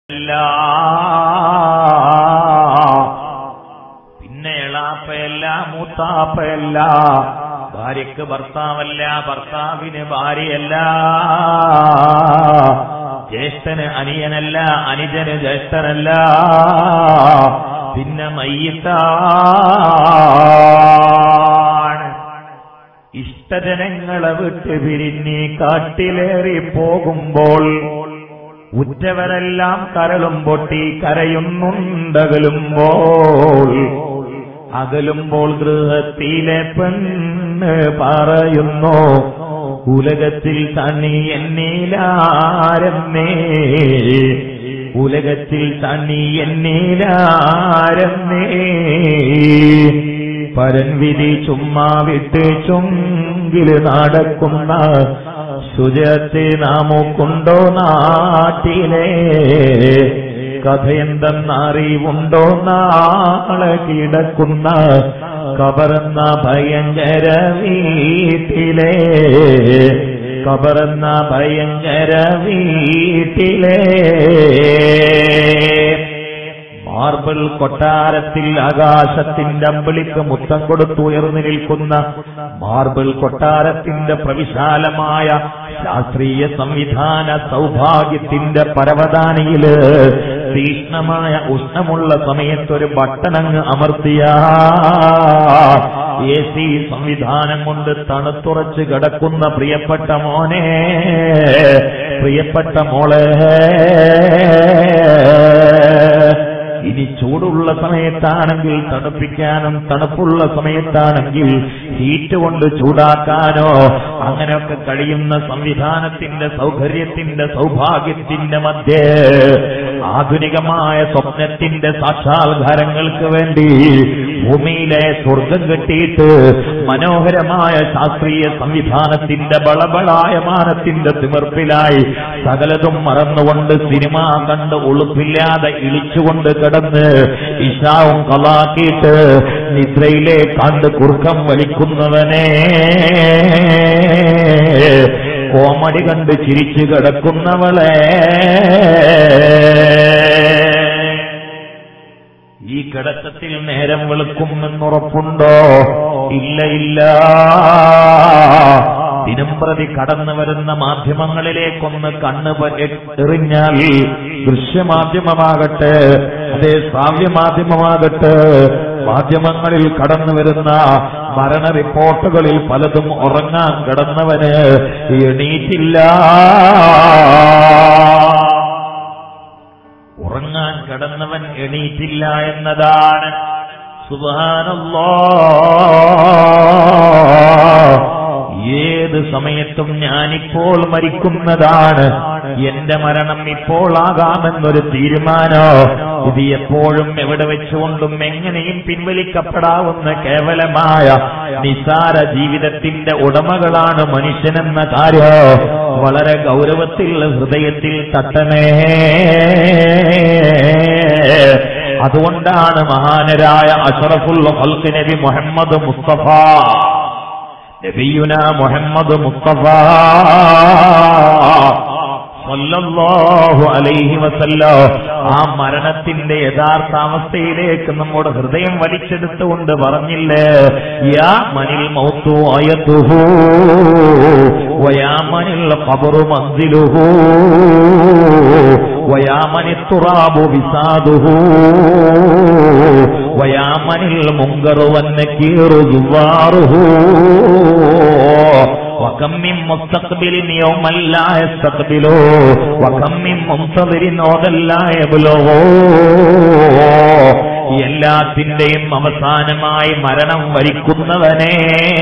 അല്ല പിന്നെ എളാപ്പയല്ല മൂത്താപ്പയല്ല ഭാര്യക്ക് ഭർത്താവല്ല ഭർത്താവിന് ഭാര്യയല്ല ജ്യേഷ്ഠന് അനിയനല്ല അനുജന് ജ്യേഷ്ഠനല്ല പിന്നെ മയ്യത്താണ് ഇഷ്ടജനങ്ങളെ വിട്ട് പിരിഞ്ഞ് കാട്ടിലേറി പോകുമ്പോൾ ഉറ്റവരെല്ലാം കരളും പൊട്ടി കരയുന്നുണ്ടകലുമ്പോൾ അകലുമ്പോൾ ഗൃഹത്തിലെ പെണ്ണ് പറയുന്നു ഉലകത്തിൽ തണ്ണി എന്നീലാരന്നേ ഉലകത്തിൽ തണ്ണി എന്നീലാരന്നേ പരൻവിധി ചുമ്മാ വിട്ട് ചുങ്കില് നടക്കുന്ന ശുചത്തെ നാമുക്കുണ്ടോ നാട്ടിലെ കഥയെന്തെന്നറിവുണ്ടോ നാളെ കിടക്കുന്ന കബറന്ന ഭയങ്കര വീട്ടിലെ കബറന്ന ഭയങ്കര വീട്ടിലെ മാർബിൾ കൊട്ടാരത്തിൽ ആകാശത്തിന്റെ അമ്പിളിക്ക് മുത്തം കൊടുത്ത് ഉയർന്നു നിൽക്കുന്ന മാർബിൾ കൊട്ടാരത്തിന്റെ പ്രവിശാലമായ ശാസ്ത്രീയ സംവിധാന സൗഭാഗ്യത്തിന്റെ പരവതാനിയില് തീക്ഷ്ണമായ ഉഷ്ണമുള്ള സമയത്തൊരു ബട്ടണങ്ങ് അമർത്തിയ എ സി സംവിധാനം കൊണ്ട് തണുത്തുറച്ച് കിടക്കുന്ന പ്രിയപ്പെട്ട മോനെ പ്രിയപ്പെട്ട മോളെ ഇനി ചൂടുള്ള സമയത്താണെങ്കിൽ തണുപ്പിക്കാനും തണുപ്പുള്ള സമയത്താണെങ്കിൽ ഹീറ്റ് കൊണ്ട് ചൂടാക്കാനോ അങ്ങനെയൊക്കെ കഴിയുന്ന സംവിധാനത്തിന്റെ സൗകര്യത്തിന്റെ സൗഭാഗ്യത്തിന്റെ മധ്യേ ആധുനികമായ സ്വപ്നത്തിന്റെ സാക്ഷാത്കാരങ്ങൾക്ക് വേണ്ടി ഭൂമിയിലെ സ്വർഗം കെട്ടിയിട്ട് മനോഹരമായ ശാസ്ത്രീയ സംവിധാനത്തിന്റെ ബളബളായ മാനത്തിന്റെ തിമിർപ്പിലായി സകലതും മറന്നുകൊണ്ട് സിനിമ കണ്ട് ഉളുപ്പില്ലാതെ ഇളിച്ചുകൊണ്ട് കിടന്ന് ഇഷാവും കലാക്കിയിട്ട് നിദ്രയിലെ കണ്ട് കുറുക്കം വലിക്കുന്നവനെ കോമഡി കണ്ട് ചിരിച്ചു കിടക്കുന്നവളെ ഈ കിടത്തത്തിൽ നേരം വെളുക്കുമെന്നുറപ്പുണ്ടോ ഇല്ല ഇല്ല ദിനം പ്രതി കടന്നു വരുന്ന മാധ്യമങ്ങളിലേക്കൊന്ന് കണ്ണ് പ- എറിഞ്ഞാൽ ദൃശ്യമാധ്യമമാകട്ടെ അതേ ശ്രാവ്യമാധ്യമമാകട്ടെ മാധ്യമങ്ങളിൽ കടന്നു വരുന്ന മരണ റിപ്പോർട്ടുകളിൽ പലതും ഉറങ്ങാൻ കിടന്നവന് എണീറ്റില്ല ഉറങ്ങാൻ കിടന്നവൻ എണീറ്റില്ല എന്നതാണ് സുബാനല്ലോ ഏത് സമയത്തും ഞാനിപ്പോൾ മരിക്കുന്നതാണ് എന്റെ മരണം ഇപ്പോൾ ആകാമെന്നൊരു തീരുമാനോ ഇത് എപ്പോഴും എവിടെ വെച്ചുകൊണ്ടും എങ്ങനെയും പിൻവലിക്കപ്പെടാവുന്ന കേവലമായ നിസാര ജീവിതത്തിന്റെ ഉടമകളാണ് മനുഷ്യനെന്ന കാര്യം വളരെ ഗൗരവത്തിൽ ഹൃദയത്തിൽ തട്ടണേ അതുകൊണ്ടാണ് മഹാനരായ അഷറഫുൽ ഹൽക്ക് നബി മുഹമ്മദ് മുസ്തഫ നബിയുന മുഹമ്മദ് മുസ്തഫ സല്ലല്ലാഹു അലൈഹി വസല്ലോ ആ മരണത്തിന്റെ യഥാർത്ഥ അവസ്ഥയിലേക്ക് നമ്മുടെ ഹൃദയം വലിച്ചെടുത്തുകൊണ്ട് പറഞ്ഞില്ലേ യാ മനിൽ മൗത്തു അയത്തുഹു വയാ മനിൽ ഖബറു മൻസിലുഹു വയാ മനി തുറാബു വിസാദുഹു വയാ മനിൽ മുങ്കറു വന്നക്കീറു ജുവാറുഹു وكم من مستقبل يوما لا يستقبله وكم من منتظر نودا لا يبلغه എല്ലാത്തിന്റെയും അവസാനമായി മരണം വരിക്കുന്നവനെ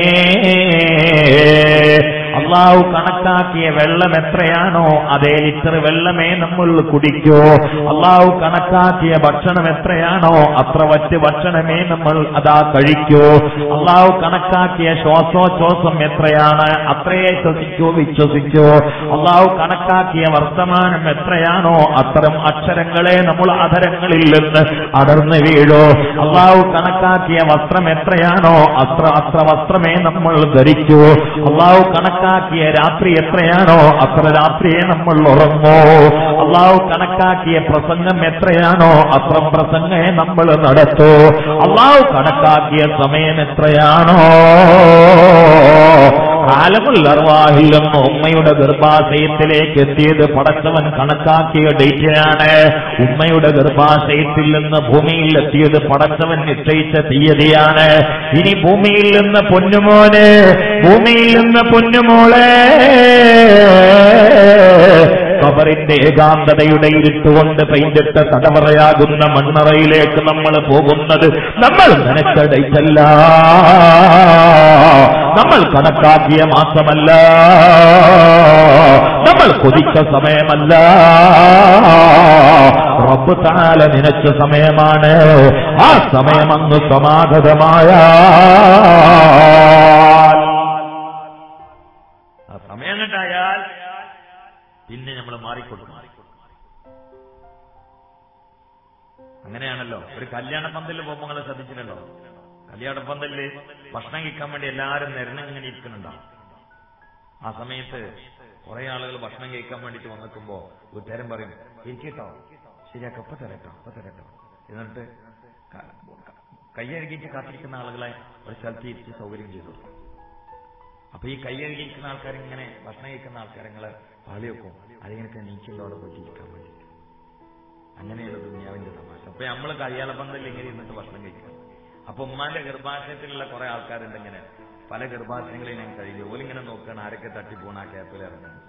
അള്ളാഹു കണക്കാക്കിയ വെള്ളം എത്രയാണോ അതേ ലിറ്റർ വെള്ളമേ നമ്മൾ കുടിക്കൂ അള്ളാഹു കണക്കാക്കിയ ഭക്ഷണം എത്രയാണോ അത്ര വറ്റ് ഭക്ഷണമേ നമ്മൾ അതാ കഴിക്കൂ അള്ളാഹു കണക്കാക്കിയ ശ്വാസോച്ഛ്വാസം എത്രയാണ് അത്രയേ ശ്വസിക്കൂ വിശ്വസിക്കൂ അള്ളാഹു കണക്കാക്കിയ വർത്തമാനം എത്രയാണോ അത്തരം അക്ഷരങ്ങളെ നമ്മൾ അധരങ്ങളിൽ നിന്ന് അടർന്നു വീഴൂ അള്ളാഹു കണക്കാക്കിയ വസ്ത്രം എത്രയാണോ അത്ര അത്ര വസ്ത്രമേ നമ്മൾ ധരിക്കൂ അള്ളാഹു കണക്കാക്കിയ കണക്കാക്കിയ രാത്രി എത്രയാണോ അത്ര രാത്രിയെ നമ്മൾ ഉറങ്ങോ അള്ളാഹു കണക്കാക്കിയ പ്രസംഗം എത്രയാണോ അത്ര പ്രസംഗേ നമ്മൾ നടത്തൂ അള്ളാഹു കണക്കാക്കിയ സമയം എത്രയാണോ കാലമുൽ അർവാഹിൽ നിന്ന് ഉമ്മയുടെ ഗർഭാശയത്തിലേക്ക് എത്തിയത് പടച്ചവൻ കണക്കാക്കിയ ഡേറ്റിനാണ് ഉമ്മയുടെ ഗർഭാശയത്തിൽ നിന്ന് ഭൂമിയിൽ എത്തിയത് പടച്ചവൻ നിശ്ചയിച്ച തീയതിയാണ് ഇനി ഭൂമിയിൽ നിന്ന് പൊന്നുമോന് ഭൂമിയിൽ നിന്ന് പൊന്നുമോളെ കബറിന്റെ ഏകാന്തതയുടെ ഇരുട്ടുകൊണ്ട് പെയിന്റിട്ട തടവറയാകുന്ന മണ്ണറയിലേക്ക് നമ്മൾ പോകുന്നത് നമ്മൾ നനച്ച ഡേറ്റല്ല നമ്മൾ കണക്കാക്കിയ മാസമല്ല നമ്മൾ കൊതിച്ച സമയമല്ല റബ്ബ് താല നിനച്ച സമയമാണ് ആ സമയം അങ്ങ് സമാഗതമായ ആ സമയം കണ്ടായാൽ പിന്നെ നമ്മൾ മാറിക്കൊടുക്കും അങ്ങനെയാണല്ലോ ഒരു കല്യാണ പന്തലിൽ പോകുമ്പോൾ നിങ്ങൾ ശ്രദ്ധിച്ചിട്ടുണ്ടല്ലോ കല്യാണ പന്തലില് ഭക്ഷണം കഴിക്കാൻ വേണ്ടി എല്ലാവരും നിരന്ന് ഇങ്ങനെ ഇരിക്കുന്നുണ്ടാവും ആ സമയത്ത് കുറെ ആളുകൾ ഭക്ഷണം കഴിക്കാൻ വേണ്ടിട്ട് വന്നിക്കുമ്പോ വീട്ടുകാരൻ പറയും ഇരിക്കട്ടോ ശരിയാക്കാം ഇപ്പൊ തരട്ടോ ഇപ്പൊ തരട്ടോ എന്നിട്ട് ക- കൈ കഴുകിയിട്ട് കാത്തിരിക്കുന്ന ആളുകളെ ഒരു സ്ഥലത്ത് ഇരിച്ച് സൗകര്യം ചെയ്തു കൊടുക്കും അപ്പൊ ഈ കൈ കഴുകിയിരിക്കുന്ന ആൾക്കാർ ഇങ്ങനെ ഭക്ഷണം കഴിക്കുന്ന ആൾക്കാരങ്ങളെ പാളി വെക്കും അതിങ്ങനെ നീക്കിന്റെ അവിടെ പോയിട്ട് ഇരിക്കാൻ വേണ്ടി അങ്ങനെയുള്ള ദുനിയാവിന്റെ തമാശ അപ്പൊ നമ്മള് കയ്യാളപ്പന്തൽ ഇങ്ങനെ ഇരുന്നിട്ട് ഭക്ഷണം കഴിക്കണം അപ്പൊ ഉമ്മാന്റെ ഗർഭാശയത്തിലുള്ള കുറെ ആൾക്കാരുണ്ട് ഇങ്ങനെ പല ഗർഭാശയങ്ങളെയും ഞാൻ കഴിഞ്ഞു ഓലിങ്ങനെ നോക്കുകയാണ് ആരൊക്കെ തട്ടിപ്പോണ ആ ക്യാപ്പിൽ ഇറങ്ങുന്നത്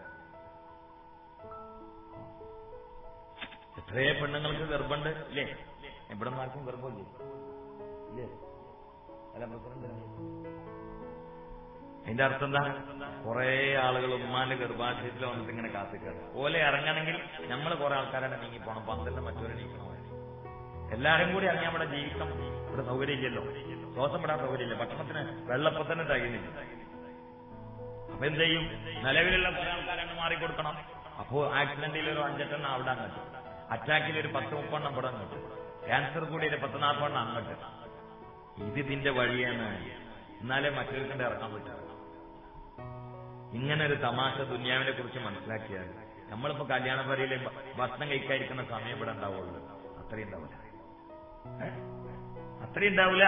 എത്രയോ പെണ്ണുങ്ങൾക്ക് ഗർഭമുണ്ട് ഇല്ലേ ഇവിടെ ആർക്കും ഗർഭമില്ലേ ഇല്ലേ അല്ല പ്രസിഡന്റ് അതിന്റെ അർത്ഥം എന്താ കുറെ ആളുകൾ ഉമ്മാന്റെ ഗർഭാശയത്തിൽ വന്നിട്ട് ഇങ്ങനെ കാത്തിക്കാറ് ഓലെ ഇറങ്ങണമെങ്കിൽ നമ്മൾ കുറെ ആൾക്കാരാണ് നീങ്ങി പോണം പന്തലിന്റെ മറ്റൊരു നീക്കണം എല്ലാരും കൂടി അങ്ങനെ അവിടെ ജീവിക്കാൻ ഇവിടെ സൗകര്യമില്ലല്ലോ ശ്വാസം വിടാൻ സൗകര്യമില്ല ഭക്ഷണത്തിന് വെള്ളപ്പത്തന്നെ തികയുന്നില്ല അപ്പൊ എന്ത് ചെയ്യും നിലവിലുള്ള കുറെ ആൾക്കാരാണ് മാറിക്കൊടുക്കണം അപ്പോ ആക്സിഡന്റിൽ ഒരു അഞ്ചെട്ടെണ്ണം അവിടെ അങ്ങോട്ട് അറ്റാക്കിൽ ഒരു പത്ത് മുപ്പെണ്ണം ഇവിടെ അങ്ങോട്ട് ക്യാൻസർ കൂടി ഒരു പത്ത് നാൽപ്പെണ്ണം അങ്ങോട്ട് ഇത് ഇതിന്റെ വഴിയാണ് എന്നാലേ മറ്റൊരുക്കണ്ട് ഇറങ്ങാൻ പറ്റും ഇങ്ങനെ ഒരു തമാശ ദുന്യാവിനെ കുറിച്ച് മനസ്സിലാക്കിയാൽ നമ്മളിപ്പോ കല്യാണ പരിയിലെ ഭക്ഷണം കഴിക്കാതിരിക്കുന്ന സമയം ഇവിടെ ഉണ്ടാവുള്ളൂ അത്രയും ഉണ്ടാവില്ല ഏ? അത്രയും ഉണ്ടാവില്ല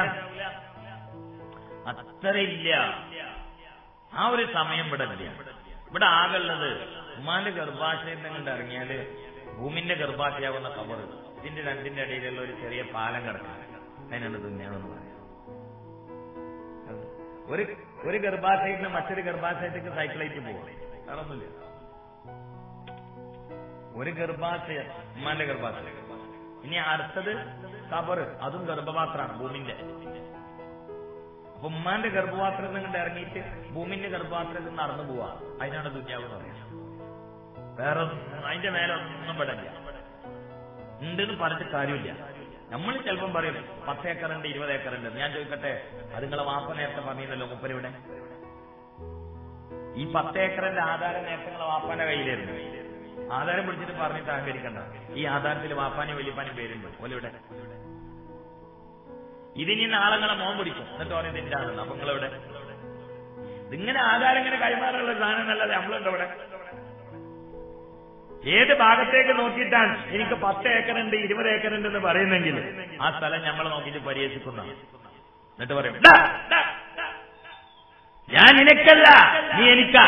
അത്രയില്ല ആ ഒരു സമയം ഇവിടെ ഇല്ല ഇവിടെ ആകുള്ളത് ഉമ്മാന്റെ ഗർഭാശയം കണ്ട് ഇറങ്ങിയാല് ഭൂമിന്റെ ഗർഭാശയാവുന്ന കവറ് ഇതിന്റെ രണ്ടിന്റെ ഇടയിലുള്ള ഒരു ചെറിയ പാലം കിടക്കാം അതിനാണ് ദുന്യാവെന്ന് പറയാം ഒരു ഒരു ഗർഭാശയത്തിൽ നിന്ന് മറ്റൊരു ഗർഭാശയത്തേക്ക് സൈക്കിളായിട്ട് പോകും വേറെ ഒന്നുമില്ല ഒരു ഗർഭാശയം ഉമ്മാന്റെ ഗർഭാശയം ഇനി അടുത്തത് കബറ് അതും ഗർഭപാത്രമാണ് ഭൂമിന്റെ അപ്പൊ ഉമ്മാന്റെ ഗർഭപാത്രത്തിൽ നിന്ന് ഇറങ്ങിയിട്ട് ഭൂമിന്റെ ഗർഭപാത്രത്തിൽ നിന്ന് നടന്നു പോവാ അതിനാണ് ദുന്യാവ് എന്ന് പറയുന്നത് വേറെ ഒന്നും- അതിന്റെ മേലെ ഒന്നും പെടില്ല ഉണ്ടെന്ന് പറഞ്ഞിട്ട് കാര്യമില്ല നമ്മൾ ചിലപ്പം പറയും പത്ത് ഏക്കറുണ്ട് ഇരുപത് ഏക്കറുണ്ട് ഞാൻ ചോദിക്കട്ടെ അത് നിങ്ങളെ വാപ്പ നേരത്തെ പറഞ്ഞിരുന്നല്ലോ മുപ്പരിവിടെ ഈ പത്ത് ഏക്കറിന്റെ ആധാരം നേരത്തെ നിങ്ങളെ വാപ്പാന്റെ കയ്യിലായിരുന്നു ആധാരം പിടിച്ചിട്ട് പറഞ്ഞിട്ട് അഹങ്കരിക്കണ്ട ഈ ആധാരത്തിൽ വാപ്പാനും വലിയപ്പാനും പേരുണ്ട് ഓലിവിടെ ഇതിനി നാളെ നിങ്ങളെ മോൻ പിടിക്കും എന്നിട്ട് പറയും നിന്റെ ആണെന്ന് അപ്പൊ നിങ്ങളെവിടെ ഇതിങ്ങനെ ആധാരം ഇങ്ങനെ കൈമാറാനുള്ള സാധനം നല്ലത് നമ്മളുണ്ട് ഇവിടെ ഏത് ഭാഗത്തേക്ക് നോക്കിയിട്ടാണ് എനിക്ക് പത്ത് ഏക്കറുണ്ട് ഇരുപത് ഏക്കറുണ്ട് എന്ന് പറയുന്നെങ്കിൽ ആ സ്ഥലം നമ്മൾ നോക്കിയിട്ട് പരിഹസിക്കുന്ന എന്നിട്ട് പറയും "ഡാ, ഡാ, ഡാ. ഞാൻ നിനക്കല്ല നീ എനിക്കാ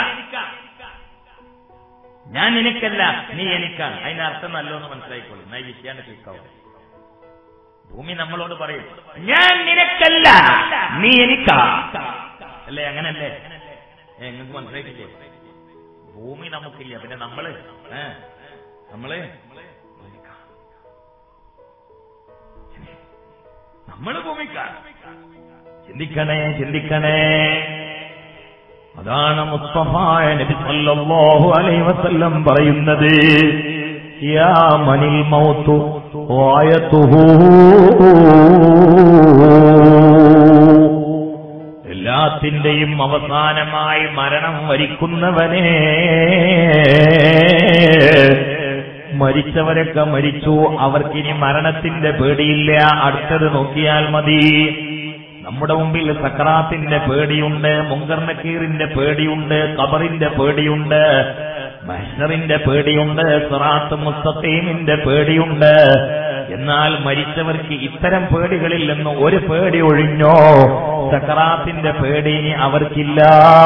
ഞാൻ നിനക്കല്ല നീ എനിക്കാണ് അതിന്റെ അർത്ഥം നല്ലോന്ന് മനസ്സിലായിക്കോളൂ എന്നാ ഈ വിഷയാണ്ട് കേൾക്കാവും ഭൂമി നമ്മളോട് പറയും ഞാൻ നിനക്കല്ല നീ എനിക്കാ അല്ലേ അങ്ങനല്ലേ ഏ നിങ്ങൾക്ക് മനസ്സിലായിട്ടില്ലേ ഭൂമി നമുക്കില്ല പിന്നെ നമ്മള് ഏ നമ്മള് ഭൂമിക്കാ. നമ്മള് ഭൂമിക്കാ ചിന്തിക്കണേ ചിന്തിക്കണേ അതാണ് മുസ്തഫായ നബി സല്ലല്ലാഹു അലൈഹി വസല്ലം പറയുന്നത് യാ മനിൽ മൗത്തു ആയതുഹു എല്ലാത്തിന്റെയും അവസാനമായി മരണം വരിക്കുന്നവനെ മരിച്ചവരൊക്കെ മരിച്ചു അവർക്കിനി മരണത്തിന്റെ പേടിയില്ല അടുത്തത് നോക്കിയാൽ മതി നമ്മുടെ മുമ്പിൽ സക്രാത്തിന്റെ പേടിയുണ്ട് മുങ്കർണക്കീറിന്റെ പേടിയുണ്ട് കബറിന്റെ പേടിയുണ്ട് മഹ്ഷറിന്റെ പേടിയുണ്ട് സിറാത്ത് മുസ്തഖീമിന്റെ പേടിയുണ്ട് എന്നാൽ മരിച്ചവർക്ക് ഇത്തരം പേടികളിൽ നിന്ന് ഒരു പേടി ഒഴിഞ്ഞോ സക്കറാത്തിന്റെ പേടി ഇനി അവർക്കില്ല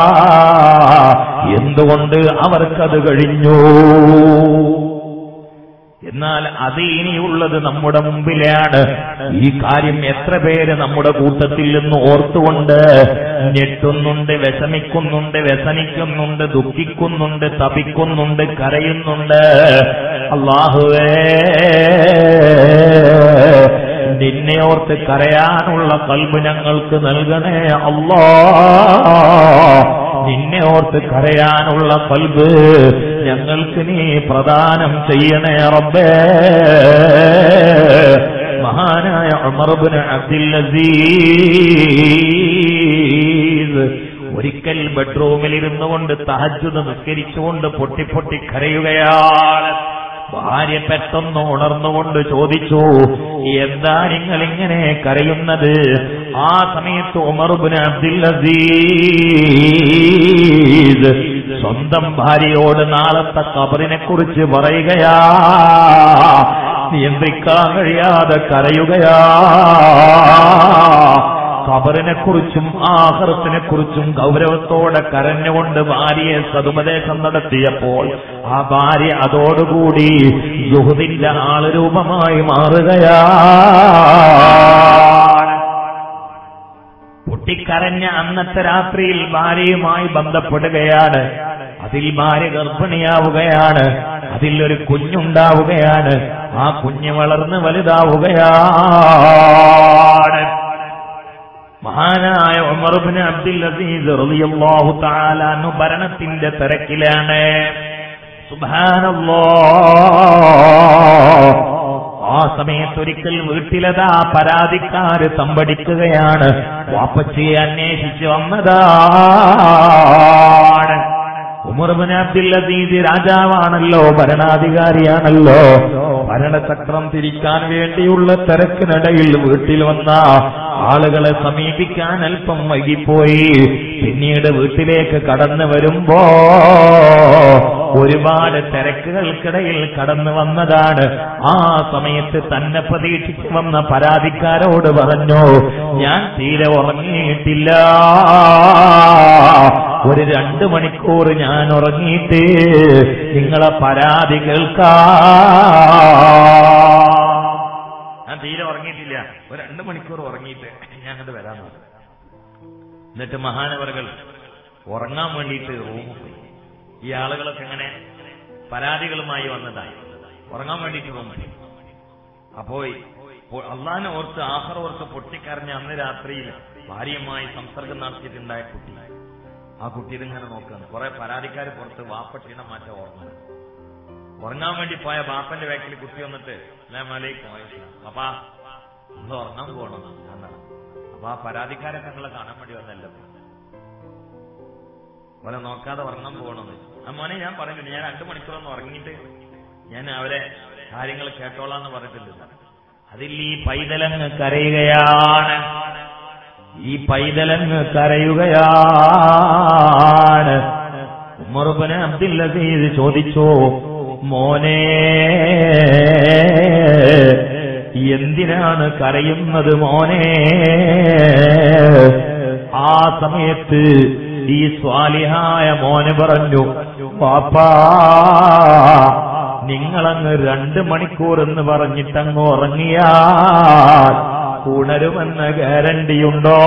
എന്തുകൊണ്ട് അവർക്കത് കഴിഞ്ഞു എന്നാൽ അത് ഇനിയുള്ളത് നമ്മുടെ മുമ്പിലാണ് ഈ കാര്യം എത്ര പേര് നമ്മുടെ കൂട്ടത്തിൽ നിന്ന് ഓർത്തുകൊണ്ട് ഞെട്ടുന്നുണ്ട് വിഷമിക്കുന്നുണ്ട് വ്യസനിക്കുന്നുണ്ട് ദുഃഖിക്കുന്നുണ്ട് തപിക്കുന്നുണ്ട് കരയുന്നുണ്ട് അള്ളാഹുവേ നിന്നെ ഓർത്ത് കരയാനുള്ള കൽബ് ഞങ്ങൾക്ക് നൽകണേ അള്ളാ നിന്നെ ഓർത്ത് കരയാനുള്ള കൽബ് ഞങ്ങൾക്ക് നീ പ്രദാനം ചെയ്യണേ റബ്ബേ മഹാനായ ഉമർബിന് അബ്ദുൽ അസീസ് ഒരിക്കൽ ബെഡ്റൂമിൽ ഇരുന്നു കൊണ്ട് തഹജുദ് നിസ്കരിച്ചുകൊണ്ട് പൊട്ടി പൊട്ടി കരയുകയാണ് ഭാര്യ പെട്ടെന്ന് ഉണർന്നുകൊണ്ട് ചോദിച്ചു എന്താ നിങ്ങൾ ഇങ്ങനെ കരയുന്നത് ആ സമയത്ത് ഉമർബിന് അബ്ദുൽ അസീസ് സ്വന്തം ഭാര്യയോട് നാളത്തെ കബറിനെ കുറിച്ച് പറയുകയാ നിയന്ത്രിക്കാൻ കഴിയാതെ കരയുകയാ ഖബറിനെ കുറിച്ചും ആഹ്റത്തിനെ കുറിച്ചും ഗൗരവത്തോടെ കരഞ്ഞുകൊണ്ട് ഭാര്യയെ സതുപദേശം നടത്തിയപ്പോൾ ആ ഭാര്യ അതോടുകൂടി സുഹൃതിന്റെ ആള് രൂപമായി മാറുകയാണ് പൊട്ടിക്കരഞ്ഞ അന്നത്തെ രാത്രിയിൽ ഭാര്യയുമായി ബന്ധപ്പെടുകയാണ് അതിൽ ഭാര്യ ഗർഭിണിയാവുകയാണ് അതിൽ ഒരു കുഞ്ഞുണ്ടാവുകയാണ് ആ കുഞ്ഞ് വളർന്ന് വലുതാവുകയാണ് മഹാനായ ഉമർബിന് അബ്ദുൽ അസീസ് റളിയല്ലാഹു തആല അൻഹു ഭരണത്തിന്റെ തിരക്കിലാണ് സുബ്ഹാനല്ലാഹ് ആ സമയത്ത് ഒരിക്കൽ വീട്ടിലതാ പരാതിക്കാര് തമ്പടിക്കുകയാണ് വാപ്പച്ചിയെ അന്വേഷിച്ച് വന്നതാണ് ഉമർബിൻ അബ്ദുൽ അസീസ് രാജാവാണല്ലോ ഭരണാധികാരിയാണല്ലോ ഭരണചക്രം തിരിക്കാൻ വേണ്ടിയുള്ള തിരക്കിനിടയിൽ വീട്ടിൽ വന്ന ആളുകളെ സമീപിക്കാൻ അല്പം വൈകിപ്പോയി പിന്നീട് വീട്ടിലേക്ക് കടന്നു വരുമ്പോ ഒരുപാട് തിരക്കുകൾക്കിടയിൽ കടന്നു വന്നതാണ് ആ സമയത്ത് തന്നെ പ്രതീക്ഷിച്ച് വന്ന പരാതിക്കാരോട് പറഞ്ഞു ഞാൻ തീരെ ഉറങ്ങിയിട്ടില്ല ഒരു രണ്ട് മണിക്കൂർ ഞാൻ ഉറങ്ങിയിട്ട് നിങ്ങളെ പരാതി കേൾക്കാം ഞാൻ തീരെ ഉറങ്ങിയിട്ടില്ല ഒരു രണ്ട് മണിക്കൂർ ഉറങ്ങിയിട്ട് ഞാൻ അങ്ങോട്ട് വരാൻ നോക്കാം എന്നിട്ട് മഹാനവറുകൾ ഉറങ്ങാൻ വേണ്ടിയിട്ട് റൂമിൽ പോയി ഈ ആളുകളൊക്കെ ഇങ്ങനെ പരാതികളുമായി വന്നതായി ഉറങ്ങാൻ വേണ്ടിയിട്ട് റൂമിൽ പോയി അപ്പോ അള്ളാനെ ഓർത്ത് ആഹർ ഓർത്ത് പൊട്ടിക്കരഞ്ഞ അന്ന് രാത്രിയിൽ ഭാര്യയുമായി സംസർഗം നടത്തിയിട്ടുണ്ടായ കുട്ടി ആ കുട്ടി ഇതിങ്ങനെ നോക്കുകയാണ് കുറെ പരാതിക്കാർ പുറത്ത് വാപ്പട്ടീനെ മാറ്റം ഓർമ്മ ഉറങ്ങാൻ വേണ്ടി പോയ ബാപ്പന്റെ ബാക്കിൽ കുട്ടി വന്നിട്ട് അലൈക്കും അപ്പാ നമ്മൾ ഉറങ്ങാൻ പോകണം എന്നാണ് അപ്പൊ ആ പരാതിക്കാരൊക്കെ നിങ്ങളെ കാണാൻ വേണ്ടി വന്നല്ലോ ഓലെ നോക്കാതെ ഉറങ്ങാൻ പോകണമെന്ന് ആ മോനെ ഞാൻ പറഞ്ഞില്ല ഞാൻ രണ്ടു മണിക്കൂറൊന്ന് ഉറങ്ങിയിട്ട് ഞാൻ അവരെ കാര്യങ്ങൾ കേട്ടോളാന്ന് പറഞ്ഞിട്ടില്ല അതിൽ ഈ പൈതലങ്ങ് കരയുകയാണ് ഈ പൈതലങ്ങ് കരയുകയാണ് ഉമർബന് അബ്ദുൽ അസീസ് ചോദിച്ചു മോനെ എന്തിനാണ് കരയുന്നത് മോനെ ആ സമയത്ത് ഈ സ്വാലിഹായ മോന് പറഞ്ഞു പാപ്പാ നിങ്ങളങ്ങ് രണ്ട് മണിക്കൂർ എന്ന് പറഞ്ഞിട്ടങ്ങ് ഉറങ്ങിയാൽ ഉണരുമെന്ന ഗ്യാരണ്ടിയുണ്ടോ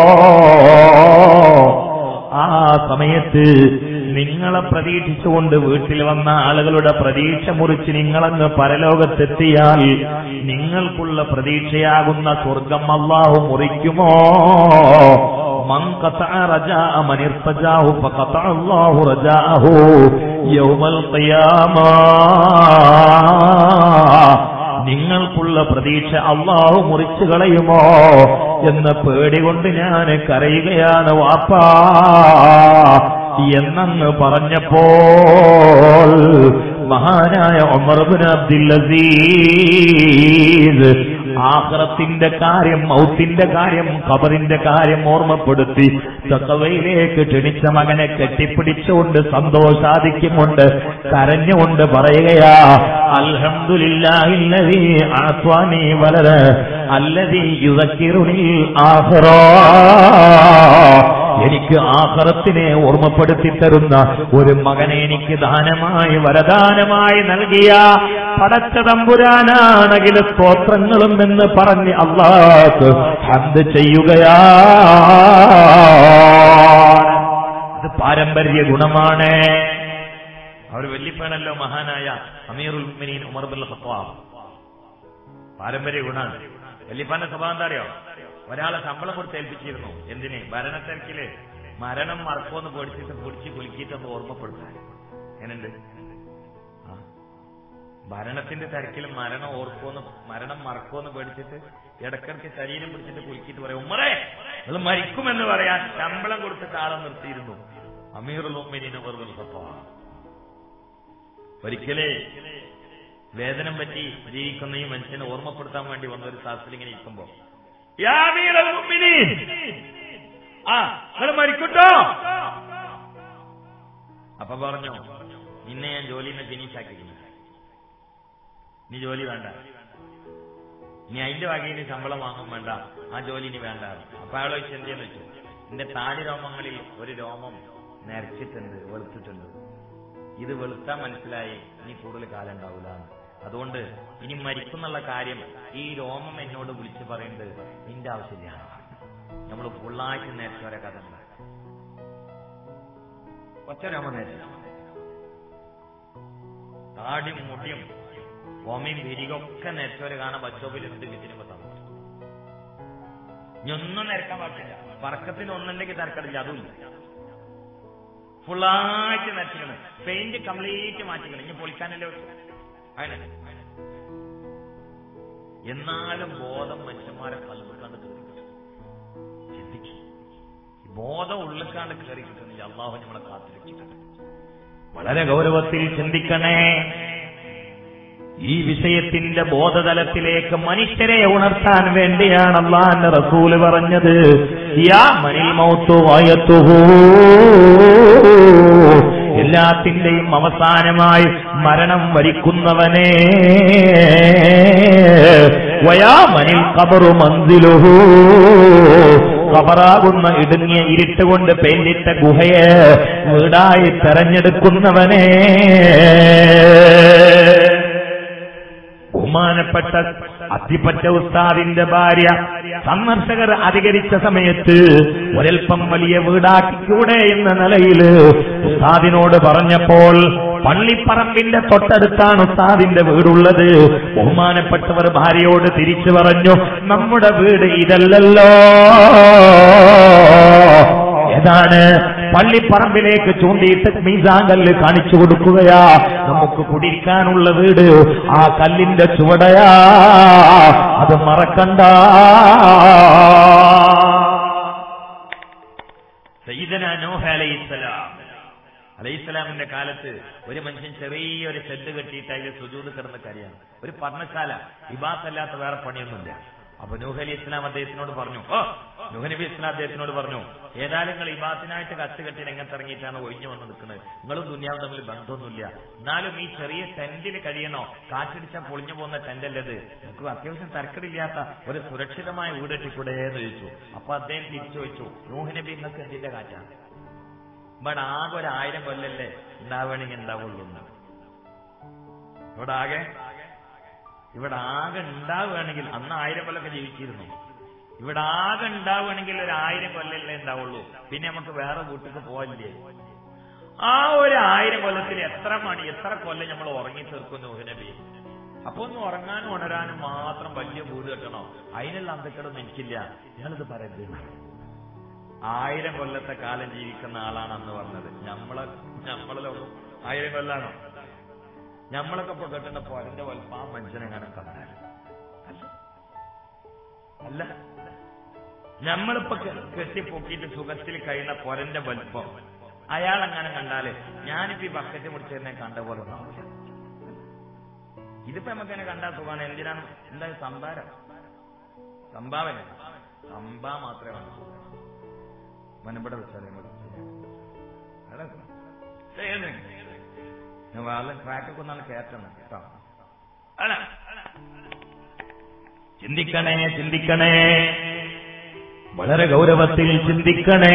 ആ സമയത്ത് നിങ്ങളെ പ്രതീക്ഷിച്ചുകൊണ്ട് വീട്ടിൽ വന്ന ആളുകളുടെ പ്രതീക്ഷ മുറിച്ച് നിങ്ങളങ്ങ് പരലോകത്തെത്തിയാൽ നിങ്ങൾക്കുള്ള പ്രതീക്ഷയാകുന്ന സ്വർഗം അള്ളാഹു മുറിക്കുമോ من قطع رجاء من ارتجاه فقطع الله رجاءه يوم القيامة നിങ്ങൾക്കുള്ള പ്രതീക്ഷ അള്ളാഹു മുറിച്ചു കളയുമോ എന്ന പേടി കൊണ്ട് ഞാൻ കരയുകയാണ് വാപ്പാ എന്നങ്ങ് പറഞ്ഞപ്പോൾ മഹാനായ ഉമർബിൻ അബ്ദുൽ അസീസ് ആഹ്റത്തിന്റെ കാര്യം മൗത്തിന്റെ കാര്യം ഖബറിന്റെ കാര്യം ഓർമ്മപ്പെടുത്തി തക്കവയിലേക്ക് ക്ഷണിച്ച മകനെ കെട്ടിപ്പിടിച്ചുകൊണ്ട് സന്തോഷാധിക്യമുണ്ട് കരഞ്ഞുകൊണ്ട് പറയുകയാ അൽഹംദുലില്ലാഹില്ലദീ ആത്വാനി വലത അല്ലദീ യുദക്കിറുനി ആഖിറ എനിക്ക് ആഹ്റത്തിനെ ഓർമ്മപ്പെടുത്തി തരുന്ന ഒരു മകനെ എനിക്ക് ദാനമായി വരദാനമായി നൽകിയ പടച്ച തമ്പുരാനാണെങ്കിൽ സ്തോത്രങ്ങളും എന്ന് പറഞ്ഞ് അള്ളാഹ് ഹന്ത് ചെയ്യുകയാ അത് പാരമ്പര്യ ഗുണമാണ് അവർ വല്യപ്പേണല്ലോ മഹാനായ അമീറുൽ മുഅ്മിനീൻ ഉമർ ബിൻ ഖത്താബ് പാരമ്പര്യ ഗുണാണ് വല്യപ്പാന്റെ സ്വഭാവം എന്താ അറിയോ ഒരാളെ ശമ്പളം കൊടുത്ത് ഏൽപ്പിച്ചിരുന്നു എന്തിന് ഭരണത്തിരക്കില് മരണം മറക്കോന്ന് പേടിച്ചിട്ട് പിടിച്ച് കുലുക്കിയിട്ടൊന്ന് ഓർമ്മപ്പെടുത്താൻ എങ്ങനെയുണ്ട് ആ. ഭരണത്തിന്റെ തിരക്കിൽ മരണം ഓർക്കോന്ന് മരണം മറക്കോന്ന് പേടിച്ചിട്ട് ഇടക്കിടക്ക് ശരീരം പിടിച്ചിട്ട് കുലുക്കിയിട്ട് പറയും ഉമ്മറേ നിങ്ങൾ മരിക്കുമെന്ന് പറയാൻ ശമ്പളം കൊടുത്തിട്ട് ആളെ നിർത്തിയിരുന്നു അമീറുൽ മുഅ്മിനീൻ ഉമർ ബിൻ ഖത്താബ് ഒരിക്കലേ വേദനം പറ്റി ജീവിക്കുന്ന ഈ മനുഷ്യനെ ഓർമ്മപ്പെടുത്താൻ വേണ്ടി വന്ന ഒരു ശാസ്ത്രം ഇങ്ങനെ ഇരിക്കുമ്പോ "യാ അമീറൽ മുഅ്മിനീൻ, ആ നിങ്ങൾ മരിക്കട്ടോ അപ്പൊ പറഞ്ഞു നിന്നെ ഞാൻ ജോലിനെ ഫിനിഷ് ആക്കിക്കുന്നു നീ ജോലി വേണ്ട നീ അതിന്റെ വകയിൽ ശമ്പളം വാങ്ങും വേണ്ട ആ ജോലി ഇനി വേണ്ട അപ്പൊ അയാൾ ചോദിച്ചു എന്തെന്ന് വെച്ചു എന്റെ താടി രോമങ്ങളിൽ ഒരു രോമം നരച്ചിട്ടുണ്ട് വെളുത്തിട്ടുണ്ട് ഇത് വെളുത്താൻ മനസ്സിലായി ഇനി കൂടുതൽ കാലം ഉണ്ടാവില്ല അതുകൊണ്ട് ഇനി മരിക്കുന്നുള്ള കാര്യം ഈ രോമം എന്നോട് വിളിച്ചു പറയുന്നത് നിന്റെ ആവശ്യമില്ല നമ്മൾ ഫുള്ളായിട്ട് നേരത്തെ വരെ കഥ ഉണ്ട്. ഒറ്റ രോമം നേരത്തെ താടിയും മുടിയും ഓമയും വിരികൊക്കെ നേരത്തെ വരെ കാണാൻ ബച്ചോപ്പിൽ എന്ത് വിത്തിനുമ്പോ തന്നു ഇനി ഒന്നും നിരക്കാൻ പാടില്ല വർക്കത്തിന് ഒന്നുണ്ടെങ്കിൽ തിരക്കടില്ല അതുമില്ല ഫുള്ളായിട്ട് നരച്ചിക്കണം പെയിന്റ് കംപ്ലീറ്റ് മാറ്റിക്കണം ഇനി പൊളിക്കാനല്ലേ പറ്റൂ. അങ്ങനെ എന്നാലും ബോധം മനുഷ്യന്മാരെ കൽവിക്കാണ്ട് കയറി ചിന്തിക്കും ഈ ബോധം ഉള്ളിക്കാണ്ട് കയറി കിട്ടുന്നില്ല അള്ളാഹു നമ്മളെ കാത്തിരിക്കട്ടെ വളരെ ഗൗരവത്തിൽ ചിന്തിക്കണേ ഈ വിഷയത്തിന്റെ ബോധതലത്തിലേക്ക് മനുഷ്യരെ ഉണർത്താൻ വേണ്ടിയാണ് അള്ളാന്റെ റസൂല് പറഞ്ഞത് യാ മനിൽ മൗത്തു വായത്തുഹൂ എല്ലാത്തിന്റെയും അവസാനമായി മരണം വരിക്കുന്നവനെ വയാ മനിൽ കബറു മന്ദിലുഹൂ കബറാകുന്ന ഇടുങ്ങിയ ഇരുട്ട് കൊണ്ട് പെയിന്റിട്ട ഗുഹയെ വീടായി തെരഞ്ഞെടുക്കുന്നവനെ ബഹുമാനപ്പെട്ട അത്തിപ്പറ്റ ഉസ്താദിന്റെ ഭാര്യ സന്ദർശകർ അധികരിച്ച സമയത്ത് ഒരൽപ്പം വലിയ വീടാക്കിക്കൂടെ എന്ന നിലയിൽ ഉസ്താദിനോട് പറഞ്ഞപ്പോൾ പള്ളിപ്പറമ്പിന്റെ തൊട്ടടുത്താണ് ഉസ്താദിന്റെ വീടുള്ളത് ബഹുമാനപ്പെട്ടവർ ഭാര്യയോട് തിരിച്ചു പറഞ്ഞു നമ്മുടെ വീട് ഇതല്ലല്ലോ ഏതാണ് പള്ളിപ്പറമ്പിലേക്ക് ചൂണ്ടിയിട്ട് മീസാൻ കല്ല് കാണിച്ചു കൊടുക്കുകയാ നമുക്ക് കുടിക്കാനുള്ള വീട് ആ കല്ലിന്റെ ചുവടയാ അത് മറക്കണ്ട സയ്യിദന നൂഹ് അലൈഹിസ്സലാം അലൈഹിസ്സലാമിന്റെ കാലത്ത് ഒരു മനുഷ്യൻ ചെറിയൊരു ഷെഡ് കെട്ടിയിട്ട് അതിൽ സുജൂത് കിടന്ന് കരയാണ് ഒരു പർണശാല ഇബാത്തല്ലാത്ത വേറെ പണിയൊന്നുമില്ല അപ്പൊ നൂഹ് അലി ഇസ്ലാം അദ്ദേഹത്തിനോട് പറഞ്ഞു ഓ നൂഹ് നബി ഇസ്ലാം അദ്ദേഹത്തിനോട് പറഞ്ഞു ഏതായാലും നിങ്ങൾ ഇബാത്തിനായിട്ട് കത്ത് കെട്ടി രംഗത്തിറങ്ങിയിട്ടാണ് ഒഴിഞ്ഞു വന്ന് നിൽക്കുന്നത് നിങ്ങളും ദുന്യാവും തമ്മിൽ ബന്ധമൊന്നുമില്ല എന്നാലും ഈ ചെറിയ ടെന്റിൽ കഴിയണോ കാറ്റടിച്ചാൽ പൊളിഞ്ഞു പോകുന്ന ടെന്റല്ലത് നമുക്ക് അത്യാവശ്യം തരക്കടില്ലാത്ത ഒരു സുരക്ഷിതമായ വീട് കെട്ടിക്കൂടെ എന്ന് ചോദിച്ചു അപ്പൊ അദ്ദേഹം തിരിച്ചു ചോദിച്ചു നൂഹ് നബി ഇന്നത്തെ എന്തിന്റെ കാറ്റാണ് ഇവിടെ ആകെ ഒരു ആയിരം കൊല്ലല്ലേ ഉണ്ടാവണമെങ്കിൽ ഉണ്ടാവുള്ളൂ എന്ന്. ഇവിടെ ആകെ ഇവിടെ ആകെ ഉണ്ടാവുകയാണെങ്കിൽ അന്ന് ആയിരം കൊല്ലമൊക്കെ ജീവിച്ചിരുന്നു ഇവിടെ ആകെ ഉണ്ടാവുകയാണെങ്കിൽ ഒരു ആയിരം കൊല്ലല്ലേ ഉണ്ടാവുള്ളൂ പിന്നെ നമുക്ക് വേറെ വീട്ടിലേക്ക് പോകില്ലേ ആ ഒരു ആയിരം കൊല്ലത്തിൽ എത്ര മണി എത്ര കൊല്ലം നമ്മൾ ഉറങ്ങി തീർക്കുന്നു നബി അപ്പൊ ഒന്ന് ഉറങ്ങാനും ഉണരാനും മാത്രം വലിയ വീട് കെട്ടണോ അതിനുള്ള അന്തക്കടൊന്നും എനിക്കില്ല ഞാനിത് പറയുന്നത് ആയിരം കൊല്ലത്തെ കാലം ജീവിക്കുന്ന ആളാണ് അന്ന് പറഞ്ഞത് നമ്മളെ നമ്മളല്ലോ ആയിരം കൊല്ലാണോ നമ്മളൊക്കെ ഇപ്പൊ കെട്ടേണ്ട പോരന്റെ വലുപ്പം ആ മനുഷ്യനെ കാണാൻ കണ്ടാൽ അല്ല നമ്മളിപ്പോ കെ- കെട്ടിപ്പൊക്കിയിട്ട് സുഖത്തിൽ കഴിയുന്ന പൊരന്റെ വലുപ്പം അയാൾ അങ്ങനെ കണ്ടാല് ഞാനിപ്പോ ഈ ബക്കറ്റ് മുടിച്ചതിനെ കണ്ട പോലെ ഒന്നാവില്ല ഇതിപ്പോ നമുക്ക് എന്നെ കണ്ടാൽ സുഖമാണ് എന്തിനാണ് എന്താ സംഭാരം സംഭാവന സംഭാ മാത്രമേ വേണ്ടൂ മനമ്പട വെച്ചാൽ ഞാൻ വളരെ ട്രാക്കൊക്കെ ഒന്നാണ് കയറ്റണം കേട്ടോ അല്ല ചിന്തിക്കണേ ചിന്തിക്കണേ വളരെ ഗൗരവത്തിൽ ചിന്തിക്കണേ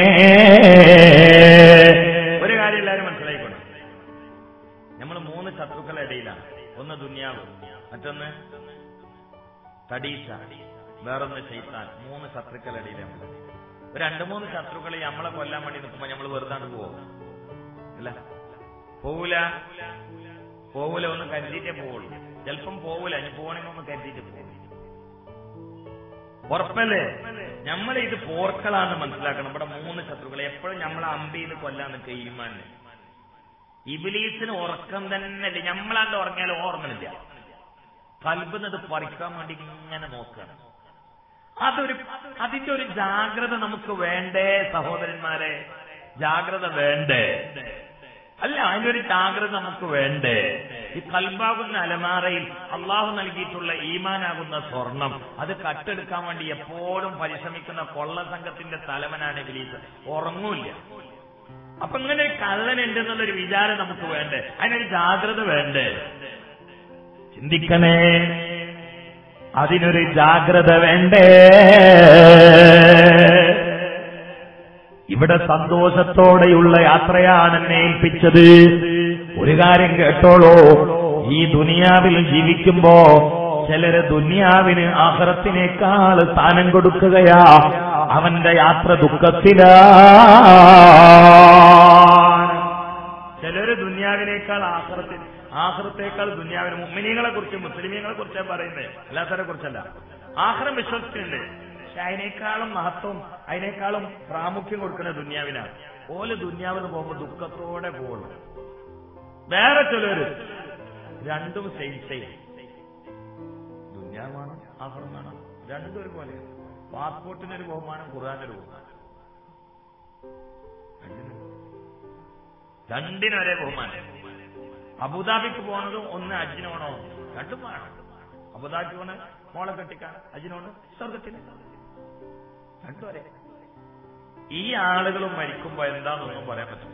ഒരു കാര്യം എല്ലാവരും മനസ്സിലായിക്കോണം നമ്മൾ മൂന്ന് ശത്രുക്കളുടെ ഇടയിലാണ് ഒന്ന് ദുന്യാവ് മറ്റൊന്ന് തടീസ വേറൊന്ന് ചെയ്ത്താൻ മൂന്ന് ശത്രുക്കളുടെ ഇടയിലാണ് നമ്മൾ ഒരു രണ്ട് മൂന്ന് ശത്രുക്കളെ നമ്മളെ കൊല്ലാൻ വേണ്ടി നിൽക്കുമ്പോ നമ്മൾ വെറുതാണ് പോവും അല്ല പോവൂല പോവൂല ഒന്ന് കരുതിയിട്ടേ പോവുള്ളൂ ചിലപ്പം പോവൂല ഇനി പോകണമെങ്കിൽ ഒന്ന് കരുതിയിട്ട് പോകും ഉറപ്പല്ലേ നമ്മൾ ഇത് പോർക്കളാന്ന് മനസ്സിലാക്കണം ഇവിടെ മൂന്ന് ശത്രുക്കൾ എപ്പോഴും നമ്മൾ അമ്പ് ചെയ്ത് കൊല്ലാൻ നിൽക്കുക ഈമാന് ഇബിലീസിന് ഉറക്കം തന്നെ ഇല്ല നമ്മളാണ്ട് ഉറങ്ങിയാൽ ഓർമ്മയില്ല കൽബുന്നത് പറിക്കാൻ വേണ്ടി ഇങ്ങനെ നോക്കുകയാണ് അതൊരു അതിന്റെ ഒരു ജാഗ്രത നമുക്ക് വേണ്ടേ സഹോദരന്മാരെ ജാഗ്രത വേണ്ടേ അല്ല അതിന്റെ ഒരു ജാഗ്രത നമുക്ക് വേണ്ടേ ഈ കൽബാകുന്ന അലമാറയിൽ അള്ളാഹു നൽകിയിട്ടുള്ള ഈമാനാകുന്ന സ്വർണം അത് കട്ടെടുക്കാൻ വേണ്ടി എപ്പോഴും പരിശ്രമിക്കുന്ന കൊള്ള സംഘത്തിന്റെ തലവനാണ് ഇബിലീസ് ഉറങ്ങൂല്ല അപ്പൊ ഇങ്ങനെ ഒരു കള്ളനുണ്ട് എന്നുള്ളൊരു വിചാരം നമുക്ക് വേണ്ടേ അതിനൊരു ജാഗ്രത വേണ്ടേ ചിന്തിക്കണേ അതിനൊരു ജാഗ്രത വേണ്ടേ ഇവിടെ സന്തോഷത്തോടെയുള്ള യാത്രയാണ് എന്നെ ഏൽപ്പിച്ചത് ഒരു കാര്യം കേട്ടോളൂ ഈ ദുനിയാവിൽ ജീവിക്കുമ്പോ ചിലര് ദുനിയാവിന് ആഹ്റത്തിനേക്കാൾ സ്ഥാനം കൊടുക്കുകയാ അവന്റെ യാത്ര ദുഃഖത്തിലാണ് ചിലര് ദുന്യാവിനേക്കാൾ ആഹ്റത്തിൽ ആഹ്റത്തേക്കാൾ ദുന്യാവിന് മുമ്മിനികളെ കുറിച്ച് മുസ്ലിമീങ്ങളെ കുറിച്ചാണ് പറയുന്നത് അല്ലാത്തവരെ കുറിച്ചല്ല ആഹ്റം വിശ്വസിക്കുന്നുണ്ട് പക്ഷെ അതിനേക്കാളും മഹത്വം അതിനേക്കാളും പ്രാമുഖ്യം കൊടുക്കുന്ന ദുന്യാവിനാണ് ഓല് ദുന്യാവിന് പോകുമ്പോൾ ദുഃഖത്തോടെ പോകുള്ളൂ വേറെ ചിലര് രണ്ടും സെയിം സെയിം ദുന്യാവാണ് ആഹ്റം വേണം രണ്ടും ഒരുപോലെ പാസ്പോർട്ടിനൊരു ബഹുമാനം ഖുർആാനൊരു ബഹുമാനം രണ്ടിനും ഒരേ ബഹുമാനം അബുദാബിക്ക് പോണതും ഒന്ന് അജിനോണോ രണ്ടും വേണം അബുദാബിക്ക് പോണ മോളെ കെട്ടിക്കാൻ അജിനോണ് സ്വർഗത്തിന് രണ്ടും ഒരേ ഈ ആളുകളും മരിക്കുമ്പോ എന്താണെന്നൊന്നും പറയാൻ പറ്റില്ല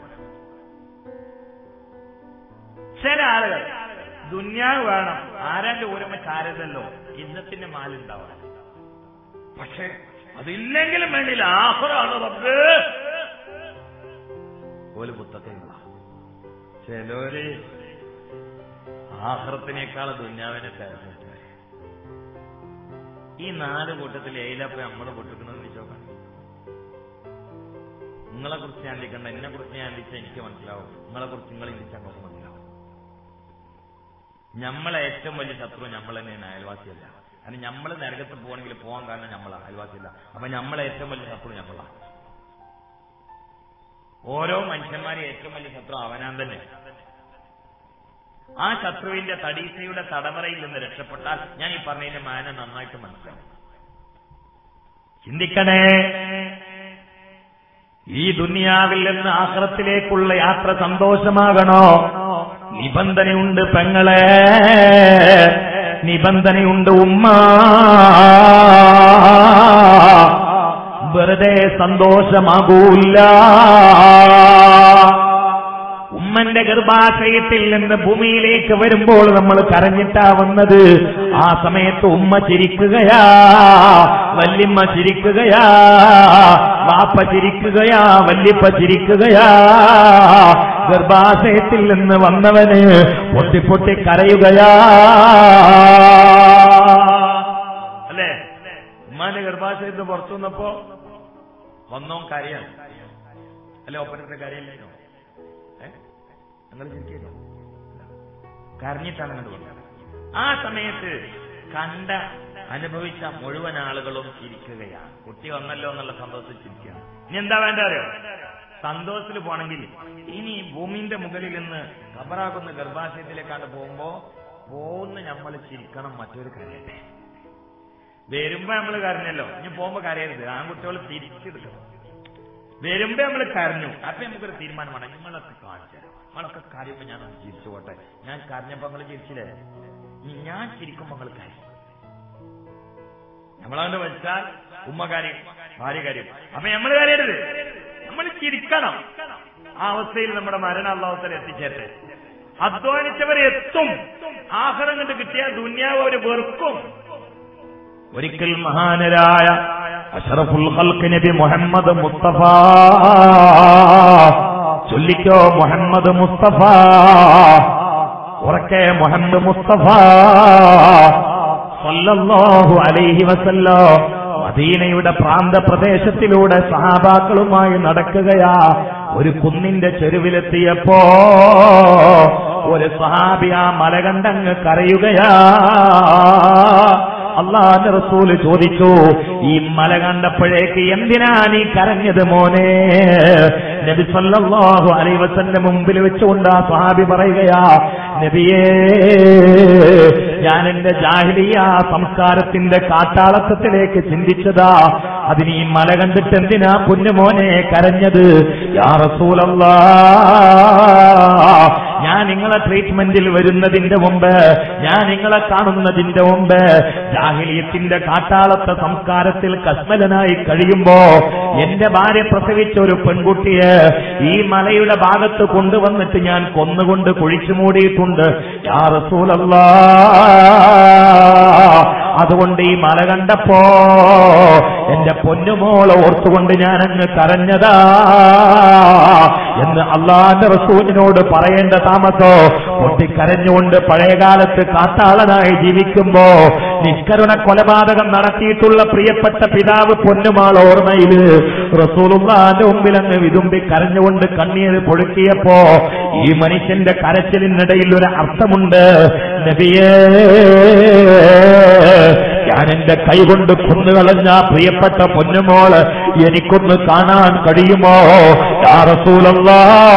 ചില ആളുകൾ ദുന്യാവ് വേണം ആരാന്റെ ഓരോ ചാരതല്ലോ ഇന്നത്തിന്റെ മാലുണ്ടാവാൻ പക്ഷെ അതില്ലെങ്കിലും വേണ്ടില്ല ആഹുറാണ് റബ്ബ് ഓല് പുത്തക്കങ്ങളാ ചിലര് ആഹ്റത്തിനേക്കാൾ ദുന്യാവിനെ തിരഞ്ഞെടുത്തു ഈ നാല് കൂട്ടത്തിൽ ഏയിലപ്പ നമ്മള് പൊട്ടിക്കുന്നത് ചോദിച്ചോക്കാം നിങ്ങളെ കുറിച്ച് ഞാൻ ചിന്തിക്കണ്ട എന്നെ കുറിച്ച് ഞാൻ ചിന്തിച്ചാൽ എനിക്ക് മനസ്സിലാവും നിങ്ങളെ കുറിച്ച് നിങ്ങൾ ചിന്തിച്ചാൽ അങ്ങോട്ട് മനസ്സിലാവും നമ്മളെ ഏറ്റവും വലിയ ശത്രു നമ്മൾ തന്നെയാണ് അയൽവാസിയല്ല കാരണം നമ്മൾ നരകത്ത് പോകണമെങ്കിൽ പോകാൻ കാരണം നമ്മളാ അയൽവാസിയല്ല അപ്പൊ നമ്മളെ ഏറ്റവും വലിയ ശത്രു നമ്മളാണ് ഓരോ മനുഷ്യന്മാരെ ഏറ്റവും വലിയ ശത്രു അവനാൻ തന്നെ ആ ശത്രുവിന്റെ തടീസയുടെ തടവറയിൽ നിന്ന് രക്ഷപ്പെട്ടാൽ ഞാൻ ഈ പറഞ്ഞതിന്റെ മാന നന്നായിട്ട് മനസ്സിലാവും ചിന്തിക്കണേ ഈ ദുനിയാവിൽ നിന്ന് ആഹ്റത്തിലേക്കുള്ള യാത്ര സന്തോഷമാകണോ നിബന്ധനയുണ്ട് പെങ്ങളെ നിബന്ധനയുണ്ട് ഉമ്മ വെറുതെ സന്തോഷമാകൂല്ല ഉമ്മന്റെ ഗർഭാശയത്തിൽ നിന്ന് ഭൂമിയിലേക്ക് വരുമ്പോൾ നമ്മൾ കരഞ്ഞിട്ടാ വന്നത് ആ സമയത്ത് ഉമ്മ ചിരിക്കുകയാ വല്യമ്മ ചിരിക്കുകയാ വാപ്പ ചിരിക്കുകയാ വല്യപ്പ ചിരിക്കുകയാ ഗർഭാശയത്തിൽ നിന്ന് വന്നവന് പൊട്ടി പൊട്ടി കരയുകയാ അല്ലേ ഉമ്മാന്റെ ഗർഭാശയത്തിന് പുറത്തു വന്നപ്പോ വന്നോ കരയാണ് അല്ലെ ഒപ്പനത്തെ കാര്യമില്ലല്ലോ ഏ നിങ്ങൾ ചിരിക്കല്ലോ കരഞ്ഞിട്ടാണ് അങ്ങോട്ട് വന്നത് ആ സമയത്ത് കണ്ട അനുഭവിച്ച മുഴുവൻ ആളുകളും ചിരിക്കുകയാണ് കുട്ടി വന്നല്ലോ എന്നുള്ള സന്തോഷത്തിൽ ചിരിക്കുകയാണ് ഇനി എന്താ വേണ്ട അറിയോ സന്തോഷത്തിൽ പോണെങ്കിൽ ഇനി ഭൂമിന്റെ മുകളിൽ നിന്ന് കബറാകുന്ന ഗർഭാശയത്തിലേക്കാണ് പോകുമ്പോ പോകുന്ന നമ്മൾ ചിരിക്കണം മറ്റൊരു കാര്യത്തെ വരുമ്പോ നമ്മൾ കരഞ്ഞല്ലോ ഇനി പോകുമ്പോ കരയരുത് ആൺകുട്ടികൾ തിരിച്ചെടുക്കണം വരുമ്പോ നമ്മൾ കരഞ്ഞു അപ്പൊ നമുക്കൊരു തീരുമാനമാണ് നിങ്ങളൊക്കെ കാണിച്ചു തരാം നിങ്ങളൊക്കെ കരയുമ്പോ ഞാൻ ഒന്ന് ചിരിച്ചു പോട്ടെ ഞാൻ കരഞ്ഞപ്പോ നിങ്ങൾ ചിരിച്ചില്ലേ ഇനി ഞാൻ ചിരിക്കുമ്പോ നിങ്ങൾ കരയും നമ്മളവന്റെ വെച്ചാൽ ഉമ്മ കാര്യം ഭാര്യ കാര്യം അപ്പൊ നമ്മൾ കരയരുത് നമ്മൾ ചിരിക്കണം ആ അവസ്ഥയിൽ നമ്മുടെ മരണ അള്ളാഹത്തിൽ എത്തിച്ചേട്ടെ അധ്വാനിച്ചവരെ എത്തും ആഹാരം കണ്ട് കിട്ടിയാൽ ദുന്യാവ് അവര് വെറുക്കും ഒരിക്കൽ മഹാനരായ അഷറഫുൽ ഖൽഖ് നബി മുഹമ്മദ് മുസ്തഫ ചൊല്ലിക്കോ മുഹമ്മദ് മുസ്തഫ ഉറക്കെ മുഹമ്മദ് മുസ്തഫ സല്ലല്ലാഹു അലൈഹി വസല്ലോ മദീനയുടെ പ്രാന്തപ്രദേശത്തിലൂടെ സഹാബാക്കളുമായി നടക്കുകയാ ഒരു കുന്നിന്റെ ചെരുവിലെത്തിയപ്പോ ഒരു സഹാബി ആ മല കണ്ടങ്ങ് കരയുകയാ അള്ളാന്റെ റസൂല് ചോദിച്ചു ഈ മല കണ്ടപ്പോഴേക്ക് എന്തിനാ നീ കരഞ്ഞത് മോനെ നബി സല്ലല്ലാഹു അലൈഹി വസല്ലം മുമ്പിൽ വെച്ചുകൊണ്ട് ആ സ്വഹാബി പറയുകയാ നബിയേ ഞാൻ എന്റെ ജാഹിലിയ സംസ്കാരത്തിന്റെ കാട്ടാളത്വത്തിലേക്ക് ചിന്തിച്ചതാ അതിന് ഈ മല കണ്ടിട്ട് എന്തിനാ പൊന്നുമോനെ കരഞ്ഞത് യാ റസൂലല്ലാ ഞാൻ നിങ്ങളെ ട്രീറ്റ്മെന്റിൽ വരുന്നതിന്റെ മുമ്പ് ഞാൻ നിങ്ങളെ കാണുന്നതിന്റെ മുമ്പ് ജാഹിലിയത്തിന്റെ കാട്ടാളത്തെ സംസ്കാരത്തിൽ കസ്മലനായി കഴിയുമ്പോ എന്റെ ഭാര്യ പ്രസവിച്ച ഒരു പെൺകുട്ടിയെ ഈ മലയുടെ ഭാഗത്ത് കൊണ്ടുവന്നിട്ട് ഞാൻ കൊന്നുകൊണ്ട് കുഴിച്ചു മൂടിയിട്ടുണ്ട് യാ റസൂലല്ലാ അതുകൊണ്ട് ഈ മല കണ്ടപ്പോ എന്റെ പൊന്നുമോളെ ഓർത്തുകൊണ്ട് ഞാൻ അങ്ങ് കരഞ്ഞതാ എന്ന് അള്ളാന്റെ റസൂലിനോട് പറയേണ്ട താമസോ പൊട്ടിക്കരഞ്ഞുകൊണ്ട് പഴയകാലത്ത് കാത്താളനായി ജീവിക്കുമ്പോ നിഷ്കരുണ കൊലപാതകം നടത്തിയിട്ടുള്ള പ്രിയപ്പെട്ട പിതാവ് പൊന്നുമാൾ ഓർമ്മയിൽ റസൂലുള്ളാന്റെ മുമ്പിൽ അങ്ങ് വിതുമ്പി കരഞ്ഞുകൊണ്ട് കണ്ണീര് പൊഴുക്കിയപ്പോ ഈ മനുഷ്യന്റെ കരച്ചിലിനിടയിൽ ഒരു അർത്ഥമുണ്ട് നബിയേ ഞാൻ എന്റെ കൈകൊണ്ട് കൊന്നുകളഞ്ഞ പ്രിയപ്പെട്ട പൊന്നുമോള് എനിക്കൊന്ന് കാണാൻ കഴിയുമോ യാ റസൂലല്ലാ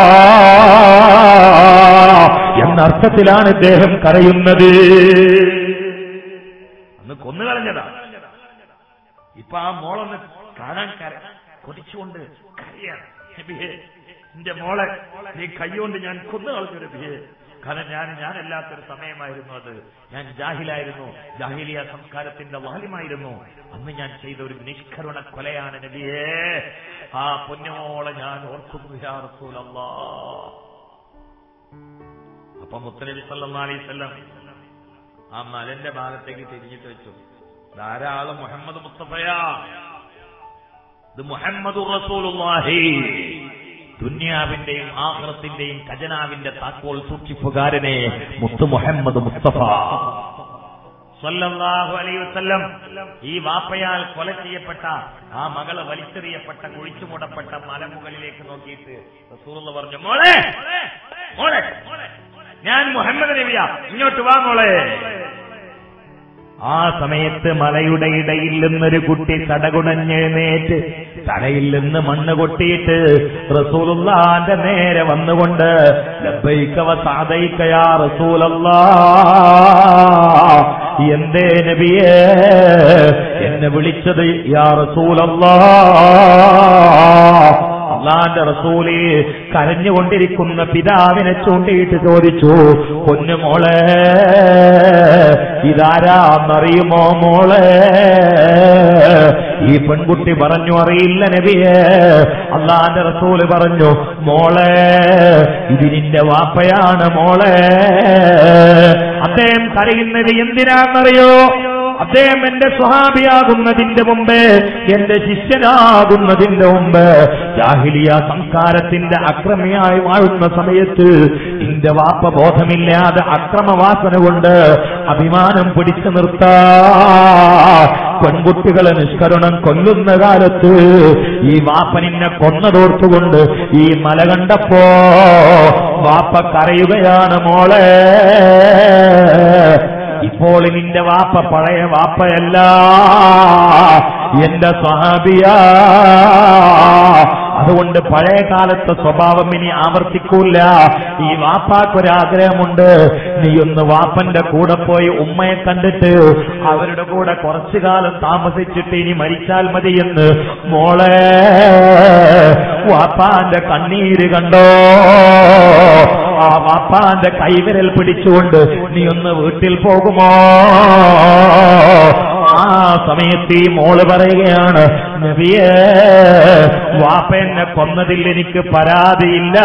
എന്നർത്ഥത്തിലാണ് ഇദ്ദേഹം കരയുന്നത് അന്ന് കൊന്നുകളഞ്ഞതാ ഇപ്പൊ ആ മോളൊന്ന് കാണാൻ കര കൊതിച്ചുകൊണ്ട് കരയാണ് നബിയേ, എന്റെ മോളെ നീ കൈകൊണ്ട് ഞാൻ കൊന്നുകളഞ്ഞു നബിയെ കാരണം ഞാൻ ഞാനല്ലാത്തൊരു സമയമായിരുന്നു അത് ഞാൻ ജാഹിലായിരുന്നു ജാഹിലിയ സംസ്കാരത്തിന്റെ വാലിമായിരുന്നു അന്ന് ഞാൻ ചെയ്ത ഒരു നിഷ്കരുണ കൊലയാണ് നബിയേ ആ പൊന്നുമോളെ ഞാൻ ഓർക്കുന്നു യാ റസൂലല്ലാ അപ്പൊ മുത്തനബി സല്ലല്ലാഹു അലൈഹി വസല്ലം ആ മലന്റെ ഭാഗത്തേക്ക് തിരിഞ്ഞിട്ട് വെച്ചു ധാരാളം മുഹമ്മദ് മുസ്തഫയാ ഇത് മുഹമ്മദ് റസൂലുള്ളാഹി ദുന്യാവിന്റെയും ആഹ്റത്തിന്റെയും ഖജനാവിന്റെ താക്കോൽ സൂക്ഷിപ്പുകാരനെ മുത്തു മുഹമ്മദ് മുസ്തഫ സല്ലല്ലാഹു അലൈഹി വസല്ലം ഈ വാപ്പയാൽ കൊല ചെയ്യപ്പെട്ട ആ മകള് വലിച്ചെറിയപ്പെട്ട കുഴിച്ചുമൂടപ്പെട്ട മലമുകളിലേക്ക് നോക്കിയിട്ട് റസൂലുള്ള പറഞ്ഞു മോളെ മോളെ ഞാൻ മുഹമ്മദ് നബിയാ ഇങ്ങോട്ട് വാ മോളെ ആ സമയത്ത് മലയുടെ ഇടയിൽ നിന്നൊരു കുട്ടി തടകുടഞ്ഞെഴുന്നേറ്റ് തലയിൽ നിന്ന് മണ്ണ് കൊട്ടിയിട്ട് റസൂലുള്ളാന്റെ നേരെ വന്നുകൊണ്ട് ലബ്ബൈക വ സഅദൈക യാ റസൂലല്ലാ എന്തേ നബിയേ എന്നെ വിളിച്ചത് യാ റസൂലല്ലാ അള്ളാന്റെ റസൂല് കരഞ്ഞുകൊണ്ടിരിക്കുന്ന പിതാവിനെ ചൂണ്ടിയിട്ട് ചോദിച്ചു പൊന്നു മോളെ ഇതാരാന്നറിയുമോ മോളെ ഈ പെൺകുട്ടി പറഞ്ഞു അറിയില്ല നബിയെ അള്ളാന്റെ റസൂല് പറഞ്ഞു മോളെ ഇത് നിന്റെ വാപ്പയാണ് മോളെ അദ്ദേഹം കരയുന്നത് എന്തിനാണെന്നറിയോ അദ്ദേഹം എന്റെ സ്വഹാബിയാകുന്നതിന്റെ മുമ്പ് എന്റെ ശിഷ്യനാകുന്നതിന്റെ മുമ്പ് ജാഹിലിയ സംസ്കാരത്തിന്റെ അക്രമിയായി വാഴുന്ന സമയത്ത് എന്റെ വാപ്പ ബോധമില്ലാതെ അക്രമവാസന കൊണ്ട് അഭിമാനം പിടിച്ചു നിർത്താ പെൺകുട്ടികളെ നിഷ്കരുണം കൊല്ലുന്ന കാലത്ത് ഈ വാപ്പ നിന്നെ കൊന്നതോർത്തുകൊണ്ട് ഈ മല കണ്ടപ്പോ വാപ്പ കരയുകയാണ് മോളെ ഇപ്പോൾ നിന്റെ വാപ്പ പഴയ വാപ്പയല്ല എന്റെ സഹാബിയാ അതുകൊണ്ട് പഴയ കാലത്തെ സ്വഭാവം ഇനി ആവർത്തിക്കൂല ഈ വാപ്പാക്കൊരാഗ്രഹമുണ്ട് നീ ഒന്ന് വാപ്പന്റെ കൂടെ പോയി ഉമ്മയെ കണ്ടിട്ട് അവരുടെ കൂടെ കുറച്ചു കാലം താമസിച്ചിട്ട് ഇനി മരിച്ചാൽ മതിയെന്ന് മോളെ വാപ്പാന്റെ കണ്ണീര് കണ്ടോ ആ വാപ്പാന്റെ കൈവിരൽ പിടിച്ചുകൊണ്ട് നീ ഒന്ന് വീട്ടിൽ പോകുമോ ആ സമയത്ത് ഈ മോള് പറയുകയാണ് നബിയേ വാപ്പ എന്നെ കൊന്നതിൽ എനിക്ക് പരാതിയില്ല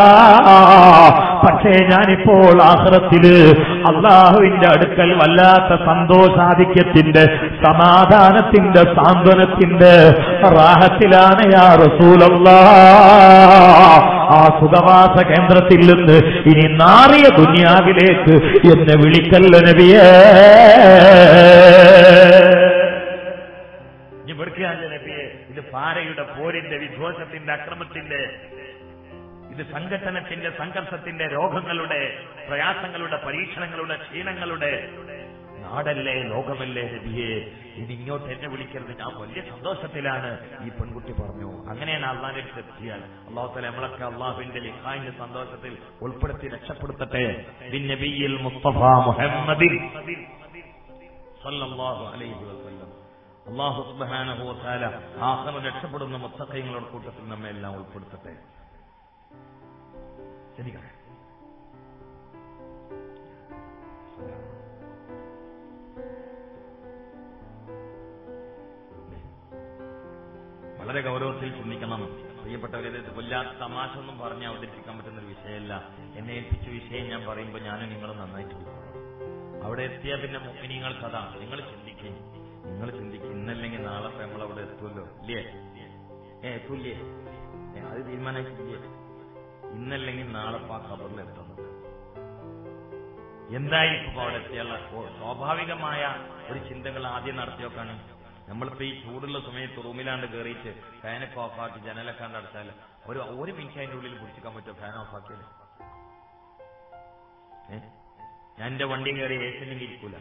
പക്ഷേ ഞാനിപ്പോൾ ആഹ്റത്തില് അള്ളാഹുവിന്റെ അടുക്കൽ വല്ലാത്ത സന്തോഷാധിക്യത്തിന്റെ സമാധാനത്തിന്റെ സാന്ത്വനത്തിന്റെ റാഹത്തിലാണ് യാ റസൂലല്ലാ ആ സുഖവാസ കേന്ദ്രത്തിൽ നിന്ന് ഇനി നാറിയ ദുനിയാവിലേക്ക് എന്നെ വിളിക്കല്ല നബിയേ ഇവിടുത്തെ നബിയെ ഇത് പാരയുടെ പോരിന്റെ വിധ്വംസത്തിന്റെ അക്രമത്തിന്റെ ഇത് സംഘട്ടനത്തിന്റെ സംഘർഷത്തിന്റെ രോഗങ്ങളുടെ പ്രയാസങ്ങളുടെ പരീക്ഷണങ്ങളുടെ ക്ഷീണങ്ങളുടെ നാടല്ലേ ലോകമല്ലേ നബിയെ ഇനി ഇങ്ങോട്ട് എന്നെ വിളിക്കരുത് ഞാൻ വലിയ സന്തോഷത്തിലാണ് ഈ പെൺകുട്ടി പറഞ്ഞു അങ്ങനെയാണ് അള്ളാഹിന്റെ അടുത്ത് എത്തിയാൽ അള്ളാഹുത്തല നമ്മളൊക്കെ അള്ളാഹുവിന്റെ ലിഖായിന്റെ സന്തോഷത്തിൽ ഉൾപ്പെടുത്തി രക്ഷപ്പെടുത്തട്ടെ ബിൻ നബിയിൽ മുസ്തഫ മുഹമ്മദിൻ സല്ലല്ലാഹു അലൈഹി വസല്ലം അള്ളാഹു സുബ്ഹാനഹു വതആല ആഖിറ രക്ഷപ്പെടുന്ന മുത്തഖീങ്ങളുടെ കൂട്ടത്തിൽ നമ്മെ എല്ലാം ഉൾപ്പെടുത്തട്ടെ ശരിയാണ് വളരെ ഗൗരവത്തിൽ ചിന്തിക്കണം പ്രിയപ്പെട്ടവരെ ഇത് വല്ലാത്ത തമാശ ഒന്നും പറഞ്ഞ് അവതരിപ്പിക്കാൻ പറ്റുന്ന ഒരു വിഷയമല്ല എന്നെ ഏൽപ്പിച്ച വിഷയം ഞാൻ പറയുമ്പോൾ ഞാനും നിങ്ങളും നന്നായിട്ട് ഉൾക്കൊള്ളണം. അവിടെ എത്തിയ പിന്നെ മുഖിനിങ്ങൾക്ക് അതാണ് നിങ്ങൾ ചിന്തിക്കും നിങ്ങൾ ചിന്തിക്കും ഇന്നല്ലെങ്കിൽ നാളെ ഇപ്പൊ നമ്മൾ അവിടെ എത്തുമല്ലോ ഇല്ലേ ഏ എത്തൂല്ലേ ഏ, അത് തീരുമാനിച്ചില്ലേ ഇന്നല്ലെങ്കിൽ നാളെ ഇപ്പൊ ആ ഖബറിൽ എത്തുന്നത് എന്തായിരിക്കും ഇപ്പൊ അവിടെ എത്തിയുള്ള സ്വാഭാവികമായ ഒരു ചിന്തകൾ ആദ്യം നടത്തി നോക്കാണ് നമ്മളിപ്പോ ഈ ചൂടുള്ള സമയത്ത് റൂമിലാണ്ട് കയറിയിട്ട് ഫാനൊക്കെ ഓഫാക്കി ജനലൊക്കെ കണ്ട് അടച്ചാൽ ഒരു ഒരു മിനിറ്റ് അതിന്റെ ഉള്ളിൽ പിടിച്ചിക്കാൻ പറ്റുമോ ഫാൻ ഓഫാക്കിയാൽ ഏ ഞാൻ എന്റെ വണ്ടിയും കയറി എ സിയിലും ഇരിക്കൂല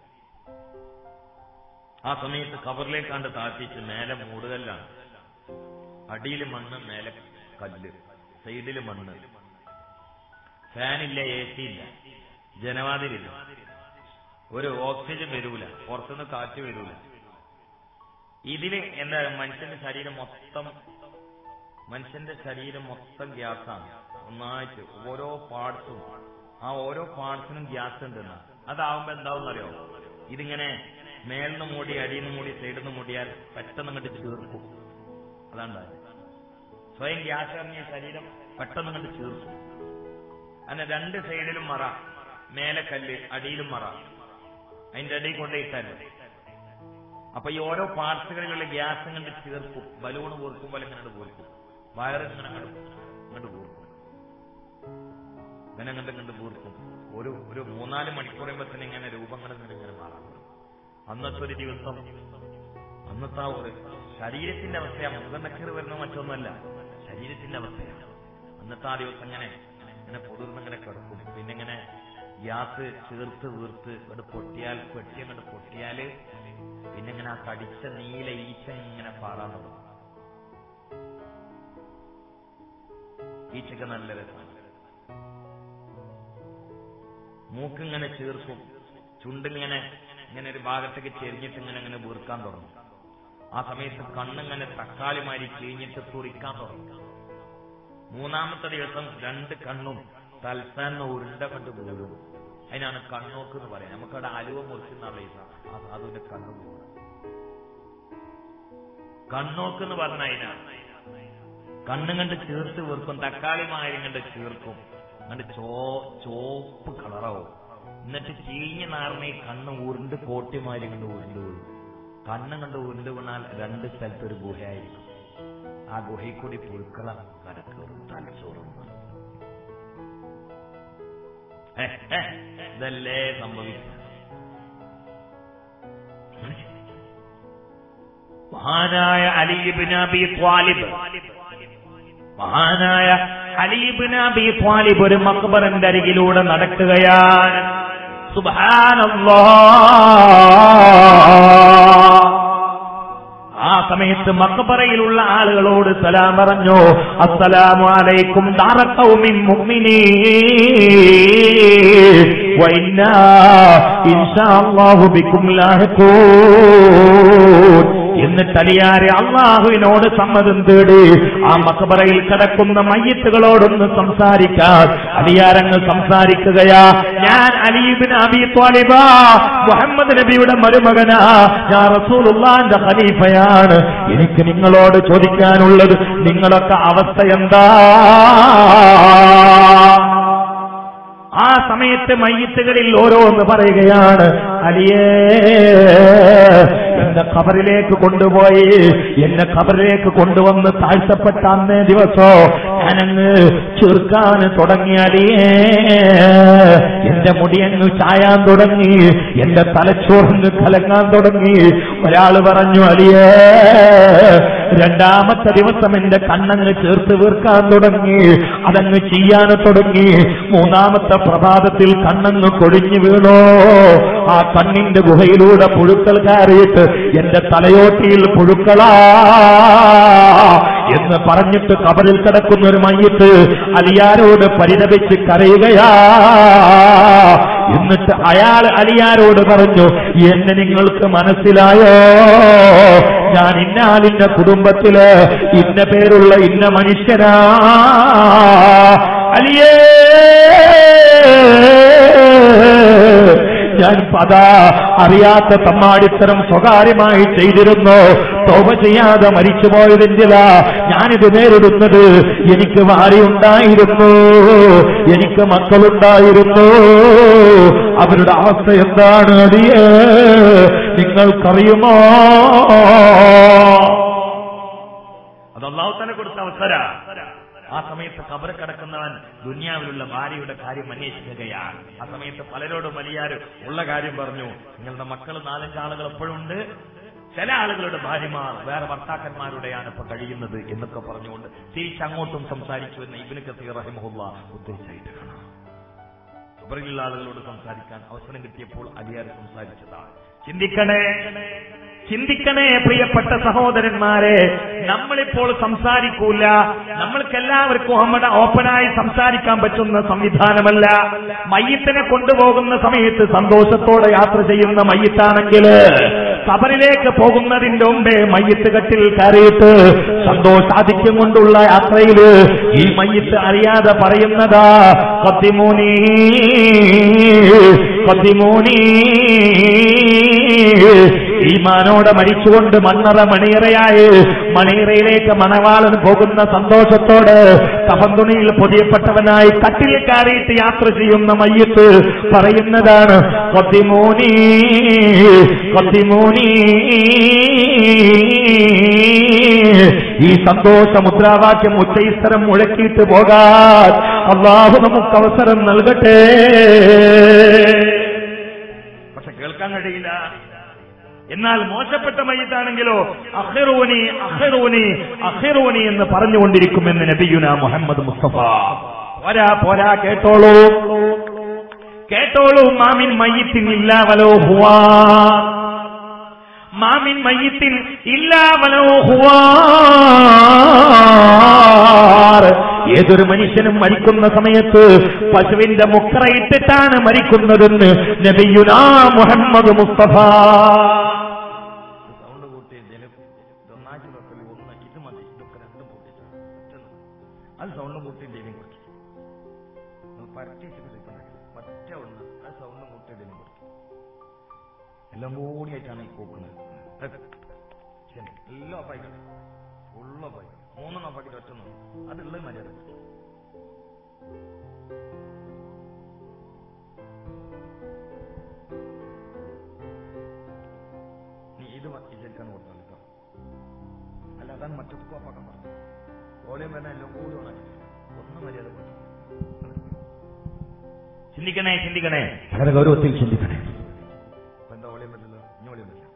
ആ സമയത്ത് കവറിലേക്കാണ്ട് താഴ്ത്തിച്ച് മേലെ മൂടുകല്ലാണ് അടിയിൽ മണ്ണ് മേലെ കല്ല് സൈഡിൽ മണ്ണ് ഫാനില്ല എ സി ഇല്ല ജനവാതിലില്ല ഒരു ഓക്സിജൻ വരൂല പുറത്തുനിന്ന് കാറ്റ് വരൂല ഇതില് എന്താ മനുഷ്യന്റെ ശരീരം മൊത്തം മനുഷ്യന്റെ ശരീരം മൊത്തം ഗ്യാസാണ് ഒന്നായിട്ട് ഓരോ പാർട്സും ആ ഓരോ പാർട്സിനും ഗ്യാസ് ഉണ്ടെന്ന് അതാവുമ്പോ എന്താവും അറിയോ ഇതിങ്ങനെ മേലിന്ന് മൂടി അടിയിൽ നിന്ന് മൂടി സൈഡിൽ നിന്ന് മൂടിയാൽ പെട്ടെന്ന് അങ്ങോട്ട് ചീർക്കും അതാണ് സ്വയം ഗ്യാസ് ഇറങ്ങിയ ശരീരം പെട്ടെന്ന് അങ്ങോട്ട് ചീർക്കും അങ്ങനെ രണ്ട് സൈഡിലും മറ മേലെ കല്ല് അടിയിലും മറ അതിന്റെ അടിയിൽ കൊണ്ടുപോയിട്ടാൽ അപ്പൊ ഈ ഓരോ പാർട്സുകളിലുള്ള ഗ്യാസ് കണ്ട് ചേർക്കും ബലൂണ് കൂർക്കും പോലെ ഇങ്ങനെ കൂർക്കും വയറ് ഇങ്ങനെ അങ്ങോട്ട് ഇങ്ങോട്ട് കൂർക്കും ഇങ്ങനെ അങ്ങോട്ട് ഇങ്ങോട്ട് കൂർക്കും ഒരു ഒരു മൂന്നാല് മണിക്കൂർ കഴിയുമ്പത്തിന് ഇങ്ങനെ രൂപങ്ങൾ ഇങ്ങനെ ഇങ്ങനെ മാറാം അന്നത്തെ ഒരു ദിവസം അന്നത്തെ ആ ഒരു ശരീരത്തിന്റെ അവസ്ഥയാണ് മുഖനക്കറ് വരുന്ന മറ്റൊന്നല്ല ശരീരത്തിന്റെ അവസ്ഥയാണ് അന്നത്തെ ആ ദിവസം ഇങ്ങനെ ഇങ്ങനെ പൊതിർന്നിങ്ങനെ കിടക്കും പിന്നെ ഇങ്ങനെ ഗ്യാസ് ചേർത്ത് വീർത്ത് ഇങ്ങോട്ട് പൊട്ടിയാൽ പെട്ടി അങ്ങോട്ട് പൊട്ടിയാല് പിന്നെ ഇങ്ങനെ ആ കടിച്ച നീല ഈച്ച ഇങ്ങനെ പാറാൻ തുടങ്ങും ഈച്ചക്ക് നല്ല രസമാണ് മൂക്കിങ്ങനെ ചീർക്കും ചുണ്ടിങ്ങനെ ഇങ്ങനെ ഒരു ഭാഗത്തേക്ക് ചെരിഞ്ഞിട്ട് ഇങ്ങനെ ഇങ്ങനെ വീർക്കാൻ തുടങ്ങും ആ സമയത്ത് കണ്ണിങ്ങനെ തക്കാളിമാരി കിഴിഞ്ഞിട്ട് തുറിക്കാൻ തുടങ്ങും മൂന്നാമത്തെ ദിവസം രണ്ട് കണ്ണും തൽസാന്ന ഉരുണ്ട കണ്ട് വീഴും അതിനാണ് കണ്ണോക്ക് എന്ന് പറയാം നമുക്കവിടെ അലുവ മുറിച്ചുന്നുള്ള ഈ സാ- ആ സാധുവിന്റെ കണ്ണു വീഴും കണ്ണോക്ക് എന്ന് പറഞ്ഞ അതിനാണ് കണ്ണും കണ്ട് ചേർത്ത് വീർക്കും തക്കാളി മാരി കണ്ട് ചേർക്കും എന്നിട്ട് ചോ ചോപ്പ് കളറാവും എന്നിട്ട് ചീഞ്ഞ നാറിനെ കണ്ണ് ഉരുണ്ട് കോട്ടിമാരി കണ്ട് ഉരുണ്ട് വീഴും കണ്ണം കണ്ട് ഉരുണ്ട് വീണാൽ രണ്ട് സ്ഥലത്ത് ഒരു ഗുഹയായിരിക്കും ആ ഗുഹയിൽ കൂടി പുഴുക്കള കടക്കേറും തലച്ചോറും ഏ, ഏ, ഇതല്ലേ സംഭവിക്കും മഹാനായ അലിബിൻ അബി ത്വാലിബ് മഹാനായ അലീബിൻ അബി ത്വാലിബ് ഒരു മക്ബറിന്റെ അരികിലൂടെ നടക്കുകയാണ് സുബ്ഹാനല്ലാഹ് ആ സമയത്ത് മക്ബറയിലുള്ള ആളുകളോട് സലാം പറഞ്ഞു അസ്സലാമു അലൈക്കും ദാറഖൗമിൻ മുഅ്മിനീൻ വഇന്നാ ഇൻഷാ അല്ലാഹു ബിക്കും ലാഹിഖൂൻ എന്നിട്ട് അലിയാരെ അള്ളാഹുവിനോട് സമ്മതം തേടി ആ മക്കബറയിൽ കിടക്കുന്ന മയ്യത്തുകളോടൊന്ന് സംസാരിക്കാൻ അലിയാരങ്ങ് സംസാരിക്കുകയാ ഞാൻ അലീബിൻ അബി ത്വാലിബ മുഹമ്മദ് നബിയുടെ മരുമകനാ ഞാൻ റസൂലുള്ളാന്റെ ഖലീഫയാണ് എനിക്ക് നിങ്ങളോട് ചോദിക്കാനുള്ളത് നിങ്ങളൊക്കെ അവസ്ഥ എന്താ ആ സമയത്ത് മയ്യത്തുകളിൽ ഓരോന്ന് പറയുകയാണ് അലിയേ എന്നെ ഖബറിലേക്ക് കൊണ്ടുപോയി എന്നെ ഖബറിലേക്ക് കൊണ്ടുവന്ന് താഴ്ത്തപ്പെട്ട അന്നേ ദിവസോ ഞാനങ്ങ് ചീർക്കാൻ തുടങ്ങി അലിയേ എന്റെ മുടിയങ്ങ് ചായാൻ തുടങ്ങി എന്റെ തലച്ചോറിന് കലങ്ങാൻ തുടങ്ങി ഒരാൾ പറഞ്ഞു അലിയേ രണ്ടാമത്തെ ദിവസം എന്റെ കണ്ണങ്ങ് ചേർത്ത് വീർക്കാൻ തുടങ്ങി അതങ്ങ് ചെയ്യാൻ തുടങ്ങി മൂന്നാമത്തെ പ്രഭാതത്തിൽ കണ്ണങ്ങ് കൊടിഞ്ഞു വീണോ ആ കണ്ണിന്റെ ഗുഹയിലൂടെ പുഴുക്കൾ കയറിയിട്ട് എന്റെ തലയോട്ടിയിൽ പുഴുക്കളാ എന്ന് പറഞ്ഞിട്ട് കബറിൽ കിടക്കുന്ന ഒരു മയ്യത്ത് അലിയാരോട് പരിതപിച്ച് കരയുകയാ എന്നിട്ട് അയാൾ അലിയാരോട് പറഞ്ഞു എന്നെ നിങ്ങൾക്ക് മനസ്സിലായോ ഞാൻ ഇന്നാലിന്റെ കുടുംബത്തില് ഇന്ന പേരുള്ള ഇന്ന മനുഷ്യനാ അലിയേ ഞാൻ പതാ അറിയാത്ത തമ്മാടിത്തരം സ്വകാര്യമായി ചെയ്തിരുന്നു തോപ ചെയ്യാതെ മരിച്ചുപോയതിന്റെല ഞാനിത് നേരിടുന്നത് എനിക്ക് ഭാര്യയുണ്ടായിരുന്നു എനിക്ക് മക്കളുണ്ടായിരുന്നു അവരുടെ അവസ്ഥ എന്താണ് അടിയേ നിങ്ങൾക്കറിയുമോ അത് അള്ളാഹുത്തന്നെ കൊടുത്ത അവസര ആ സമയത്ത് കബറ് കിടക്കുന്നവൻ ദുനിയാവിലുള്ള ഭാര്യയുടെ കാര്യം അന്വേഷിക്കുകയാണ് ആ സമയത്ത് പലരോടും വലിയാര് ഉള്ള കാര്യം പറഞ്ഞു നിങ്ങളുടെ മക്കൾ നാലഞ്ച് ആളുകൾ എപ്പോഴും ഉണ്ട് ചില ആളുകളുടെ ഭാര്യമാർ വേറെ ഭർത്താക്കന്മാരുടെയാണ് ഇപ്പൊ കഴിയുന്നത് എന്നൊക്കെ പറഞ്ഞുകൊണ്ട് തിരിച്ചങ്ങോട്ടും സംസാരിച്ചു എന്ന് ഇബിന് കസീർ റഹിമുള്ള ഉദ്ദേശിച്ചായിട്ട് കാണാം ഖബറിലുള്ള ആളുകളോട് സംസാരിക്കാൻ അവസരം കിട്ടിയപ്പോൾ അലിയാർ സംസാരിച്ചതാണ് ചിന്തിക്കണേ ചിന്തിക്കണേ പ്രിയപ്പെട്ട സഹോദരന്മാരെ നമ്മളിപ്പോൾ സംസാരിക്കൂല നമ്മൾക്ക് എല്ലാവർക്കും നമ്മുടെ ഓപ്പണായി സംസാരിക്കാൻ പറ്റുന്ന സംവിധാനമല്ല മയ്യത്തിനെ കൊണ്ടുപോകുന്ന സമയത്ത് സന്തോഷത്തോടെ യാത്ര ചെയ്യുന്ന മയ്യത്താണെങ്കിൽ കബറിലേക്ക് പോകുന്നതിന്റെ മുമ്പേ മയ്യത്ത് കെട്ടിൽ കയറിയിട്ട് സന്തോഷാധിക്യം കൊണ്ടുള്ള യാത്രയില് ഈ മയ്യത്ത് അറിയാതെ പറയുന്നതാ കത്തിമൂനി കത്തിമൂനി ഈമാനോടെ മരിച്ചുകൊണ്ട് മണ്ണറ മണിയറയായി മണിയറയിലേക്ക് മണവാളൻ പോകുന്ന സന്തോഷത്തോട് കഫന്തുണിയിൽ പൊതിയപ്പെട്ടവനായി കട്ടിൽ കയറിയിട്ട് യാത്ര ചെയ്യുന്ന മയ്യത്ത് പറയുന്നതാണ് കൊത്തിമൂനി കൊത്തിമൂനി ഈ സന്തോഷ മുദ്രാവാക്യം ഉച്ചയിസ്തരം മുഴക്കിയിട്ട് പോകാൻ അള്ളാഹു നമുക്ക് അവസരം നൽകട്ടെ പക്ഷെ കേൾക്കാൻ കഴിയില്ല എന്നാൽ മോശപ്പെട്ട മയ്യത്താണെങ്കിലോ അഹിറൂനി അഹിറൂനി അഹിറൂനി എന്ന് പറഞ്ഞുകൊണ്ടിരിക്കുമെന്ന് നബിയുന മുഹമ്മദ് മുസ്തഫ പോരാ പോരാ കേട്ടോളൂ കേട്ടോളൂ മാമിൻ മയ്യത്തിൻ ഇല്ലാവലോ ഹുവാ മാമിൻ മയ്യത്തിൻ ഇല്ലാവലോ ഹുവാ ഏതൊരു മനുഷ്യനും മരിക്കുന്ന സമയത്ത് പശുവിന്റെ മുക്കറയിട്ടിട്ടാണ് മരിക്കുന്നതെന്ന് നബിയുനാ മുഹമ്മദ് മുസ്തഫ സൗണ്ട് കൂട്ടി ഒന്നാക്കി വെക്കല് ഒന്ന് ഇത് മതി ഇതൊക്കെ രണ്ടും കൂട്ടിയിട്ട് ഒറ്റ അത് സൗണ്ടും കൂട്ടി ഡെയിലിയും കൊടുക്കും പരട്ടി ഒറ്റ ഒന്ന് അത് സൗണ്ടും കൂട്ടി ഡെയിലിയും കൊടുക്കും എല്ലാം കൂടി ആയിട്ടാണ് ഈ കൂക്കുന്നത് ശരി എല്ലാം ഓഫായിക്കട്ടെ ഫുള്ള് ഓഫായിക്കട്ടെ മൂന്നെണ്ണം ഓഫാക്കിട്ട് ഒറ്റ അതുള്ളത് മര്യാദ നീ ഇത് ശരിക്കാണ് കൊടുത്താൽ കേട്ടോ അല്ല അതാണ് മറ്റൊക്കെ ഓഫാക്കാൻ പറഞ്ഞു ഓലയും വേണം എല്ലാം കൂടി ഓണാക്കി ഒന്ന് മര്യാദ കൊടുത്തു ചിന്തിക്കണേ ചിന്തിക്കണേ വളരെ ഗൗരവത്തിൽ ചിന്തിക്കണേ അപ്പൊ എന്താ ഓളിയം പറ്റില്ല ഇനി ഓളിയം പറ്റില്ല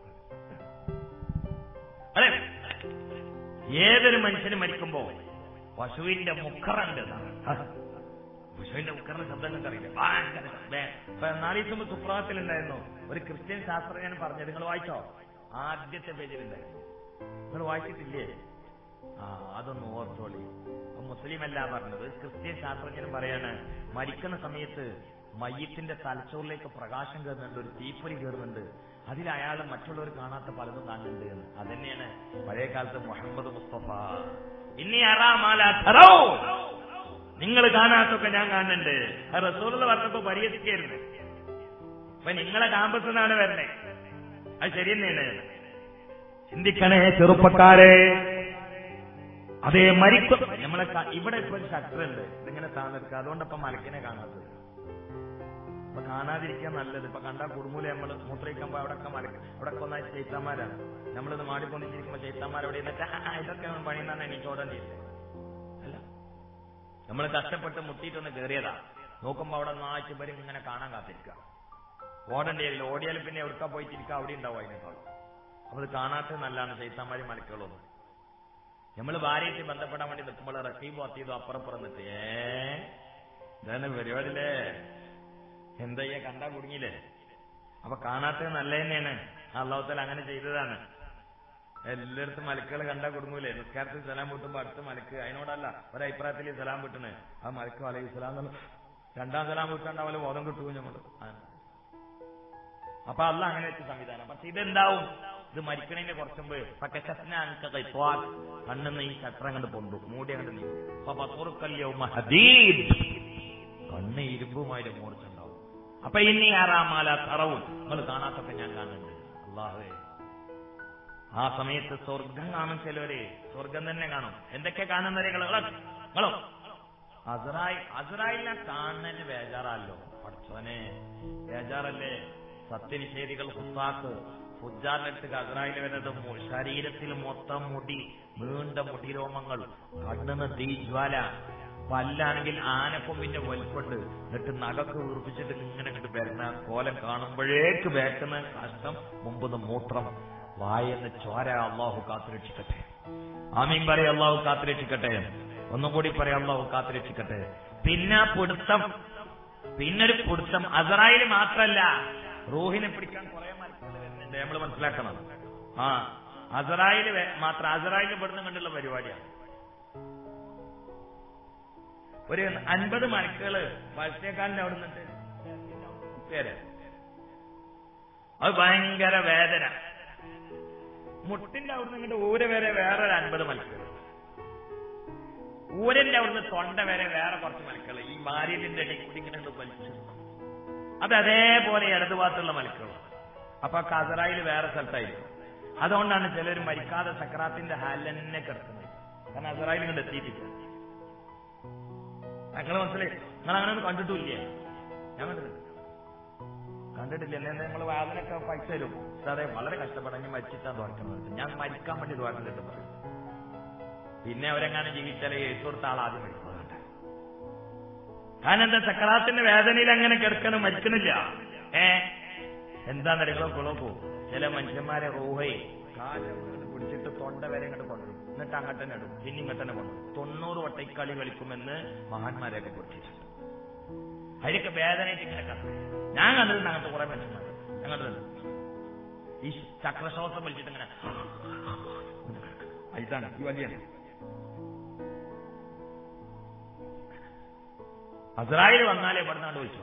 അതെ ഏതൊരു മനുഷ്യന് മരിക്കുമ്പോ പശുവിന്റെ മുക്കറുണ്ട് പശുവിന്റെ ഉക്കറിന്റെ ശബ്ദം നിങ്ങൾക്ക് അറിയില്ല ഭയങ്കര ശബ്ദം. ഇപ്പൊ നാല് ദിവസം മുമ്പ് സുപ്രഭാതത്തിലുണ്ടായിരുന്നു ഒരു ക്രിസ്ത്യൻ ശാസ്ത്രജ്ഞൻ പറഞ്ഞത് നിങ്ങൾ വായിച്ചോ ആദ്യത്തെ പേജിലുണ്ടായിരുന്നു നിങ്ങൾ വായിച്ചിട്ടില്ലേ ആ അതൊന്ന് ഓർത്തോളി അപ്പൊ മുസ്ലിം അല്ല പറഞ്ഞത് ക്രിസ്ത്യൻ ശാസ്ത്രജ്ഞൻ പറയാണ് മരിക്കുന്ന സമയത്ത് മയ്യത്തിന്റെ തലച്ചോറിലേക്ക് പ്രകാശം കയറുന്നുണ്ട് ഒരു തീപ്പൊരി കയറുന്നുണ്ട് അതിൽ അയാൾ മറ്റുള്ളവർ കാണാത്ത പലതും കാണുന്നുണ്ട് എന്ന് അതന്നെയാണ് പഴയ കാലത്ത് മുഹമ്മദ് മുസ്തഫ ഇനി അറാമാല നിങ്ങൾ കാണാത്തൊക്കെ ഞാൻ കാണുന്നുണ്ട് അത് റസൂലുള്ള പറഞ്ഞപ്പോ പരിഹസിക്കായിരുന്നു അപ്പൊ നിങ്ങളെ ക്യാമ്പസിൽ നിന്നാണ് വരണേ അത് ശരി തന്നെയാണ് ചിന്തിക്കണേ ചെറുപ്പക്കാരെ അതേ മരിക്കും നമ്മളെ ക- ഇവിടെ ഇപ്പൊ ഒരു ഷട്ടർ ഉണ്ട് ഇതിങ്ങനെ താന്നിരിക്കുക അതുകൊണ്ടപ്പോ മലക്കിനെ കാണാത്തത് അപ്പൊ കാണാതിരിക്കാൻ നല്ലത് ഇപ്പൊ കണ്ടാ കുടുംബൂലെ നമ്മള് മൂത്രയിക്കുമ്പോ അവിടെയൊക്കെ മലക്ക് അവിടെ ഒന്നായി ചൈത്താന്മാരാണ് നമ്മളിത് മാടിക്കൊണ്ടിരിക്കുമ്പോ ചൈത്താന്മാർ അവിടെ ഇരുന്നിട്ട് "ആ, ആ, ഇതൊക്കെ പണിയെന്നാണ് എനിക്ക് ഓടേണ്ടിയില്ലേ അല്ല നമ്മൾ കഷ്ടപ്പെട്ട് മുട്ടിയിട്ടൊന്ന് കയറിയതാ നോക്കുമ്പോ അവിടെ നാച്ചു പേര് ഇങ്ങനെ കാണാൻ കാത്തിരിക്കുക ഓടേണ്ടിയില്ല ഓടിയാലും പിന്നെ എവിടുക്കാ പോയിട്ടിരിക്കുക അവിടെ ഉണ്ടാവും അതിനേക്കാൾ അപ്പൊ അത് കാണാത്തത് നല്ലതാണ് ചൈത്താന്മാരി മലക്കുകളൊന്നും നമ്മൾ ഭാര്യയായിട്ട് ബന്ധപ്പെടാൻ വേണ്ടി നിൽക്കുമ്പോൾ റഹീബ് അത്തീതും അപ്പുറപ്പുറം നിട്ട് ഏ ഇതാണ് പരിപാടിയില്ലേ എന്താ ഈ കണ്ടാ കുടുങ്ങിയില്ലേ അപ്പൊ കാണാത്തത് നല്ല തന്നെയാണ് അള്ളാഹുത്തല അങ്ങനെ ചെയ്തതാണ് എല്ലായിടത്തും മലക്കുകൾ കണ്ടാ കുടുങ്ങൂലേ നിസ്കാരത്തിൽ സലാം വിട്ടുമ്പോ അടുത്ത മലക്ക് അതിനോടല്ല ഒരഭിപ്രായത്തിൽ സലാം വിട്ടണ് ആ മലക്ക് അലൈഹി സ്വലാം എന്നുള്ള രണ്ടാം സലാം വിട്ടുണ്ടാവല്ലോ ബോധം കിട്ടുമോ ഞമ്മള് ആ. അപ്പൊ അല്ല അങ്ങനെ വെച്ച സംവിധാനം പക്ഷെ ഇതെന്താവും ഇത് മരിക്കണതിന്റെ കുറച്ച് മുമ്പ് പക്കശസ്ന അൻകത ഇപ്പൊ കണ്ണെന്ന് ഈ ചട്ടം കണ്ട് പൊന്തു മൂടി അങ്ങോട്ട് നീ അപ്പൊ പത്തുറുക്കല്യോ മഹദീദ് കണ്ണ് ഇരുമ്പുമായിട്ട് മൂർച്ചുണ്ടാവും അപ്പൊ ഇനി ആറാമാല തറവും നിങ്ങൾ കാണാത്തൊക്കെ ഞാൻ കാണുന്നുണ്ട് അള്ളാഹുവേ ആ സമയത്ത് സ്വർഗം കാണും ചിലവരെ സ്വർഗം തന്നെ കാണും എന്തൊക്കെ കാണുന്നത് നിങ്ങളോ അസറായി അസറായിലിനെ കാണുന്നതിന് ബേജാറല്ലോ പഠിച്ചവനെ ബേജാറല്ലേ സത്യനിഷേധികൾ ഹുസാക്ക് ഫുജാറിനടുത്ത് അസറായിൽ വരുന്നത് മു- ശരീരത്തിൽ മൊത്തം മുടി നീണ്ട മുടിരോമങ്ങൾ കണ്ണിന് തീജ്വാല പല്ലാണെങ്കിൽ ആനക്കൊമ്പിന്റെ വലിപ്പുണ്ട് എന്നിട്ട് നഖക്ക് വീർപ്പിച്ചിട്ട് ഇങ്ങനെ ഇങ്ങോട്ട് വരുന്ന കോലം കാണുമ്പോഴേക്ക് വേക്കുന്ന കഷ്ടം മുമ്പ് മൂത്രം വായെന്ന് ചോര അള്ളാഹു കാത്തുരക്ഷിക്കട്ടെ ആമീൻ പറയാം അള്ളാഹു കാത്തുരക്ഷിക്കട്ടെ ഒന്നും കൂടി പറയാം അള്ളാഹു കാത്തുരക്ഷിക്കട്ടെ പിന്നെ പിടുത്തം പിന്നൊരു പിടുത്തം അസറായിൽ മാത്രല്ല റൂഹിനെ പിടിക്കാൻ കുറെ മത്സരം വരുന്നുണ്ട് നമ്മൾ മനസ്സിലാക്കണം ആ അസറായിൽ മാത്രം അസറായിൽ പെടുന്ന കണ്ടുള്ള പരിപാടിയാണ് ഒരു അൻപത് മണിക്കുകള് പഴത്തേക്കാലിന്റെ അവിടെ നിന്നിട്ട് പേര് അത് ഭയങ്കര വേദന മുട്ടിന്റെ അവിടുന്ന് ഇങ്ങോട്ട് ഊര വരെ വേറെ ഒരു അൻപത് മണിക്കൂർ ഊരന്റെ അവിടുന്ന് തൊണ്ട വരെ വേറെ കുറച്ച് മണിക്കൂർ ഈ മാരിലിന്റെ ഇടയിൽ കൂടി ഇങ്ങനെ അങ്ങട് വലിച്ചു അത് അതേപോലെ ഇടതുഭാഗത്തുള്ള മണിക്കൂർ അപ്പൊ കസറായിൽ വേറെ സ്ഥലത്തായിരിക്കും അതുകൊണ്ടാണ് ചിലർ മരിക്കാതെ സക്രാത്തിന്റെ ഹാലിൽ തന്നെ കിടക്കുന്നത് കാരണം അസറായിൽ ഇങ്ങോട്ട് എത്തിയിട്ടില്ല നിങ്ങൾ മനസ്സിലായി നിങ്ങൾ അങ്ങനെ ഒന്നും കണ്ടിട്ടില്ലേ ഞാൻ കണ്ടിട്ടുണ്ട് കണ്ടിട്ടില്ല എന്നെ നമ്മൾ വാതിലൊക്കെ പൈസ തരും സാറേ വളരെ കഷ്ടപ്പെടാൻ ഞാൻ മരിച്ചിട്ടാ ദ്വാരക്കുന്നത് ഞാൻ മരിക്കാൻ വേണ്ടി ദ്വാരത്തിലിട്ട് പറയും പിന്നെ അവരെങ്ങാനും ജീവിച്ചാലേ എഴുത്ത് കൊടുത്ത ആൾ ആദ്യം മരിക്കുന്നതുണ്ട് കാരണം എന്താ സക്രാത്തിന്റെ വേദനയിൽ അങ്ങനെ കിടക്കണം മരിക്കണില്ല ഏ എന്താ നിരകളോ കുളപ്പോ ചില മനുഷ്യന്മാരെ റൂഹയെ കാലം ഇങ്ങോട്ട് പിടിച്ചിട്ട് തൊണ്ട വരെ ഇങ്ങോട്ട് കൊണ്ടുവരും എന്നിട്ട് അങ്ങോട്ട് തന്നെ ഇടും പിന്നെ ഇങ്ങോട്ട് തന്നെ കൊണ്ടുവരും തൊണ്ണൂറ് വട്ട ഈ കളി കളിക്കുമെന്ന് മഹാന്മാരെയൊക്കെ പഠിച്ചിട്ടുണ്ട് അതിലൊക്കെ വേദനയായിട്ട് ഇങ്ങനെ കണ്ടു ഞാൻ കണ്ടിട്ടുണ്ട് അങ്ങനത്തെ കുറെ മനുഷ്യന്മാർ ഞാൻ കണ്ടിട്ടുണ്ട് ഈ ചക്രശ്വാസം വലിച്ചിട്ട് ഇങ്ങനെ ഇതാണ് ഈ വലിയ അസ്രായേൽ വന്നാലേ ഇവിടുന്നാണ്ട് വിളിച്ചു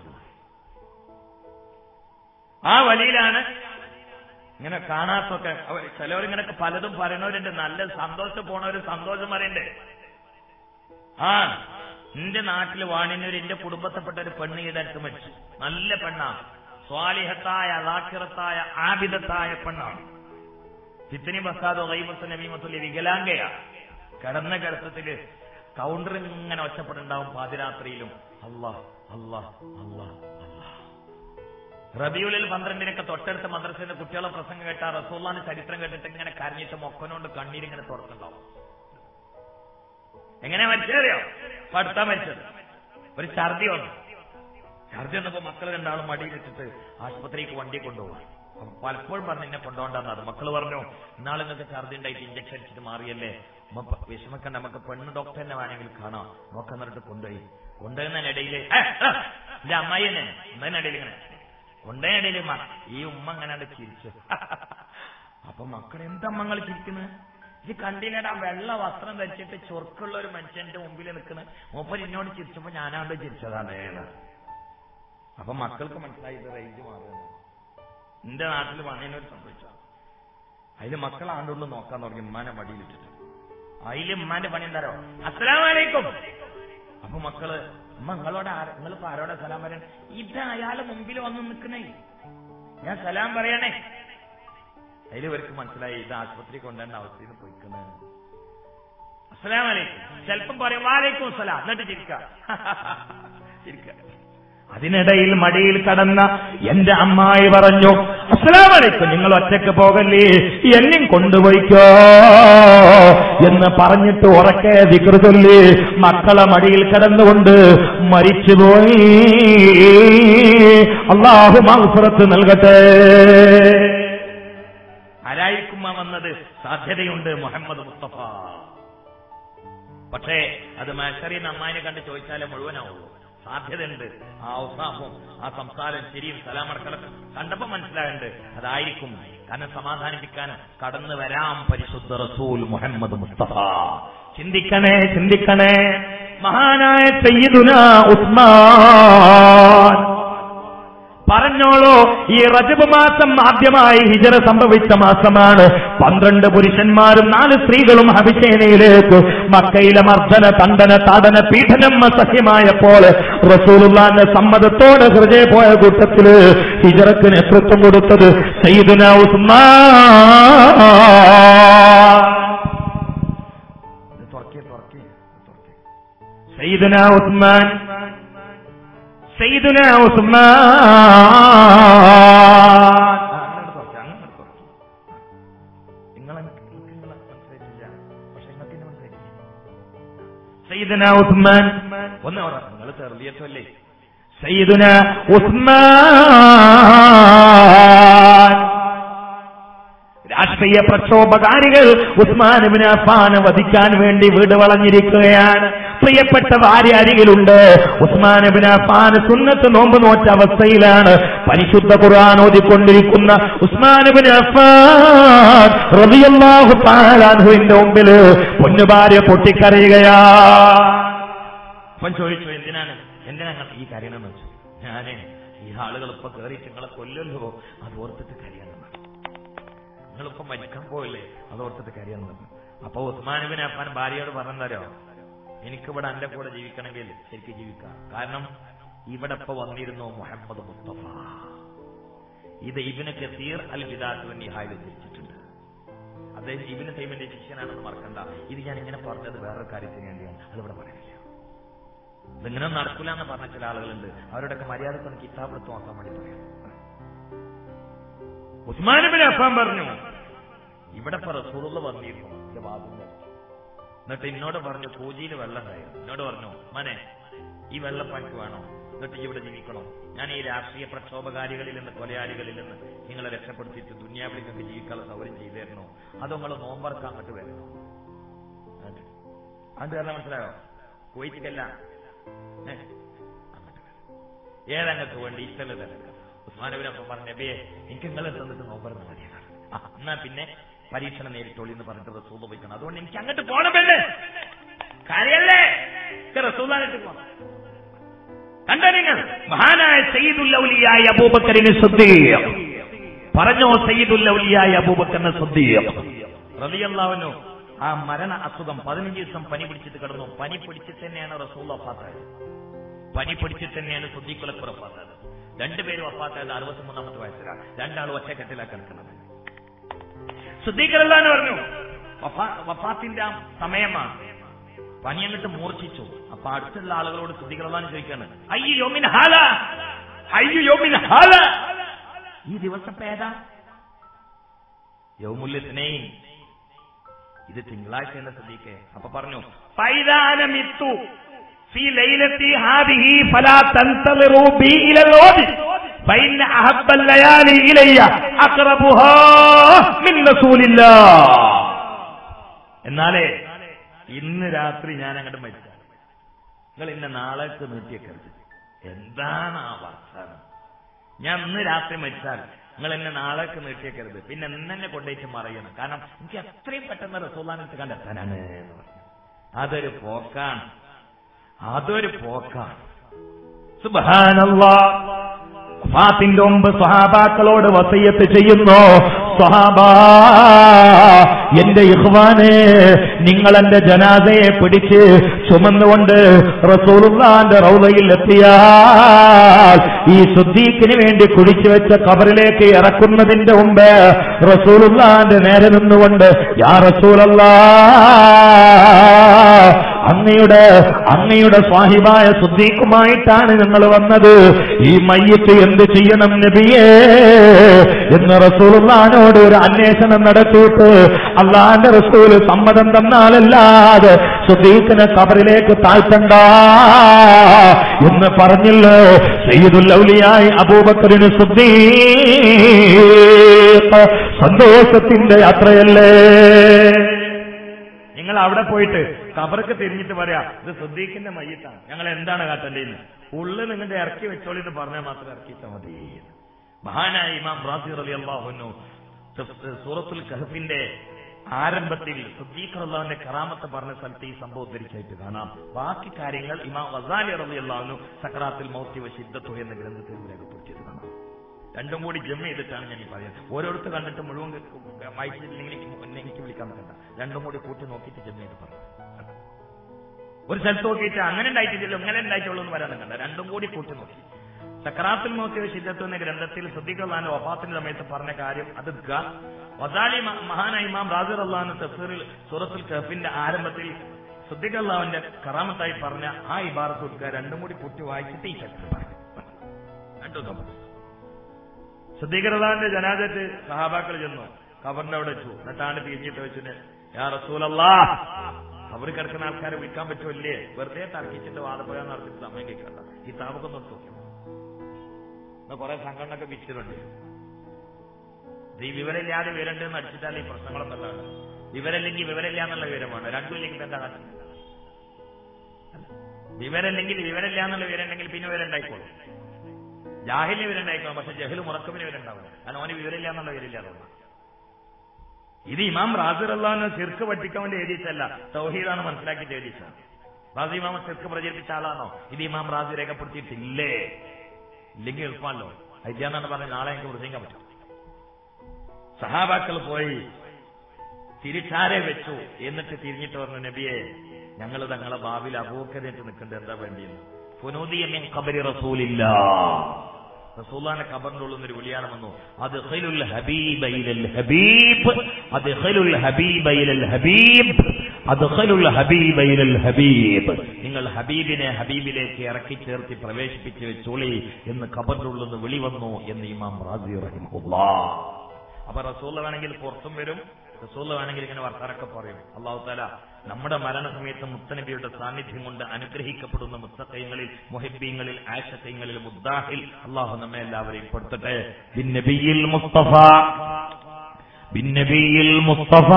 ആ വലിയിലാണ് ഇങ്ങനെ കാണാത്തൊക്കെ അവ- ചിലവരിങ്ങനൊക്കെ പലതും പറയണവരുണ്ട് നല്ല സന്തോഷം പോണവര് സന്തോഷം പറയണ്ടേ ആ എന്റെ നാട്ടിൽ വാണിനൊരു എന്റെ കുടുംബത്തിൽപ്പെട്ട ഒരു പെണ്ണ് ഈടടുത്ത് മരിച്ചു നല്ല പെണ്ണാണ് സ്വാലിഹത്തായ അലാഖിറത്തായ ആബിദത്തായ പെണ്ണാണ് ചിത്തനി ബസാദോ കൈമത്ത് നബീമത്തുല്യ വികലാംഗയാ കിടന്ന കിടത്തത്തില് കൗണ്ടർ ഇങ്ങനെ ഒച്ചപ്പെടുണ്ടാവും പാതിരാത്രിയിലും അല്ലാ അല്ലാ അല്ലാ അല്ലാ റബിയുലിൽ പന്ത്രണ്ടിനൊക്കെ തൊട്ടടുത്ത മദ്രസയുടെ കുട്ടികളെ പ്രസംഗം കേട്ട റസൂള്ളാന്റെ ചരിത്രം കേട്ടിട്ട് ഇങ്ങനെ കരഞ്ഞിട്ട് മൊക്കനോണ്ട് കണ്ണീരിങ്ങനെ തുറക്കുണ്ടാവും എങ്ങനെ മരിച്ചറിയോ പടുത്താ മരിച്ചത് ഒരു ഛർദി വന്നു ഛർദി വന്നപ്പോ മക്കൾ രണ്ടാളും മടിയിലിട്ടിട്ട് ആശുപത്രിക്ക് വണ്ടി കൊണ്ടുപോകും അപ്പൊ പലപ്പോഴും പറഞ്ഞു എന്നെ കൊണ്ടുപോകണ്ടെന്നത് മക്കൾ പറഞ്ഞു ഇന്നാളെ നിങ്ങൾക്ക് ഛർദി ഉണ്ടായിട്ട് ഇഞ്ചക്ഷൻ അടിച്ചിട്ട് മാറിയല്ലേ ഉമ്മ പ- വിഷമിക്കണ്ട നമുക്ക് പെണ്ണ് ഡോക്ടറിനെ വേണമെങ്കിൽ കാണാം നോക്കാന്നിട്ട് കൊണ്ടുപോയി കൊണ്ടുപോകുന്നതിനിടയിൽ എന്റെ അമ്മായി തന്നെ ഉമ്മതിനിടയിൽ ഇങ്ങനെ കൊണ്ടുപോയതിനിടയിൽ ഈ ഉമ്മ അങ്ങനെ അങ്ങട് ചിരിച്ചു അപ്പൊ മക്കൾ എന്താ മങ്ങൾ ചിരിക്കുന്നത് ഇത് കണ്ടില്ലടാ വെള്ള വസ്ത്രം ധരിച്ചിട്ട് ചൊറുക്കുള്ള ഒരു മനുഷ്യന്റെ മുമ്പിൽ നിൽക്കുന്ന മൂപ്പർ എന്നോട് ചിരിച്ചപ്പോ ഞാനാണ്ട് ചിരിച്ചതാണ് അപ്പൊ മക്കൾക്ക് മനസ്സിലായി ഇത് റേഞ്ച് മാറുകയാണ് എന്റെ നാട്ടിൽ പണിനൊരു സംഭവിച്ച അതില് മക്കൾ ആണ്ടുകൊണ്ട് നോക്കാൻ തുടങ്ങി ഉമ്മാനെ മടിയിലിട്ടിട്ട് അതില് ഉമ്മാന്റെ പണി എന്താരോ അസ്സലാമലൈക്കും അപ്പൊ മക്കള് ഉമ്മ നിങ്ങളോട് നിങ്ങളിപ്പോ ആരോടെ സലാം പറയണേ ഇത് അയാളെ മുമ്പിൽ വന്ന് നിൽക്കണേ ഞാൻ സലാം പറയണേ അതിൽ ഇവർക്ക് മനസ്സിലായി ഇത് ആശുപത്രി കൊണ്ടുവന്ന അവസ്ഥയിൽ നിന്ന് പോയിക്കണേ അസ്സലാമലൈക്കും ചിലപ്പം പറയും വാലൈക്കും അസ്സലാം എന്നിട്ട് ചിരിക്ക ചിരിക്ക അതിനിടയിൽ മടിയിൽ കടന്ന എന്റെ അമ്മായി പറഞ്ഞു അസ്സലാമലൈക്കും നിങ്ങൾ ഒറ്റക്ക് പോകല്ലേ എന്നും കൊണ്ടുപോയിക്കോ എന്ന് പറഞ്ഞിട്ട് ഉറക്കെ ദിക്റ് ചൊല്ലി മക്കളെ മടിയിൽ കിടന്നുകൊണ്ട് മരിച്ചുപോയി അള്ളാഹു മഹഫുറത്ത് നൽകട്ടെ ആരായിരിക്കും ആ വന്നത് സാധ്യതയുണ്ട് മുഹമ്മദ് മുസ്തഫ പക്ഷേ അത് മാഷറി നന്നായി കണ്ട് ചോദിച്ചാലേ മുഴുവനാവുള്ളൂ സാധ്യതയുണ്ട് ആ ഔസാഫും ആ സംസാരം ശരിയും സലാമടക്കലൊക്കെ കണ്ടപ്പോ മനസ്സിലാകുന്നുണ്ട് അതായിരിക്കും കാരണം സമാധാനിപ്പിക്കാൻ കടന്നു വരാം പരിശുദ്ധ റസൂൽ മുഹമ്മദ് മുസ്തഫ ചിന്തിക്കണേ ചിന്തിക്കണേ മഹാനായ സയ്യിദുന ഉസ്മാൻ പറഞ്ഞോളൂ ഈ റജബ് മാസം ആദ്യമായി ഹിജറ സംഭവിച്ച മാസമാണ് പന്ത്രണ്ട് പുരുഷന്മാരും നാല് സ്ത്രീകളും ഹബിസേനയിലേക്ക് മക്കയിലെ മർദ്ദന തണ്ടന താടന പീഡനം അസഹ്യമായപ്പോൾ റസൂലുള്ളാന്റെ സമ്മതത്തോടെ ഹൃദയ പോയ കൂട്ടത്തില് ഹിജറക്ക് നേതൃത്വം കൊടുത്തത് സയ്യിദുന ഉസ്മാൻ തുറക്കേ തുറക്കേ തുറക്കേ സയ്യിദുന ഉസ്മാൻ സയ്യിദുന ഉസ്മാൻ അങ്ങനെ തുറക്കേ അങ്ങനെ തുറക്കേ നിങ്ങൾ നിങ്ങളെ മനസ്സിലായിട്ടില്ല പക്ഷെ നിങ്ങൾക്ക് എന്നെ മനസ്സിലായിട്ടില്ല സയ്യിദുന ഉസ്മാൻ ഒന്ന് പറ നിങ്ങൾ തെറിയറ്റല്ലേ സയ്യിദുന ഉസ്മാൻ രാഷ്ട്രീയ പ്രക്ഷോഭകാരികൾ ഉസ്മാനുബിന് അഫാന് വധിക്കാൻ വേണ്ടി വീട് വളഞ്ഞിരിക്കുകയാണ് പ്രിയപ്പെട്ട ഭാര്യ അരികിലുണ്ട് ഉസ്മാനുബിന് അഫാന് സുന്നത്ത് നോമ്പ് നോറ്റ അവസ്ഥയിലാണ് പരിശുദ്ധ ഖുർആൻ ഓതിക്കൊണ്ടിരിക്കുന്ന ഉസ്മാനുബിന് അഫാൻ റളിയല്ലാഹു തആല അൻഹുവിന്റെ മുമ്പിൽ പൊന്നുഭാര്യ പൊട്ടിക്കരയുകയാ അവൻ ചോദിച്ചു എന്തിനാണ് എന്തിനാ നിങ്ങൾ ഈ കരയണമെന്ന് വെച്ചു ഞാന് ഈ ആളുകൾ ഇപ്പൊ കയറിയിട്ട് നിങ്ങളെ കൊല്ലല്ലോ അത് ഓർത്തിട്ട് കരയാന്ന് പറഞ്ഞു നിങ്ങളിപ്പോ മരിക്കാൻ പോയില്ലേ അത് ഓർത്തിട്ട് കരയാന്ന് പറഞ്ഞു അപ്പൊ ഉസ്മാനുബിൻ അഫാൻ ഭാര്യയോട് പറഞ്ഞല്ലോ എനിക്കിവിടെ എന്റെ കൂടെ ജീവിക്കണമെങ്കിൽ ശരിക്ക് ജീവിക്കാം കാരണം ഇവിടെ ഇപ്പൊ വന്നിരുന്നു മുഹമ്മദ് മുസ്തഫ ഇത് ഇബിന് കസീർ അൽ ബിദാത്തുവിൻ നിഹായിൽ ഉദ്ധരിച്ചിട്ടുണ്ട് അദ്ദേഹം ഇബിന് തൈമിന്റെ ശിഷ്യനാണെന്ന് മറക്കണ്ട ഇത് ഞാൻ ഇങ്ങനെ പറഞ്ഞത് വേറൊരു കാര്യത്തിന് വേണ്ടിയാണ് അതിവിടെ പറയുന്നില്ല ഇതിങ്ങനെ നടക്കില്ല എന്ന് പറഞ്ഞ ചില ആളുകളുണ്ട് അവരോടൊക്കെ മര്യാദക്കൊന്ന് കിതാബ് എടുത്ത് നോക്കാൻ വേണ്ടി പറയാം ഉസ്മാനുബിൻ അഫാൻ പറഞ്ഞു ഇവിടെ ഇപ്പൊ റസൂറുള്ള വന്നിരുന്നു എന്റെ വാതിലിന്റെ എന്നിട്ട് എന്നോട് പറഞ്ഞു പൂജയിൽ വെള്ളം ഉണ്ടായിരുന്നു എന്നോട് പറഞ്ഞു മനെ ഈ വെള്ളം പണിക്ക് വേണോ എന്നിട്ട് ഇവിടെ ജീവിക്കണോ ഞാൻ ഈ രാഷ്ട്രീയ പ്രക്ഷോഭകാരികളിൽ നിന്ന് കൊലയാളികളിൽ നിന്ന് നിങ്ങളെ രക്ഷപ്പെടുത്തിയിട്ട് ദുന്യാവിൽ നിങ്ങൾക്ക് ജീവിക്കാനുള്ള സൗകര്യം ചെയ്തു തരണോ അതോ നിങ്ങൾ നോമ്പറക്കാൻ അങ്ങോട്ട് വരണോ അത് കാരണം മനസ്സിലായോ കുവൈറ്റിക്കല്ല ഏ, അങ്ങോട്ട് വരണം. ഏതങ്ങൾക്ക് വേണ്ടി ഇഷ്ടമുള്ള തന്നെ ഉസ്മാനബിനൊപ്പം പറഞ്ഞ ബേ എനിക്ക് നിങ്ങൾ തന്നിട്ട് നോമ്പറന്ന് മതിയാണ് ആ, എന്നാ പിന്നെ പരീക്ഷണം നേരിട്ടോളി എന്ന് പറഞ്ഞിട്ട് റസൂൽ പോയിക്കണം അതുകൊണ്ട് എനിക്ക് അങ്ങോട്ട് പോകണമല്ലേ കാര്യല്ലേ റസൂലായിട്ട് പോകണം കണ്ടോ നിങ്ങൾ മഹാനായ സയ്യിദുല്ലൗലിയായ അബൂബക്കറിന് ശ്രദ്ധീയ പറഞ്ഞോ സയ്യിദുല്ലൗലിയായ അബൂബക്കറിന് ശ്രദ്ധീയ റളിയല്ലാഹുവിനു ആ മരണ അസുഖം പതിനഞ്ച് ദിവസം പനി പിടിച്ചിട്ട് കിടന്നു പനി പിടിച്ചിട്ട് തന്നെയാണ് റസൂൽ വഫാത്തായത് പനി പിടിച്ചിട്ട് തന്നെയാണ് സുദ്ദീഖുലക്ക് വഫാത്തായത് രണ്ടുപേരും വഫാത്തായത് അറുപത്തിമൂന്നാമത്തെ വയസ്സിലാണ് രണ്ടാൾ ഒറ്റക്കെട്ടിലാണ് കിടക്കുന്നത് സുദ്ദീഖലെന്ന് പറഞ്ഞു വഫാ- വഫാത്തിന്റെ ആ സമയമാണ് പനി അങ്ങോട്ട് മൂർച്ഛിച്ചു അപ്പൊ അടുത്തുള്ള ആളുകളോട് സുദ്ദീഖലെന്ന് ചോദിക്കാണ് അയ്യോ യോമിൻ ഹാല അയ്യോ യോമിൻ ഹാല ഈ ദിവസം ഏതാ യൗമുല്യത്തിനെയും ഇത് തിങ്കളാഴ്ച എന്ന ശ്രദ്ധിക്കേ അപ്പൊ പറഞ്ഞു ഫൈദാനമിത്തു في ليلتي هذه فلا تنتظروا بي إلى الغد فإن أحب الليالي إلي أقربها من رسول الله എന്നാലേ ഇന്ന് രാത്രി ഞാൻ അങ്ങോട്ട് മരിച്ച നിങ്ങൾ ഇന്നെ നാളേക്ക് നീട്ടിയേക്കരുത് എന്താണ് ആ വർത്താനം ഞാൻ ഇന്ന് രാത്രി മരിച്ചാൽ നിങ്ങൾ എന്നെ നാളേക്ക് നീട്ടിയേക്കരുത് പിന്നെ എന്നെ കൊണ്ടുപോയിട്ട് മറയണം കാരണം എനിക്ക് എത്രയും പെട്ടെന്ന് റസൂലാനത്ത് കണ്ടെത്താനാണ് എന്ന് പറഞ്ഞു അതൊരു പോക്കാണ് അതൊരു പോക്കാണ് സുബ്ഹാനല്ലാഹ് വഫാത്തിന്റെ മുമ്പ് സ്വഹാബാക്കളോട് വസയ്യത്ത് ചെയ്യുന്നു സ്വഹാബാ എന്റെ ഇഹ്വാനെ നിങ്ങൾ എന്റെ ജനാസയെ പിടിച്ച് ചുമന്നുകൊണ്ട് റസൂലുള്ളാന്റെ റൗലയിൽ എത്തിയാൽ ഈ സുദ്ദീഖിന് വേണ്ടി കുഴിച്ചു വെച്ച കബറിലേക്ക് ഇറക്കുന്നതിന്റെ മുമ്പ് റസൂലുള്ളാന്റെ നേരെ നിന്നുകൊണ്ട് യാ റസൂലല്ലാ അങ്ങയുടെ അങ്ങയുടെ സ്വാഹിബായ സുദ്ദീഖുമായിട്ടാണ് ഞങ്ങൾ വന്നത് ഈ മയ്യത്ത് എന്ത് ചെയ്യണം നബിയേ എന്ന് റസൂലുള്ളാനോട് ഒരു അന്വേഷണം നടത്തിയിട്ട് അള്ളാന്റെ റസൂല് സമ്മതം തന്നാലല്ലാതെ സുദ്ദീഖിനെ കബറിലേക്ക് താഴ്ത്തണ്ട എന്ന് പറഞ്ഞില്ലോ സയ്യിദുൽ ഔലിയായി അബൂബക്കറിന് സുദ്ദീഖ് സന്തോഷത്തിന്റെ യാത്രയല്ലേ നിങ്ങൾ അവിടെ പോയിട്ട് കബർക്ക് തിരിഞ്ഞിട്ട് പറയാ ഇത് സുദ്ദീഖിന്റെ മയ്യത്താണ് ഞങ്ങൾ എന്താണ് കാട്ടേണ്ടതെന്ന് ഉള്ളു നിങ്ങളുടെ ഇറക്കി വെച്ചോളി എന്ന് പറഞ്ഞാൽ മാത്രം ഇറക്കിയിട്ടാ മതി മഹാനായ ഇമാം റാസി റലി അള്ളാഹുനു സൂറത്തുൽ കഹഫിന്റെ ആരംഭത്തിൽ സുദ്ദീഖ് അള്ളാഹുവിന്റെ കറാമത്ത് പറഞ്ഞ സ്ഥലത്ത് ഈ സംഭവം ഉദ്ധരിച്ചായിട്ട് കാണാം ബാക്കി കാര്യങ്ങൾ ഇമാം വസാലി റലി അള്ളാഹുനു സക്രാത്തിൽ മൗത്തി വശിദ്ധത്തു എന്ന ഗ്രന്ഥത്തിൽ രേഖപ്പെടുത്തിയത് കാണാം രണ്ടും കൂടി ജമ്മ ചെയ്തിട്ടാണ് ഞാൻ ഈ പറയുന്നത് ഓരോരുത്തർ കണ്ടിട്ട് മുഴുവൻ വായിച്ചിട്ടില്ലെങ്കിൽ എനിക്ക് എനിക്ക് വിളിക്കാൻ പറ്റണ്ട രണ്ടും കൂടി കൂട്ടി നോക്കിയിട്ട് ജമ്മ ചെയ്ത് പറഞ്ഞു ഒരു സ്ഥലത്ത് നോക്കിയിട്ട് അങ്ങനെ ഉണ്ടായിട്ടില്ലല്ലോ ഇങ്ങനെ ഉണ്ടായിട്ടുള്ളൂ എന്ന് പറയാൻ കണ്ട രണ്ടും കൂടി കൂട്ടി നോക്കി സക്രാത്തിൽ നോക്കിയ ശിദ്ധത്വ എന്ന ഗ്രന്ഥത്തിൽ സുദ്ദീഖ് വഫാത്തിന്റെ സമയത്ത് പറഞ്ഞ കാര്യം അത് വസാലി മഹാന ഇമാം റാസിർ അള്ളഹാന് തഫ്സീറിൽ സൂറത്തുൽ കഫിന്റെ ആരംഭത്തിൽ സുദ്ദീഖ് അള്ളാഹുവിന്റെ കറാമത്തായി പറഞ്ഞ ആ ഇബാറത്ത് കൊടുക്കുക രണ്ടും കൂടി കൂട്ടി വായിച്ചിട്ട് ഈ ചരിത്രം പറഞ്ഞു രണ്ടും തമ്മിൽ സുദ്ദീഖ് ജനാദത്ത് സഹാബാക്കൾ ചെന്നു കബറിന്റെ അവിടെ വെച്ചു എന്നിട്ടാണ് തിരിഞ്ഞിട്ട് വെച്ചിട്ട് യാ റസൂലല്ലാ കബറി കിടക്കുന്ന ആൾക്കാരെ വിൽക്കാൻ പറ്റുമല്ലേ വെറുതെ തർക്കിച്ചിട്ട് വാദപ്രയോഗം നടത്തിയിട്ട് സമയം കേൾക്കണ്ട ഈ താപകം നിർത്തും എന്നാ കുറെ സംഘടനയൊക്കെ വിറ്റിട്ടുണ്ട് ഈ വിവരമില്ലാതെ വിവരമുണ്ടെന്ന് അടിച്ചിട്ടാൽ ഈ പ്രശ്നങ്ങളൊക്കെ ഉള്ളതാണ് വിവരമില്ലെങ്കിൽ വിവരമില്ല എന്നുള്ള വിവരമാണ് രണ്ടും ഇല്ലെങ്കിൽ എന്താ കാര്യം വിവരമില്ലെങ്കിൽ വിവരമില്ല എന്നുള്ള വിവരം ഉണ്ടെങ്കിൽ പിന്നെ വിവരം ഉണ്ടായിക്കോളും ജാഹിലിന് വിവരം ഉണ്ടായിക്കോളും പക്ഷെ ജഹല് മുറക്കമിന് വിവരം ഉണ്ടാവില്ല കാരണം അവന് വിവരമില്ല എന്നുള്ള വിവരമില്ല അതുകൊണ്ട് ഇത് ഇമാം റാസിർ അള്ളാഹിനെ ചെറുക്ക് പഠിപ്പിക്കാൻ വേണ്ടി എഴുതിയിട്ടല്ല തൗഹീദാണ് മനസ്സിലാക്കിയിട്ട് എഴുതിയിട്ടാണ് റാസി ഇമാമ ചെറുക്ക് പ്രചരിപ്പിച്ച ആളാണോ ഇത് ഇമാം റാസി രേഖപ്പെടുത്തിയിട്ടില്ലേ ഇല്ലെങ്കിൽ എളുപ്പമല്ലോ അയച്ചാന്നാണ് പറഞ്ഞത് നാളെ എനിക്ക് പ്രസംഗിക്കാൻ പറ്റും സഹാബാക്കൾ പോയി തിരിച്ചാരെ വെച്ചു എന്നിട്ട് തിരിഞ്ഞിട്ട് പറഞ്ഞു നബിയെ ഞങ്ങൾ തങ്ങളെ ഭാവിയിൽ അബൂക്കരേറ്റ് നിൽക്കേണ്ടത് എന്താ വേണ്ടിയെന്ന് ഫുനൂദിയമ്യൻ കബരി റസൂലില്ല റസൂല്ലാന്റെ ഖബറിന്റെ ഉള്ളിൽ നിന്നൊരു വിളിയാണ് വന്നു അത് ഖൈലുൽ ഹബീബൈലൽ ഹബീബ് അത് ഖൈലുൽ ഹബീബൈലൽ ഹബീബ് അത് ഖൈലുൽ ഹബീബൈലൽ ഹബീബ് നിങ്ങൾ ഹബീബിനെ ഹബീബിലേക്ക് ഇറക്കി ചേർത്തി പ്രവേശിപ്പിച്ച് വെച്ചോളി എന്ന് ഖബറിന്റെ ഉള്ളിൽ നിന്ന് വിളി വന്നു എന്ന് ഇമാം റാസി റഹിമുല്ലാ അപ്പൊ റസൂള്ള വേണമെങ്കിൽ പുറത്തും വരും റസൂള്ള വേണമെങ്കിൽ ഇങ്ങനെ വർത്താനൊക്കെ പറയും അള്ളാഹു താല നമ്മുടെ മരണസമയത്ത് മുത്തനബിയുടെ സാന്നിധ്യം കൊണ്ട് അനുഗ്രഹിക്കപ്പെടുന്ന മുത്തക്കയങ്ങളിൽ മുഹിബീങ്ങളിൽ ആശക്കയങ്ങളിൽ മുദ്ദാഹിൽ അള്ളാഹു നമ്മെ എല്ലാവരെയും പെടുത്തട്ടെ ബിന്നബിയിൽ മുസ്തഫ ബിന്നബിയിൽ മുസ്തഫ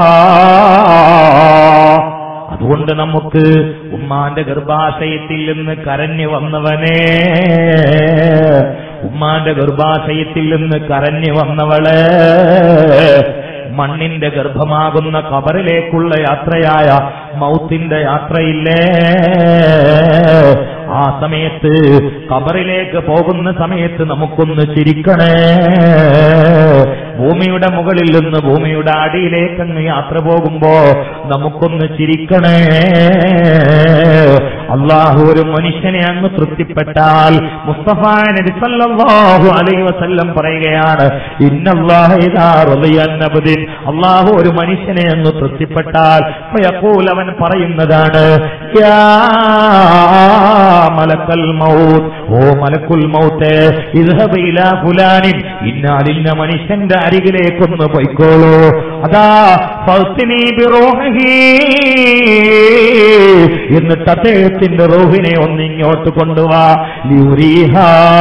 അതുകൊണ്ട് നമുക്ക് ഉമ്മാന്റെ ഗർഭാശയത്തിൽ നിന്ന് കരഞ്ഞു വന്നവനെ ഉമ്മാന്റെ ഗർഭാശയത്തിൽ നിന്ന് കരഞ്ഞു വന്നവളെ മണ്ണിന്റെ ഗർഭമാകുന്ന കബറിലേക്കുള്ള യാത്രയായ മൗത്തിന്റെ യാത്രയില്ലേ ആ സമയത്ത് കബറിലേക്ക് പോകുന്ന സമയത്ത് നമുക്കൊന്ന് ചിരിക്കണേ ഭൂമിയുടെ മുകളിൽ നിന്ന് ഭൂമിയുടെ അടിയിലേക്ക് അങ്ങ് യാത്ര പോകുമ്പോ നമുക്കൊന്ന് ചിരിക്കണേ അള്ളാഹു ഒരു മനുഷ്യനെ അങ്ങ് തൃപ്തിപ്പെട്ടാൽ മുസ്തഫ നബി സല്ലല്ലാഹു അലൈഹി വസല്ലം പറയുകയാണ് ഇന്നല്ലാഹ ഇദാ റളിയ അന്നബദിൻ അള്ളാഹു ഒരു മനുഷ്യനെ അങ്ങ് തൃപ്തിപ്പെട്ടാൽ ഫയഖൂൽ അവൻ പറയുന്നതാണ് യാ മലക്കൽ മൗത്ത് ഓ മലക്കുൽ മൗത്ത് ഇദ്ഹബ് ഇലാ ഫുലാനിൻ ഇന്നാലിന്ന മനുഷ്യന്റെ അരികിലേക്കൊന്ന് പൊയ്ക്കോളൂ അതാ ഫൗത്തിനി ബിറൂഹിഹി എന്നിട്ട് അദ്ദേഹത്തിന്റെ റൂഹിനെ ഒന്ന് ഇങ്ങോട്ട് കൊണ്ടുവാ ലിയുരീഹ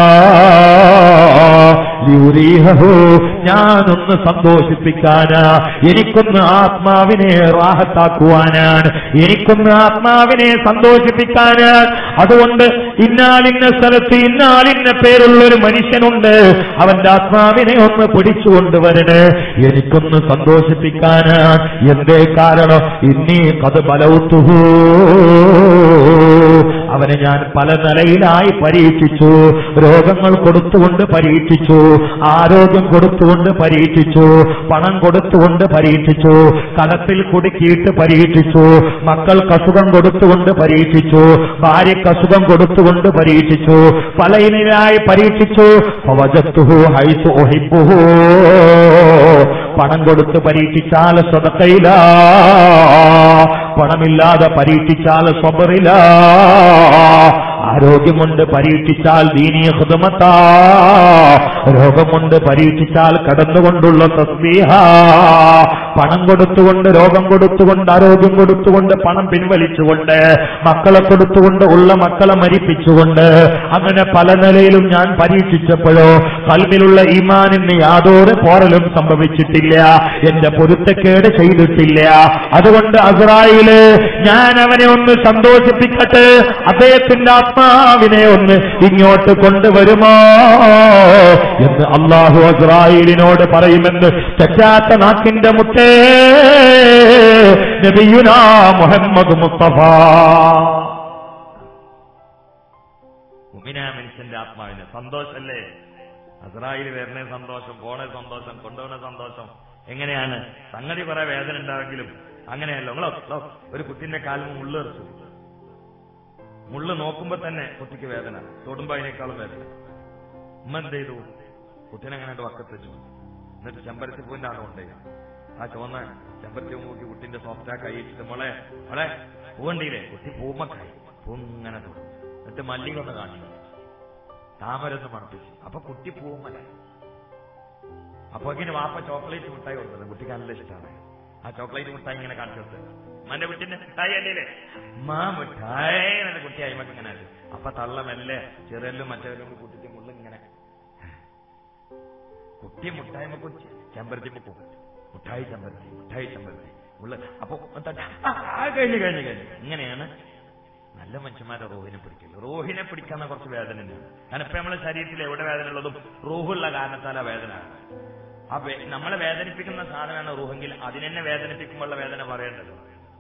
ലിയുരീഹു ഞാനൊന്ന് സന്തോഷിപ്പിക്കാനാ എനിക്കൊന്ന് ആത്മാവിനെ റാഹത്താക്കുവാനാണ് എനിക്കൊന്ന് ആത്മാവിനെ സന്തോഷിപ്പിക്കാനാണ് അതുകൊണ്ട് ഇന്നാലിന്ന സ്ഥലത്ത് ഇന്നാലിന്ന പേരുള്ള ഒരു മനുഷ്യനുണ്ട് അവന്റെ ആത്മാവിനെ ഒന്ന് പിടിച്ചുകൊണ്ടുവരണേ എനിക്കൊന്ന് സന്തോഷിപ്പിക്കാനാണ് എന്തേ കാരണം ഇന്നീ കത് ബലൗത്തുഹൂ അവനെ ഞാൻ പല നിലയിലായി പരീക്ഷിച്ചു രോഗങ്ങൾ കൊടുത്തുകൊണ്ട് പരീക്ഷിച്ചു ആരോഗ്യം കൊടുത്തുകൊണ്ട് പരീക്ഷിച്ചു പണം കൊടുത്തുകൊണ്ട് പരീക്ഷിച്ചു കടത്തിൽ കുടുക്കിയിട്ട് പരീക്ഷിച്ചു മക്കൾക്ക് അസുഖം കൊടുത്തുകൊണ്ട് പരീക്ഷിച്ചു ഭാര്യയ്ക്ക് അസുഖം കൊടുത്തുകൊണ്ട് പരീക്ഷിച്ചു പല ഇനയായി പരീക്ഷിച്ചു ഫവജത്തുഹു ഹൈസു ഉഹിബ്ബുഹു. പണം കൊടുത്ത് പരീക്ഷിച്ചാൽ സ്വതക്കയില പണമില്ലാതെ പരീക്ഷിച്ചാൽ സ്വബറില ആരോഗ്യം കൊണ്ട് പരീക്ഷിച്ചാൽ ദീനീയ ഹൃദമത്താ രോഗം കൊണ്ട് പരീക്ഷിച്ചാൽ കടന്നുകൊണ്ടുള്ള തസ്ബീഹ പണം കൊടുത്തുകൊണ്ട് രോഗം കൊടുത്തുകൊണ്ട് ആരോഗ്യം കൊടുത്തുകൊണ്ട് പണം പിൻവലിച്ചുകൊണ്ട് മക്കളെ കൊടുത്തുകൊണ്ട് ഉള്ള മക്കളെ മരിപ്പിച്ചുകൊണ്ട് അങ്ങനെ പല നിലയിലും ഞാൻ പരീക്ഷിച്ചപ്പോഴോ കൽവിലുള്ള ഈമാനിന് യാതൊരു പോറലും സംഭവിച്ചിട്ടില്ല എന്റെ പൊരുത്തക്കേട് ചെയ്തിട്ടില്ല അതുകൊണ്ട് അസറായില് ഞാൻ അവനെ ഒന്ന് സന്തോഷിപ്പിക്കട്ടെ അദ്ദേഹത്തിന്റെ ആത്മാവിനെ ഒന്ന് ഇങ്ങോട്ട് കൊണ്ടുവരുമോ എന്ന് അള്ളാഹു അസ്രായേലിനോട് പറയുമെന്ന് തെറ്റാത്ത നാക്കിന്റെ മുത്തേ നബിയുനാ മുഹമ്മദ് മുസ്തഫ മുമിന മനുഷ്യന്റെ ആത്മാവിന് സന്തോഷല്ലേ അസ്രായിൽ വരുന്ന സന്തോഷം പോണ സന്തോഷം കൊണ്ടുപോകുന്ന സന്തോഷം എങ്ങനെയാണ് സംഗതി കുറെ വേദന ഉണ്ടാവെങ്കിലും അങ്ങനെയല്ലോ നിങ്ങളോ ലോ, ഒരു കുട്ടിന്റെ കാലിൽ മുള്ളെറിച്ചു മുള്ള് നോക്കുമ്പോ തന്നെ കുട്ടിക്ക് വേദന തൊടുമ്പോ അതിനേക്കാളും വേദന ഉമ്മ എന്ത് ചെയ്തു കുട്ടീനെ അങ്ങനെ വക്കത്ത് വെച്ചു എന്നിട്ട് ചെമ്പരത്തി പൂവിന്റെ ആണോ കൊണ്ടേ ആ ചുവന്ന ചെമ്പരത്തി പൂ നോക്കി കുട്ടിന്റെ സോഫ്റ്റാ കൈ ഇട്ടിട്ട് മോളെ മോളെ പൂവണ്ടിയില്ലേ കുട്ടി പൂമ്മക്കായി പൂ ഇങ്ങനെ തൊടും എന്നിട്ട് മല്ലിക ഒന്ന് കാണിച്ചു താമരൊന്ന് മണപ്പിച്ചു അപ്പൊ കുട്ടി പൂമ്മല അപ്പൊ ഇങ്ങനെ വാപ്പ ചോക്ലേറ്റ് മിഠായി കൊടുത്തത് കുട്ടിക്ക് നല്ല ഇഷ്ടമാണ് ആ ചോക്ലേറ്റ് മിഠായി ഇങ്ങനെ കാണിച്ചു കൊടുത്തത് ഉമ്മന്റെ കുട്ടിന്റെ മിഠായി അല്ലേ മാ മിഠായി എന്നെ കുട്ടി അയിമക്ക് ഇങ്ങനെ ആക്കി. അപ്പൊ തള്ള മെല്ലെ ചെറിയല്ലും മറ്റവരും കൂടി കുട്ടിക്ക് മുള്ള ഇങ്ങനെ കുട്ടി മുട്ടായ്മ കുറിച്ച് ചെമ്പരത്തി മുക്കും മുട്ടായി ചെമ്പരത്തി മുട്ടായി ചെമ്പരത്തി ഉള്ള അപ്പൊ തട്ടി, ആ, ആ, കഴിഞ്ഞു കഴിഞ്ഞു കഴിഞ്ഞു ഇങ്ങനെയാണ് നല്ല മനുഷ്യന്മാരെ റോഹിനെ പിടിക്കില്ല റോഹിനെ പിടിക്കുന്ന കുറച്ച് വേദന തന്നെയാണ് കാരണം ഇപ്പൊ നമ്മളെ ശരീരത്തിൽ എവിടെ വേദന ഉള്ളതും റൂഹുള്ള കാരണത്താൽ ആ വേദന ആ വേ- നമ്മളെ വേദനിപ്പിക്കുന്ന സാധനമാണ് റൂഹെങ്കിൽ അതിനെന്നെ വേദനിപ്പിക്കുമ്പോഴുള്ള വേദന പറയേണ്ടത്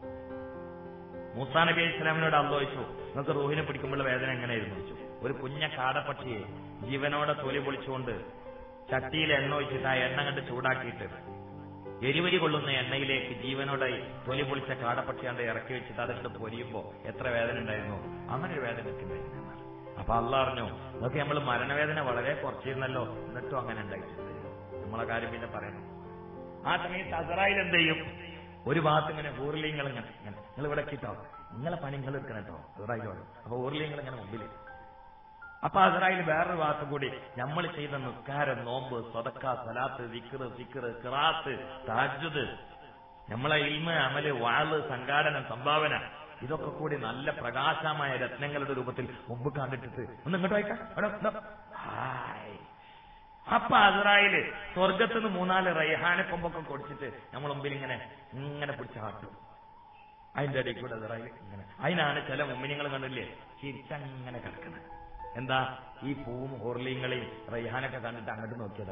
മൂസാ നബി ഇസ്ലാമിനോട് അന്തോദിച്ചു നിങ്ങൾക്ക് റൂഹിനെ പിടിക്കുമ്പോഴുള്ള വേദന എങ്ങനെയായിരുന്നു ചോദിച്ചു ഒരു കുഞ്ഞ കാടപ്പക്ഷിയെ ജീവനോടെ തൊലി പൊളിച്ചുകൊണ്ട് ചട്ടിയിൽ എണ്ണ ഒഴിച്ചിട്ട് ആ എണ്ണ കണ്ട് ചൂടാക്കിയിട്ട് എരിവരി കൊള്ളുന്ന എണ്ണയിലേക്ക് ജീവനോടെ തൊലി പൊളിച്ച കാടപ്പക്ഷിയാണ്ട് ഇറക്കി വെച്ചിട്ട് അതിട്ട് പൊരിയുമ്പോ എത്ര വേദന ഉണ്ടായിരുന്നു അങ്ങനെ ഒരു വേദന എനിക്കുണ്ടായിരുന്നു അപ്പൊ അല്ല അറിഞ്ഞു അതൊക്കെ നമ്മൾ മരണവേദന വളരെ കുറച്ചിരുന്നല്ലോ എന്നിട്ടും അങ്ങനെ ഉണ്ടായിട്ടുണ്ട് നമ്മളെ കാര്യം പിന്നെ പറയണം ആ സമയത്ത് അസറായിൽ എന്ത് ചെയ്യും ഒരു ഭാഗത്ത് ഇങ്ങനെ ഊർലിങ്ങൾ ഇങ്ങനെ ഇങ്ങനെ നിങ്ങൾ ഇവിടെ കിട്ടോ നിങ്ങളെ പണി നിങ്ങൾ എടുക്കണം കേട്ടോ അസറായിലോട് അപ്പൊ ഊർലിങ്ങൾ ഇങ്ങനെ മുമ്പിൽ അപ്പൊ അസറായിൽ വേറൊരു ഭാഗത്ത് കൂടി നമ്മൾ ചെയ്ത നിസ്കാരം നോമ്പ് സ്വതക്ക സലാത്ത് വിക്റ് സിക്റ് കിറാത്ത് താജുദ് നമ്മളെ ഇൽമ അമല് വാള് സംഘാടനം സംഭാവന ഇതൊക്കെ കൂടി നല്ല പ്രകാശമായ രത്നങ്ങളുടെ രൂപത്തിൽ മുമ്പ് കണ്ടിട്ടിട്ട് ഒന്ന് ഇങ്ങോട്ട് വായിക്കാം ഇവിടെ, ഇതാ. ഹായ്. അപ്പൊ അസറായില് സ്വർഗത്തുനിന്ന് മൂന്നാല് റൈഹാന കൊമ്പൊക്കെ കൊടുത്തിട്ട് നമ്മൾ മുമ്പിൽ ഇങ്ങനെ ഇങ്ങനെ പിടിച്ച് കാട്ടും അതിന്റെ ഇടയിൽ കൂടെ അസറായില് ഇങ്ങനെ അതിനാണ് ചില മുമ്മിനിങ്ങൾ കണ്ടില്ലേ ചിരിച്ചങ്ങനെ കിടക്കുന്നത് എന്താ ഈ പൂവും ഹോർലിങ്ങളെയും റൈഹാനൊക്കെ കണ്ടിട്ട് അങ്ങോട്ട് നോക്കിയതാ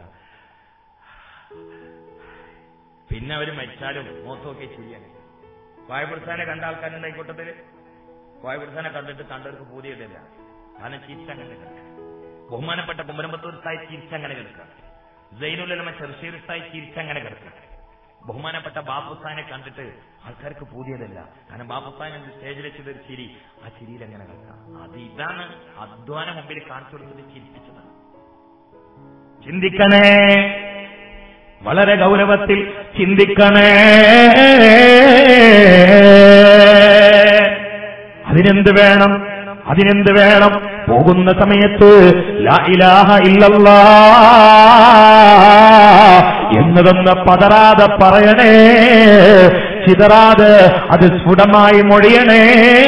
പിന്നെ അവര് മരിച്ചാലും മുഖത്ത് നോക്കി ചിരിയാണ് കോയപിടിച്ചാനെ കണ്ട ആൾക്കാരുണ്ട് ഈ കൂട്ടത്തില് കോയപിടിച്ചാനെ കണ്ടിട്ട് കണ്ടവർക്ക് പൂതിയിട്ടില്ല കാരണം ചിരിച്ചങ്ങനെ കിടക്കുക ബഹുമാനപ്പെട്ട കുമരമ്പത്തൂർ സ്ഥായി ചിരിച്ചങ്ങനെ കിടക്കുക ജൈനുലമ ചെറുശീർ സ്ഥായി ചിരിച്ചങ്ങനെ കിടക്കുക ബഹുമാനപ്പെട്ട ബാപ്പുസ്ഥാനെ കണ്ടിട്ട് ആൾക്കാർക്ക് പൂതിയതല്ല കാരണം ബാപ്പുസ്ഥാൻ എന്ത് സ്റ്റേജിൽ വെച്ചത് ഒരു ചിരി ആ ചിരിയിൽ എങ്ങനെ കിടക്കാം അത് ഇതാണ് അധ്വാനം മുമ്പിൽ കാണിച്ചു കൊടുത്തിട്ട് ചിരിപ്പിച്ചത് ചിന്തിക്കണേ വളരെ ഗൗരവത്തിൽ ചിന്തിക്കണേ അതിനെന്ത് വേണം അതിനെന്ത് വേണം പോകുന്ന സമയത്ത് ലാ ഇലാഹ ഇല്ലല്ലാ എന്നതൊന്ന് പതറാതെ പറയണേ ചിതറാതെ അത് സ്ഫുടമായി മൊഴിയണേ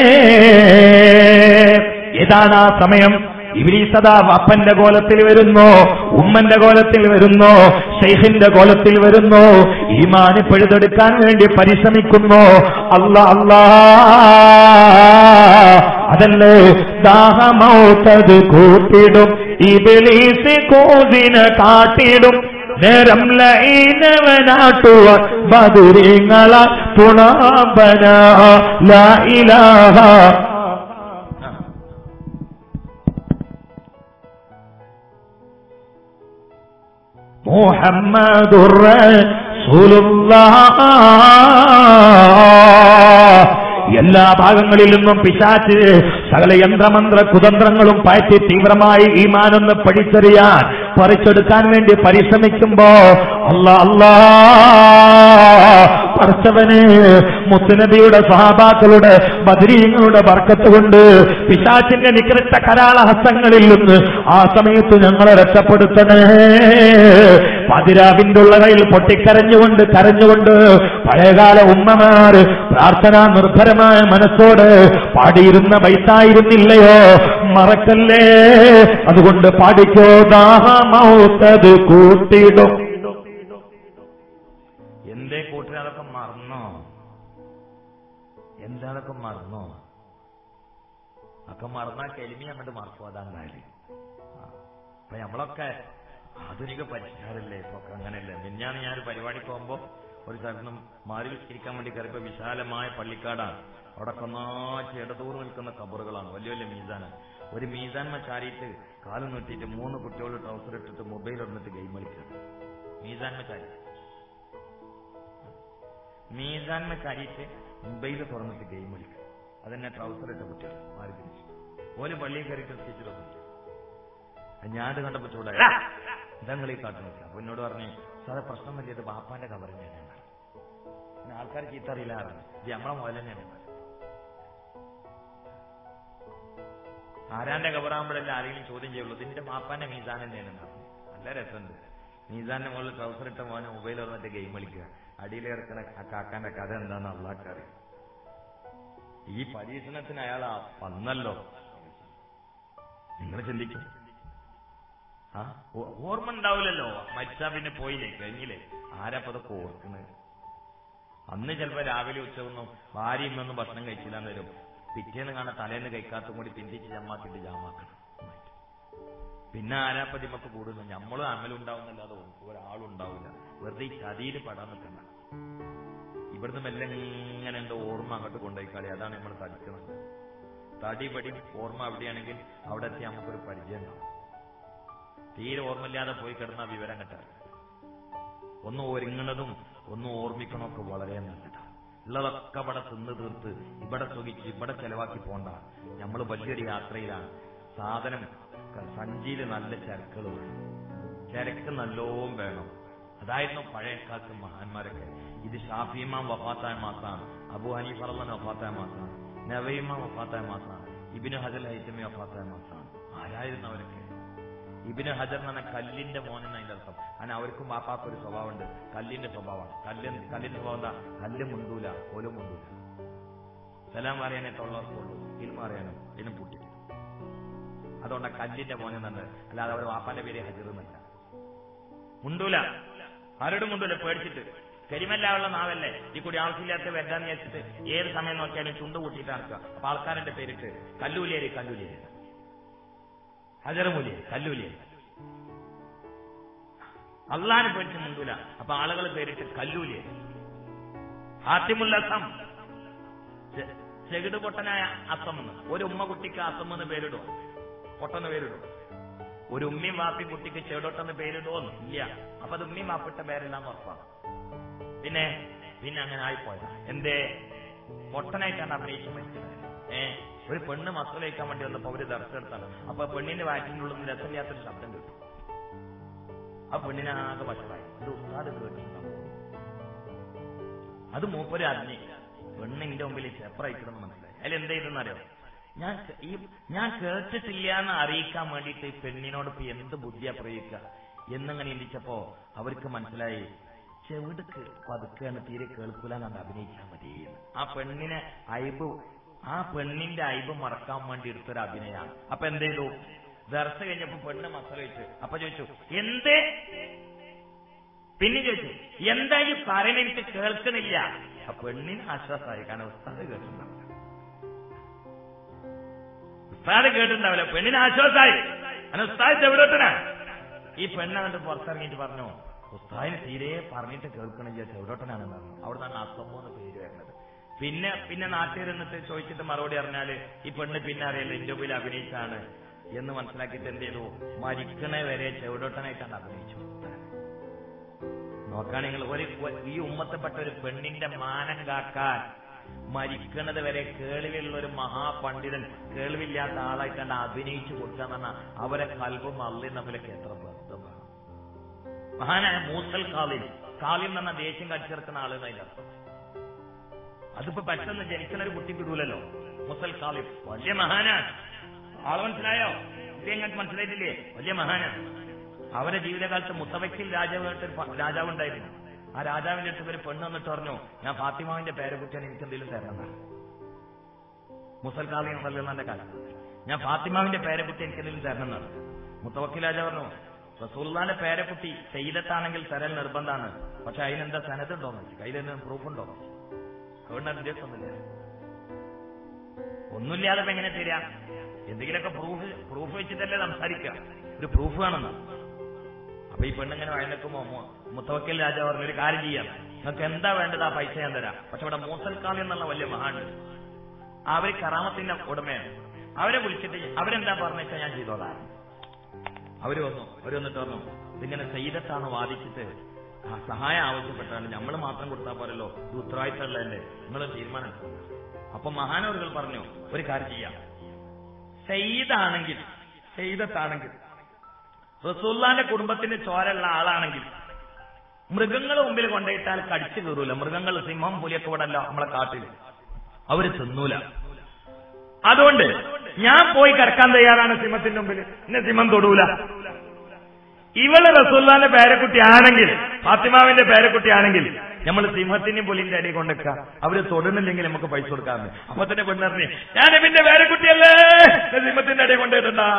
ഏതാണ് ആ സമയം ഇവരീസദാ അപ്പന്റെ കോലത്തിൽ വരുന്നു ഉമ്മന്റെ കോലത്തിൽ വരുന്നു ഷെയ്ഖിന്റെ കോലത്തിൽ വരുന്നു ഈമാന് പിഴുതെടുക്കാൻ വേണ്ടി പരിശ്രമിക്കുന്നു അല്ല അല്ലാ അതല്ലേ ദാഹമൗത്തത് കൂട്ടിടും ഇബിലീസ് കോതിന് കാട്ടിടും നേരം ലൈനവനാട്ടുവ ബദുരിങ്ങള തുണാബന ലാ ഇലാഹ മുഹമ്മദുർ റസൂലുള്ളാഹ് എല്ലാ ഭാഗങ്ങളിൽ നിന്നും പിശാച്ച് സകല യന്ത്രമന്ത്ര കുതന്ത്രങ്ങളും പയറ്റി തീവ്രമായി ഈമാനൊന്ന് പഠിച്ചറിയാൻ പറിച്ചെടുക്കാൻ വേണ്ടി പരിശ്രമിക്കുമ്പോ അല്ലാ അല്ലാ പഠിച്ചവന് മുത്തുനബിയുടെ സഹാബാക്കളുടെ ബദരീങ്ങളുടെ ബർക്കത്ത് കൊണ്ട് പിശാച്ചിന്റെ നികൃഷ്ട കരാളഹസ്തങ്ങളിൽ നിന്ന് ആ സമയത്ത് ഞങ്ങളെ രക്ഷപ്പെടുത്തണേ പതിരാവിന്റെ ഉള്ളറയിൽ പൊട്ടിക്കരഞ്ഞുകൊണ്ട് കരഞ്ഞുകൊണ്ട് പഴയകാല ഉമ്മമാര് പ്രാർത്ഥനാ നിർഭരമായ മനസ്സോട് പാടിയിരുന്ന വൈത്തായിരുന്നില്ലയോ മറക്കല്ലേ അതുകൊണ്ട് പാടിക്കോ ദാഹമൗത്തത് കൂട്ടിടും എന്തേ കൂട്ടുകാരൊക്കെ മറന്നോ എന്താണൊക്കെ മറന്നോ ഒക്കെ മറന്നാ കെലിമി അങ്ങോട്ട് മറക്കും അതാണ് കാര്യം ആ. അപ്പൊ നമ്മളൊക്കെ ആധുനിക പരിഷ്കാരല്ലേ ഇപ്പൊ ഒക്കെ അങ്ങനെയല്ലേ മിന്നാണ് ഞാൻ ഒരു പരിപാടിക്ക് പോകുമ്പോ ഒരു സ്ഥലത്ത് നിന്നും മാറി ഇരിക്കാൻ വേണ്ടി കയറിയപ്പോ വിശാലമായ പള്ളിക്കാടാണ് അവിടെ കൊന്നാച്ച് ഇടതൂർ നിൽക്കുന്ന കബറുകളാണ് വലിയ വലിയ മീസാന് ഒരു മീസാൻമ ചാരിയിട്ട് കാല് നീട്ടിയിട്ട് മൂന്ന് കുട്ടികൾ ട്രൗസർ ഇട്ടിട്ട് മൊബൈൽ ഇടുന്നിട്ട് ഗെയിം കളിക്കുകയാണ് മീസാൻമ ചാരി മീസാൻമ ചാരിയിട്ട് മൊബൈൽ തുറന്നിട്ട് ഗെയിം കളിക്കുക അതെന്നെ ട്രൗസർ ഇട്ട കുട്ടികൾ മാറി തിരിച്ചു ഓല് പള്ളിയിൽ കയറിയിട്ട് ടീച്ചറൊക്കെ ഞാൻ ഇത് കണ്ടപ്പോ ചൂടായി ഇതങ്ങൾ ഈ കാട്ടുന്നില്ല അപ്പൊ എന്നോട് പറഞ്ഞു സാറേ പ്രശ്നം പറ്റിയത് ബാപ്പാന്റെ കവർ തന്നെയാണ് പിന്നെ ആൾക്കാർ ചീത്ത അറിയില്ല പറഞ്ഞു ഇത് നമ്മളെ മുതൽ തന്നെയാണ് ആരാന്റെ കവറാകുമ്പോഴല്ലേ ആരെങ്കിലും ചോദ്യം ചെയ്യുള്ളൂ ഇതിന്റെ ബാപ്പാന്റെ മീസാൻ തന്നെയാണ് പറഞ്ഞു. നല്ല രസമുണ്ട് മീസാന്റെ മുകളിൽ ട്രൗസർ ഇട്ട മോനെ മൊബൈൽ തുറന്നിട്ട് ഗെയിം കളിക്കുക അടിയിലിറക്കണ ആ കാക്കാന്റെ കഥ എന്താന്ന് അള്ളാക്കറിയാം ഈ പരീക്ഷണത്തിന് അയാൾ ആ വന്നല്ലോ നിങ്ങൾ ചിന്തിക്കും ആ ഓ- ഓർമ്മ ഉണ്ടാവില്ലല്ലോ മരിച്ചാ പിന്നെ പോയില്ലേ കഴിഞ്ഞില്ലേ ആരാപ്പ അതൊക്കെ ഓർക്കുന്നത് അന്ന് ചിലപ്പോ രാവിലെ ഉച്ചയൊന്നും ഭാര്യ ഇന്നൊന്നും ഭക്ഷണം കഴിച്ചില്ലാന്ന് വരും പിറ്റേന്ന് കാണാൻ തലേന്ന് കഴിക്കാത്തും കൂടി പിന്തിച്ച് ജമ്മാക്കിട്ട് ജാമാക്കണം പിന്നെ ആരാപ്പ ദിമക്ക് കൂടുന്നു നമ്മളും അമലുണ്ടാവുന്നല്ലാതെ ഒരാളും ഉണ്ടാവില്ല വെറുതെ ഈ ചതിയിൽ പെടാൻ നിൽക്കണ്ട ഇവിടുന്ന് മെല്ലെ ഇങ്ങനെ എന്തോ ഓർമ്മ അങ്ങോട്ട് കൊണ്ടുപോയി കളി അതാണ് നമ്മൾ തടിക്കുന്നത് തടി പടി ഓർമ്മ എവിടെയാണെങ്കിൽ അവിടെ എത്തി നമുക്കൊരു പരിചയം ഉണ്ടാവും തീരെ ഓർമ്മയില്ലാതെ പോയി കിടന്ന വിവരം കിട്ടാൻ ഒന്ന് ഒരുങ്ങണതും ഒന്ന് ഓർമ്മിക്കണമൊക്കെ വളരെ നല്ലതാണ് ഉള്ളതൊക്കെ ഇവിടെ തിന്ന് തീർത്ത് ഇവിടെ സുഖിച്ച് ഇവിടെ ചെലവാക്കി പോണ്ട നമ്മൾ വലിയൊരു യാത്രയിലാണ് സാധനം ക- സഞ്ചിയിൽ നല്ല ചരക്കുകൾ വേണം ചരക്ക് നല്ലോം വേണം അതായിരുന്നു പഴയ കാലത്ത് മഹാന്മാരൊക്കെ ഇത് ഷാഫിമാൻ വഫാത്തായ മാസമാണ് അബു ഹനീഫ് അള്ളൻ വഫാത്തായ മാസമാണ് നവീമാൻ വഫാത്തായ മാസമാണ് ഇബിന് ഹജൽ ഹൈത്തമി വഫാത്തായ മാസമാണ് ആരായിരുന്നു അവരൊക്കെ ഇബിന് ഹജർ എന്ന് പറഞ്ഞ കല്ലിന്റെ മോനെന്ന് അതിന്റെ അർത്ഥം അങ്ങനെ അവർക്കും ബാപ്പാക്ക് ഒരു സ്വഭാവമുണ്ട് കല്ലിന്റെ സ്വഭാവമാണ് കല്ല് കല്ലിന്റെ സ്വഭാവം എന്താ കല്ല് മുണ്ടൂല ഓലും മുണ്ടൂല സലാം അറിയാനേ തൊള്ളവർക്കുള്ളൂ ഇൽമ അറിയാനോ ഇതിനും പൂട്ടി അതുകൊണ്ട് കല്ലിന്റെ മോനെ എന്നത് അല്ലാതെ അവർ വാപ്പാന്റെ പേര് ഹജർ എന്നല്ല മുണ്ടൂല ആരോടും മുണ്ടൂല പേടിച്ചിട്ട് കരിമല്ലാവുള്ള നാവല്ലേ ഈ കൂടി ആവശ്യമില്ലാത്ത വരാന്ന് വിചാരിച്ചിട്ട് ഏത് സമയം നോക്കിയാലും ചുണ്ട് കൂട്ടിയിട്ട് നടക്കുക അപ്പൊ ആൾക്കാരുടെ പേരിട്ട് കല്ലൂലിയേരി കല്ലൂലിയേരി ഹജറമൂലിയ കല്ലൂലിയ അള്ളാനെ പേടിച്ച് മുണ്ടൂല അപ്പൊ ആളുകൾ പേരിട്ട് കല്ലൂലിയ ഹാത്തിമുല്ലസം ചെകിട് പൊട്ടനായ അസം എന്ന് ഒരു ഉമ്മ കുട്ടിക്ക് അസം എന്ന് പേരിടും പൊട്ടെന്ന് പേരിടും ഒരു ഉമ്മയും വാപ്പി കുട്ടിക്ക് ചെവിടൊട്ടെന്ന് പേരിടുമോന്ന് ഇല്ല അപ്പൊ അത് ഉമ്മയും വാപ്പിട്ട പേരെല്ലാം ഉറപ്പാണ് പിന്നെ പിന്നെ അങ്ങനെ ആയിപ്പോയതാ എന്തേ പൊട്ടനായിട്ടാണ് അഭിനയിച്ചു മരിച്ചത് ഏ ഒരു പെണ്ണ് മക്കൾ കഴിക്കാൻ വേണ്ടി വന്നപ്പോ അവര് ദർശനത്താണ് അപ്പൊ പെണ്ണിന്റെ വാറ്റിന്റെ ഉള്ളിൽ നിന്ന് രസമില്ലാത്തൊരു ശബ്ദം കേട്ടു ആ പെണ്ണിനാകെ വശമായി ഇത് ഉസ്താദ് കേട്ടിട്ടുണ്ടാവും അത് മൂപ്പര് അറിഞ്ഞ് പെണ്ണിന്റെ മുമ്പിൽ ചെപ്പറയിക്കണമെന്ന് മനസ്സിലായി അതിൽ എന്ത് ചെയ്തെന്നറിയോ ഞാൻ കേ- ഈ ഞാൻ കേട്ടിട്ടില്ല എന്ന് അറിയിക്കാൻ വേണ്ടിയിട്ട് ഈ പെണ്ണിനോട് ഇപ്പൊ എന്ത് ബുദ്ധിയാ പ്രയോഗിക്കുക എന്നിങ്ങനെ ചിന്തിച്ചപ്പോ അവർക്ക് മനസ്സിലായി ചെവിടുക്ക് പതുക്കെയാണ് തീരെ കേൾക്കൂല എന്നാണ് അഭിനയിച്ചാൽ മതി എന്ന്. ആ പെണ്ണിനെ അയബ് ആ പെണ്ണിന്റെ അയബ് മറക്കാൻ വേണ്ടി എടുത്തൊരു അഭിനയമാണ് അപ്പൊ എന്ത് ചെയ്തു ദർശ കഴിഞ്ഞപ്പോ പെണ്ണ് മക്കൾ വെച്ച് അപ്പൊ ചോദിച്ചു എന്തേ പിന്നെ ചോദിച്ചു എന്താ ഈ പറയുന്നത് എനിക്ക് കേൾക്കണില്ല ആ പെണ്ണിന് ആശ്വാസമായി കാരണം ഉസ്താദ് കേട്ടിട്ടുണ്ടാവില്ല ഉസ്താദ് കേട്ടിട്ടുണ്ടാവില്ല പെണ്ണിന് ആശ്വാസമായി കാരണം ഉസ്താദ് ചെവിടോട്ടനാ ഈ പെണ്ണ് കണ്ട് പുറത്തിറങ്ങിയിട്ട് പറഞ്ഞു ഉസ്താദിന് തീരെ പറഞ്ഞിട്ട് കേൾക്കണില്ല ചെവിടോട്ടനാണെന്ന് പറഞ്ഞു അവിടെ നിന്നാണ് അസംബോ എന്ന് പേര് വരുന്നത് പിന്നെ പിന്നെ നാട്ടിൽ നിന്നിട്ട് ചോദിച്ചിട്ട് മറുപടി അറിഞ്ഞാല് ഈ പെണ്ണ് പിന്നെ അറിയില്ല ഇന്റർവ്യൂവിൽ അഭിനയിച്ചാണ് എന്ന് മനസ്സിലാക്കിയിട്ട് എന്ത് ചെയ്തു മരിക്കണ വരെ ചെവിടോട്ടനായിട്ടാണ് അഭിനയിച്ചു നോക്കുകയാണെങ്കിൽ ഒരു ഒരു- ഈ ഉമ്മത്തപ്പെട്ട ഒരു പെണ്ണിന്റെ മാനം കാക്കാൻ മരിക്കുന്നത് വരെ കേൾവിയുള്ള ഒരു മഹാപണ്ഡിതൻ കേൾവില്ലാത്ത ആളായിട്ടാണ് അഭിനയിച്ചു കൊടുക്കാന്ന് പറഞ്ഞാൽ അവരെ കൽബും അള്ളിയും തമ്മിലൊക്കെ എത്ര ബന്ധമാണ് മഹാനായ മൂസൽ കാലിം കാലിം എന്ന് പറഞ്ഞ ദേഷ്യം കടിച്ചെടുക്കുന്ന ആള് എന്നതിന്റെ അർത്ഥം അതിപ്പോ പെട്ടെന്ന് ജനിക്കുന്ന ഒരു കുട്ടി വിടൂലല്ലോ മുസൽ കാലിം വലിയ മഹാനാണ് ആള് മനസ്സിലായോ ഇത് ഞങ്ങൾക്ക് മനസ്സിലായിട്ടില്ലേ വലിയ മഹാനാണ് അവരുടെ ജീവിതകാലത്ത് മുത്തവയ്ക്കിൽ രാജാവായിട്ട് ഒരു പ- രാജാവ് ഉണ്ടായിരുന്നു ആ രാജാവിന്റെ അടുത്ത് ഒരു പെണ്ണ് വന്നിട്ട് പറഞ്ഞു ഞാൻ ഫാത്തിമാവിന്റെ പേരെ കുറിച്ചാണ് എനിക്ക് എന്തെങ്കിലും തരണം മുസൽ കാലിം എന്നല്ല കാലം ഞാൻ ഫാത്തിമാവിന്റെ പേരെക്കുട്ടി എനിക്ക് എന്തെങ്കിലും തരണം എന്നാണ് മുത്തവക്കിൽ രാജാവ് പറഞ്ഞു റസൂള്ളാന്റെ പേരെക്കുട്ടി ചെയ്തത്താണെങ്കിൽ തരൽ നിർബന്ധമാണ് പക്ഷെ അതിനെന്താ സനതുണ്ടോന്ന് കയ്യിൽ എന്തെങ്കിലും പ്രൂഫ് ഉണ്ടോ അതുകൊണ്ട് ഉദ്ദേശമൊന്നുമില്ല ഒന്നുമില്ലാതെ ഇപ്പൊ എങ്ങനെ തരാ എന്തെങ്കിലുമൊക്കെ പ്രൂഫ് പ്രൂഫ് വെച്ചിട്ടല്ലേ സംസാരിക്കുക ഒരു പ്രൂഫ് വേണമെന്ന് അപ്പൊ ഈ പെണ്ണിങ്ങനെ വഴങ്ങുമ്പോ മുത്തവക്കൽ രാജാവ് പറഞ്ഞു ഒരു കാര്യം ചെയ്യാം നിങ്ങൾക്ക് എന്താ വേണ്ടത് ആ പൈസ ഞാൻ തരാം പക്ഷെ ഇവിടെ മൂസൽക്കാളി എന്നുള്ള വലിയ മഹാണ് അവര് കറാമത്തിന്റെ ഉടമയാണ് അവരെ വിളിച്ചിട്ട് അവരെന്താ പറഞ്ഞാൽ ഞാൻ ചെയ്തോളാം അവര് വന്നു അവര് വന്നിട്ട് പറഞ്ഞു ഇതിങ്ങനെ സൈദത്താണ് വാദിച്ചിട്ട് ആ സഹായം ആവശ്യപ്പെട്ടാണ് നമ്മൾ മാത്രം കൊടുത്താൽ പോരല്ലോ ഇത് ഉത്തരവാദിത്തമുള്ളതല്ലേ നിങ്ങൾ തീരുമാനം എടുക്കണം. അപ്പൊ മഹാനവറുകൾ പറഞ്ഞു ഒരു കാര്യം ചെയ്യാം സയ്യിദാണെങ്കിൽ സയ്യിദത്താണെങ്കിൽ റസൂല്ലാന്റെ കുടുംബത്തിന് ചോരയുള്ള ആളാണെങ്കിൽ മൃഗങ്ങളെ മുമ്പിൽ കൊണ്ടുപോയിട്ടാൽ കടിച്ചു കയറൂല മൃഗങ്ങൾ സിംഹം പുലിയൊക്കെ ഇവിടെ അല്ല നമ്മളെ കാട്ടിൽ അവര് തിന്നൂല അതുകൊണ്ട് ഞാൻ പോയി കിടക്കാൻ തയ്യാറാണ് സിംഹത്തിന്റെ മുമ്പിൽ എന്നെ സിംഹം തൊടൂല ഇവള് റസൂല്ലാന്റെ പേരക്കുട്ടി ആണെങ്കിൽ ഫാത്തിമാവിന്റെ പേരക്കുട്ടി ആണെങ്കിൽ നമ്മൾ സിംഹത്തിന്റെയും പുലിന്റെ അടി കൊണ്ടുവെക്കുക അവര് തൊടുന്നില്ലെങ്കിൽ നമുക്ക് പൈസ കൊടുക്കാറുണ്ട് അപ്പൊ തന്നെ പെണ്ണറിഞ്ഞ് ഞാൻ ഇവന്റെ പേരക്കുട്ടിയല്ലേ എന്നെ സിംഹത്തിന്റെ അടി കൊണ്ടുപോയിട്ടുണ്ടാ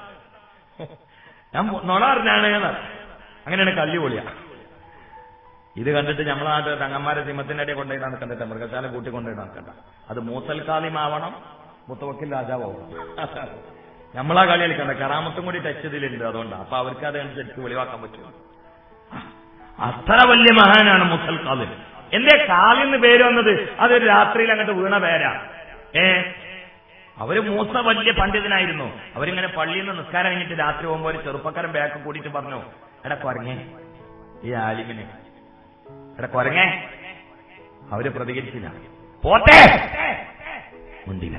ഞാൻ നുണ അറിഞ്ഞാണ് എന്ന്. അങ്ങനെയാണ് കല്ലി പൊളിയ ഇത് കണ്ടിട്ട് നമ്മളെ നാട്ടിൽ തങ്ങന്മാരെ സിംഹത്തിന്റെ അടി കൊണ്ടുപോയിട്ടാണ് കണ്ടിട്ട് മൃഗശാല കൂട്ടി കൊണ്ടുപോയിട്ടാണ് കണ്ട അത് മൂസൽക്കാലിമാവണം മുത്തവക്കിൽ രാജാവാവണം നമ്മളാ കളി കളിക്കണ്ട കറാമത്തും കൂടി ടച്ച് ഇതിലുണ്ട് അതുകൊണ്ടാണ് അപ്പൊ അവർക്ക് അതനുസരിച്ച് വെളിവാക്കാൻ പറ്റും അത്ര വലിയ മഹാനാണ് മുസൽ കാലിൽ എന്തേ കാലിന്ന് പേര് വന്നത് അതൊരു രാത്രിയിൽ അങ്ങോട്ട് വീണ പേരാ ഏ അവര് മൂസ വലിയ പണ്ഡിതനായിരുന്നു അവരിങ്ങനെ പള്ളിയിൽ നിന്ന് നിസ്കാരം കഴിഞ്ഞിട്ട് രാത്രി പോകുമ്പോൾ ഒരു ചെറുപ്പക്കാരൻ ബാക്ക് കൂടിയിട്ട് പറഞ്ഞു എടാ കൊരങ്ങേ ഈ ആലിമിന് എടാ കൊരങ്ങേ അവര് പ്രതികരിച്ചില്ല പോട്ടെ മുണ്ടില്ല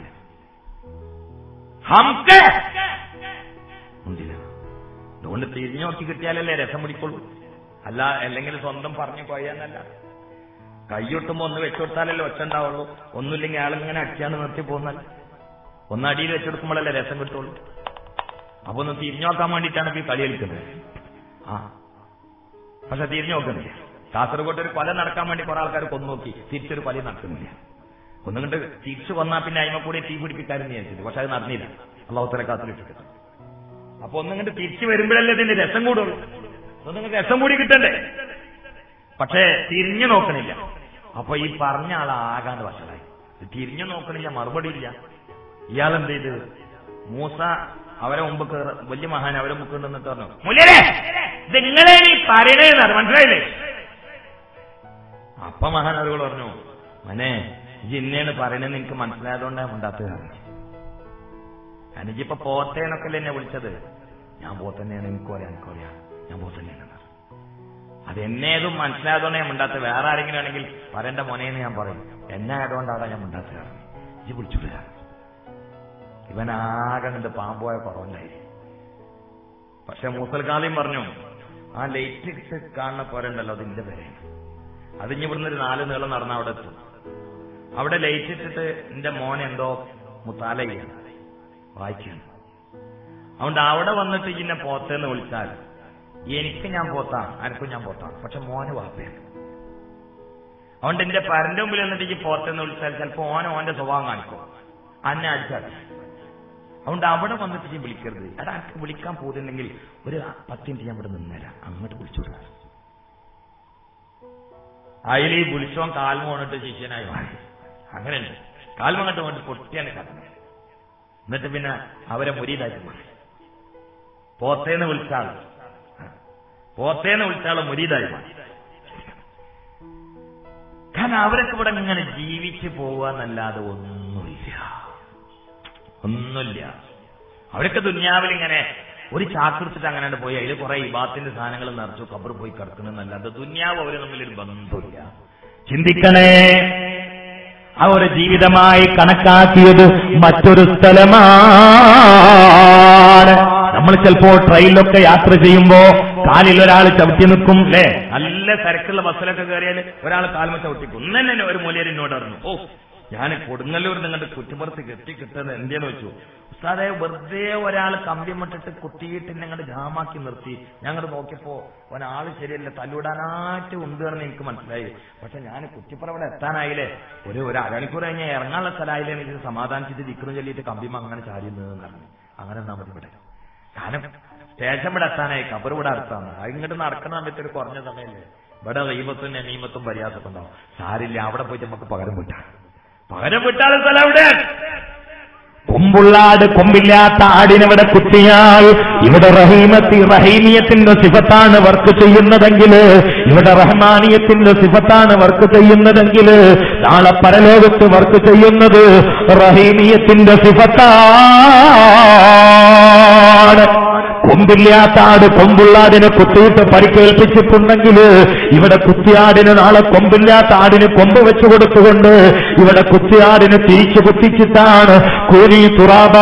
ഹംക്ക് മുണ്ടില്ല അതുകൊണ്ട് തിരിഞ്ഞു നോക്കി കിട്ടിയാലല്ലേ രസം പിടിക്കുള്ളൂ അല്ല അല്ലെങ്കിൽ സ്വന്തം പറഞ്ഞു കൊയ്യാന്നല്ല കൈയൊട്ടുമ്പോ ഒന്ന് വെച്ചുകൊടുത്താലല്ലേ ഒച്ച ഉണ്ടാവുള്ളൂ ഒന്നുമില്ലെങ്കിൽ ആളിങ്ങനെ അടിച്ചാണ് നിർത്തി പോകുന്നാൽ ഒന്ന് അടിയിൽ വെച്ചെടുക്കുമ്പോഴല്ലേ രസം കിട്ടുള്ളൂ അപ്പൊ ഒന്ന് തിരിഞ്ഞു നോക്കാൻ വേണ്ടിയിട്ടാണ് ഇപ്പൊ ഈ കളി കളിക്കുന്നത് ആ പക്ഷെ തിരിഞ്ഞു നോക്കുന്നില്ല കാസർഗോഡ് ഒരു കൊല നടക്കാൻ വേണ്ടി കുറെ ആൾക്കാർ കൊന്നു നോക്കി തിരിച്ചൊരു കൊല നടക്കുന്നില്ല ഒന്നുകൊണ്ട് തിരിച്ചു വന്നാൽ പിന്നെ അയിമ കൂടി തീ പിടിപ്പിക്കാരെന്ന് വിചാരിച്ചിട്ട് പക്ഷെ അത് നടന്നില്ല അള്ളാഹുത്തല കാത്തിലിട്ടിട്ട് അപ്പൊ ഒന്നുകൊണ്ട് തിരിച്ചു വരുമ്പോഴല്ലേ ഇതിന്റെ രസം കൂടുള്ളൂ ഒന്നുങ്ങൾക്ക് രസം കൂടി കിട്ടണ്ടേ പക്ഷേ തിരിഞ്ഞു നോക്കണില്ല അപ്പൊ ഈ പറഞ്ഞ ആൾ ആകാണ്ട് വശമായി തിരിഞ്ഞു നോക്കണില്ല മറുപടി ഇല്ല ഇയാൾ എന്ത് ചെയ്ത് മൂസ അവരെ മുമ്പ് കേറ വലിയ മഹാൻ അവരെ മുമ്പ് നിന്നിട്ട് പറഞ്ഞു മുല്യരെ ഇത് നിങ്ങളെ നീ പറയണേന്നാണ് മനസ്സിലായില്ലേ അപ്പൊ മഹാനവരുകൾ പറഞ്ഞു മനെ ജിന്നേണ് പറയണെന്ന് എനിക്ക് മനസ്സിലായതുകൊണ്ടാണ് ഉണ്ടാത്തത് എനിക്കിപ്പോ പോത്തേന്നൊക്കെ എന്നെ വിളിച്ചത് ഞാൻ പോത്തന്നെയാണ് എനിക്കറിയാം എനിക്കറിയാം ഞാൻ പോത്തന്നെയാണ് അത് എന്നേതും മനസ്സിലായതുകൊണ്ട് ഞാൻ മിണ്ടാത്ത വേറെ ആരെങ്കിലും ആണെങ്കിൽ പറയേണ്ട മോനേന്ന് ഞാൻ പറയും എന്നെ ആയതുകൊണ്ടാണ് ഞാൻ മിണ്ടാത്തത് ഇജ്ജ് വിളിച്ചുവിടുക ഇവൻ ആകെ കണ്ട് പാമ്പോയ കുറവുണ്ടായി പക്ഷെ മൂസൽകാലിയും പറഞ്ഞു ആ ലൈറ്റ് ഇട്ട് കാണുന്ന പോരണ്ടല്ലോ അതിന്റെ പേരാണ് അതിഞ്ഞ് ഇവിടുന്ന് ഒരു നാല് നീളം നടന്ന അവിടെ എത്തും അവിടെ ലൈറ്റ് ഇട്ടിട്ട് എന്റെ മോൻ എന്തോ മുത്താലയാണ് വായിക്കുന്നു അതുകൊണ്ട് അവിടെ വന്നിട്ട് ഇന്നെ പോത്തേന്ന് വിളിച്ചാൽ എനിക്ക് ഞാൻ പോത്താം അനക്കും ഞാൻ പോത്താം പക്ഷെ മോന് വാപ്പയാണ് അതുകൊണ്ട് എന്റെ പരന്റെ മുമ്പിൽ വന്നിട്ട് ഈ പോത്തെന്ന് വിളിച്ചാൽ ചിലപ്പോ ഓൻ ഓന്റെ സ്വഭാവം കാണിക്കും അന്നെ അടിച്ചാൽ അതുകൊണ്ട് അവിടെ വന്നിട്ട് ഈ വിളിക്കരുത് എടാ എനിക്ക് വിളിക്കാൻ പോകുന്നുണ്ടെങ്കിൽ ഒരു പത്ത് മിനിറ്റ് ഞാൻ ഇവിടെ നിന്നേരാം അങ്ങോട്ട് വിളിച്ചുവിടുക അതിൽ ഈ വിളിച്ചോൻ കാൽമ കൊണ്ടിട്ട് ശിഷ്യനായി മാറി അങ്ങനെയുണ്ട് കാൽമ കണ്ട് കൊണ്ട് പൊട്ടിയാണ് കടന്നത് എന്നിട്ട് പിന്നെ അവരെ മുരീതാക്കി മാറി പോത്തേന്ന് വിളിച്ചാൾ പോത്തേന്ന് വിളിച്ചാളെ മുരീതായി മാറി കാരണം അവരൊക്കെ ഇവിടെ ഇങ്ങനെ ജീവിച്ചു പോവാന്നല്ലാതെ ഒന്നുമില്ല ഒന്നുമില്ല അവരൊക്കെ ദുന്യാവിൽ ഇങ്ങനെ ഒരു ചാക്കെടുത്തിട്ട് അങ്ങനെ പോയി അതിൽ കുറെ ഇബാത്തിന്റെ സാധനങ്ങൾ നിറച്ചു കബർ പോയി കിടക്കണമെന്നല്ലാതെ ദുന്യാവ് അവര് തമ്മിലൊരു ബന്ധമില്ല ചിന്തിക്കണേ അവരുടെ ജീവിതമായി കണക്കാക്കിയത് മറ്റൊരു സ്ഥലമാണ് നമ്മൾ ചിലപ്പോ ട്രെയിനിലൊക്കെ യാത്ര ചെയ്യുമ്പോ കാലിൽ ഒരാൾ ചവിട്ടി നിൽക്കും അല്ലേ നല്ല തിരക്കുള്ള ബസ്സിലൊക്കെ കയറിയാൽ ഒരാൾ കാൽമ ചവിട്ടിക്കും ഇന്ന് തന്നെ ഒരു മൂലയിൽ എന്നോട് പറഞ്ഞു ഓ ഞാൻ കൊടുങ്ങല്ലൂർ നിങ്ങളുടെ കുറ്റിപ്പുറത്ത് കെട്ടി കിട്ടുന്നത് എന്തേന്ന് വെച്ചു ഉസ്താദെ വെറുതെ ഒരാൾ കമ്പിമിട്ടിട്ട് കുത്തിയിട്ട് ഞങ്ങളുടെ ജാമാക്കി നിർത്തി ഞങ്ങൾ നോക്കിയപ്പോ ഒരാൾ ശരിയല്ല തല്ലൂടാനായിട്ട് ഉണ്ട് എന്ന് എനിക്ക് മനസ്സിലായി പക്ഷെ ഞാൻ കുറ്റിപ്പുറം ഇവിടെ എത്താനായില്ലേ ഒരു ഒരു അരമണിക്കൂർ കഴിഞ്ഞാൽ ഇറങ്ങാനുള്ള സ്ഥലമായില്ലേ എനിക്ക് സമാധാനിച്ചിട്ട് ദിക്കറും ചൊല്ലിയിട്ട് കമ്പിമ അങ്ങനെ ചാരി നിന്നെന്ന് പറഞ്ഞു അങ്ങനെ നമ്മൾ ഇവിടെ കാരണം സ്റ്റേഷൻ ഇവിടെ എത്താനായി കബർ ഇവിടെ അടുത്താണ് അത് ഇങ്ങോട്ട് നടക്കുന്ന സമയത്ത് ഒരു കുറഞ്ഞ സമയമല്ലേ ഇവിടെ റീമത്തും നമീമത്തും പര്യാസൊക്കെ ഉണ്ടാവും സാരില്ല അവിടെ പോയിട്ട് നമുക്ക് പകരം വിട്ടാൽ പകരം വിട്ടാൽ സ്ഥലം എവിടെ കൊമ്പുള്ളാട് കൊമ്പില്ലാത്ത ആടിനെവിടെ കുത്തിയാൽ ഇവിടെ റഹീമത്തി റഹീമിയത്തിന്റെ സിഫത്താണ് വർക്ക് ചെയ്യുന്നതെങ്കിൽ ഇവിടെ റഹ്മാനിയത്തിന്റെ സിഫത്താണ് വർക്ക് ചെയ്യുന്നതെങ്കിൽ നാളെ പരലോകത്ത് വർക്ക് ചെയ്യുന്നത് റഹീമിയത്തിന്റെ സിഫത്താണ് കൊമ്പില്ലാത്ത ആട് കൊമ്പുള്ളാടിനെ കുത്തിയിട്ട് പരിക്കേൽപ്പിച്ചിട്ടുണ്ടെങ്കിൽ ഇവിടെ കുത്തിയാടിന് നാളെ കൊമ്പില്ലാത്ത ആടിന് കൊമ്പ് വെച്ചു കൊടുത്തുകൊണ്ട് ഇവിടെ കുത്തിയാടിന് തിരിച്ചു കുത്തിച്ചിട്ടാണ് കൂലി തുറാബ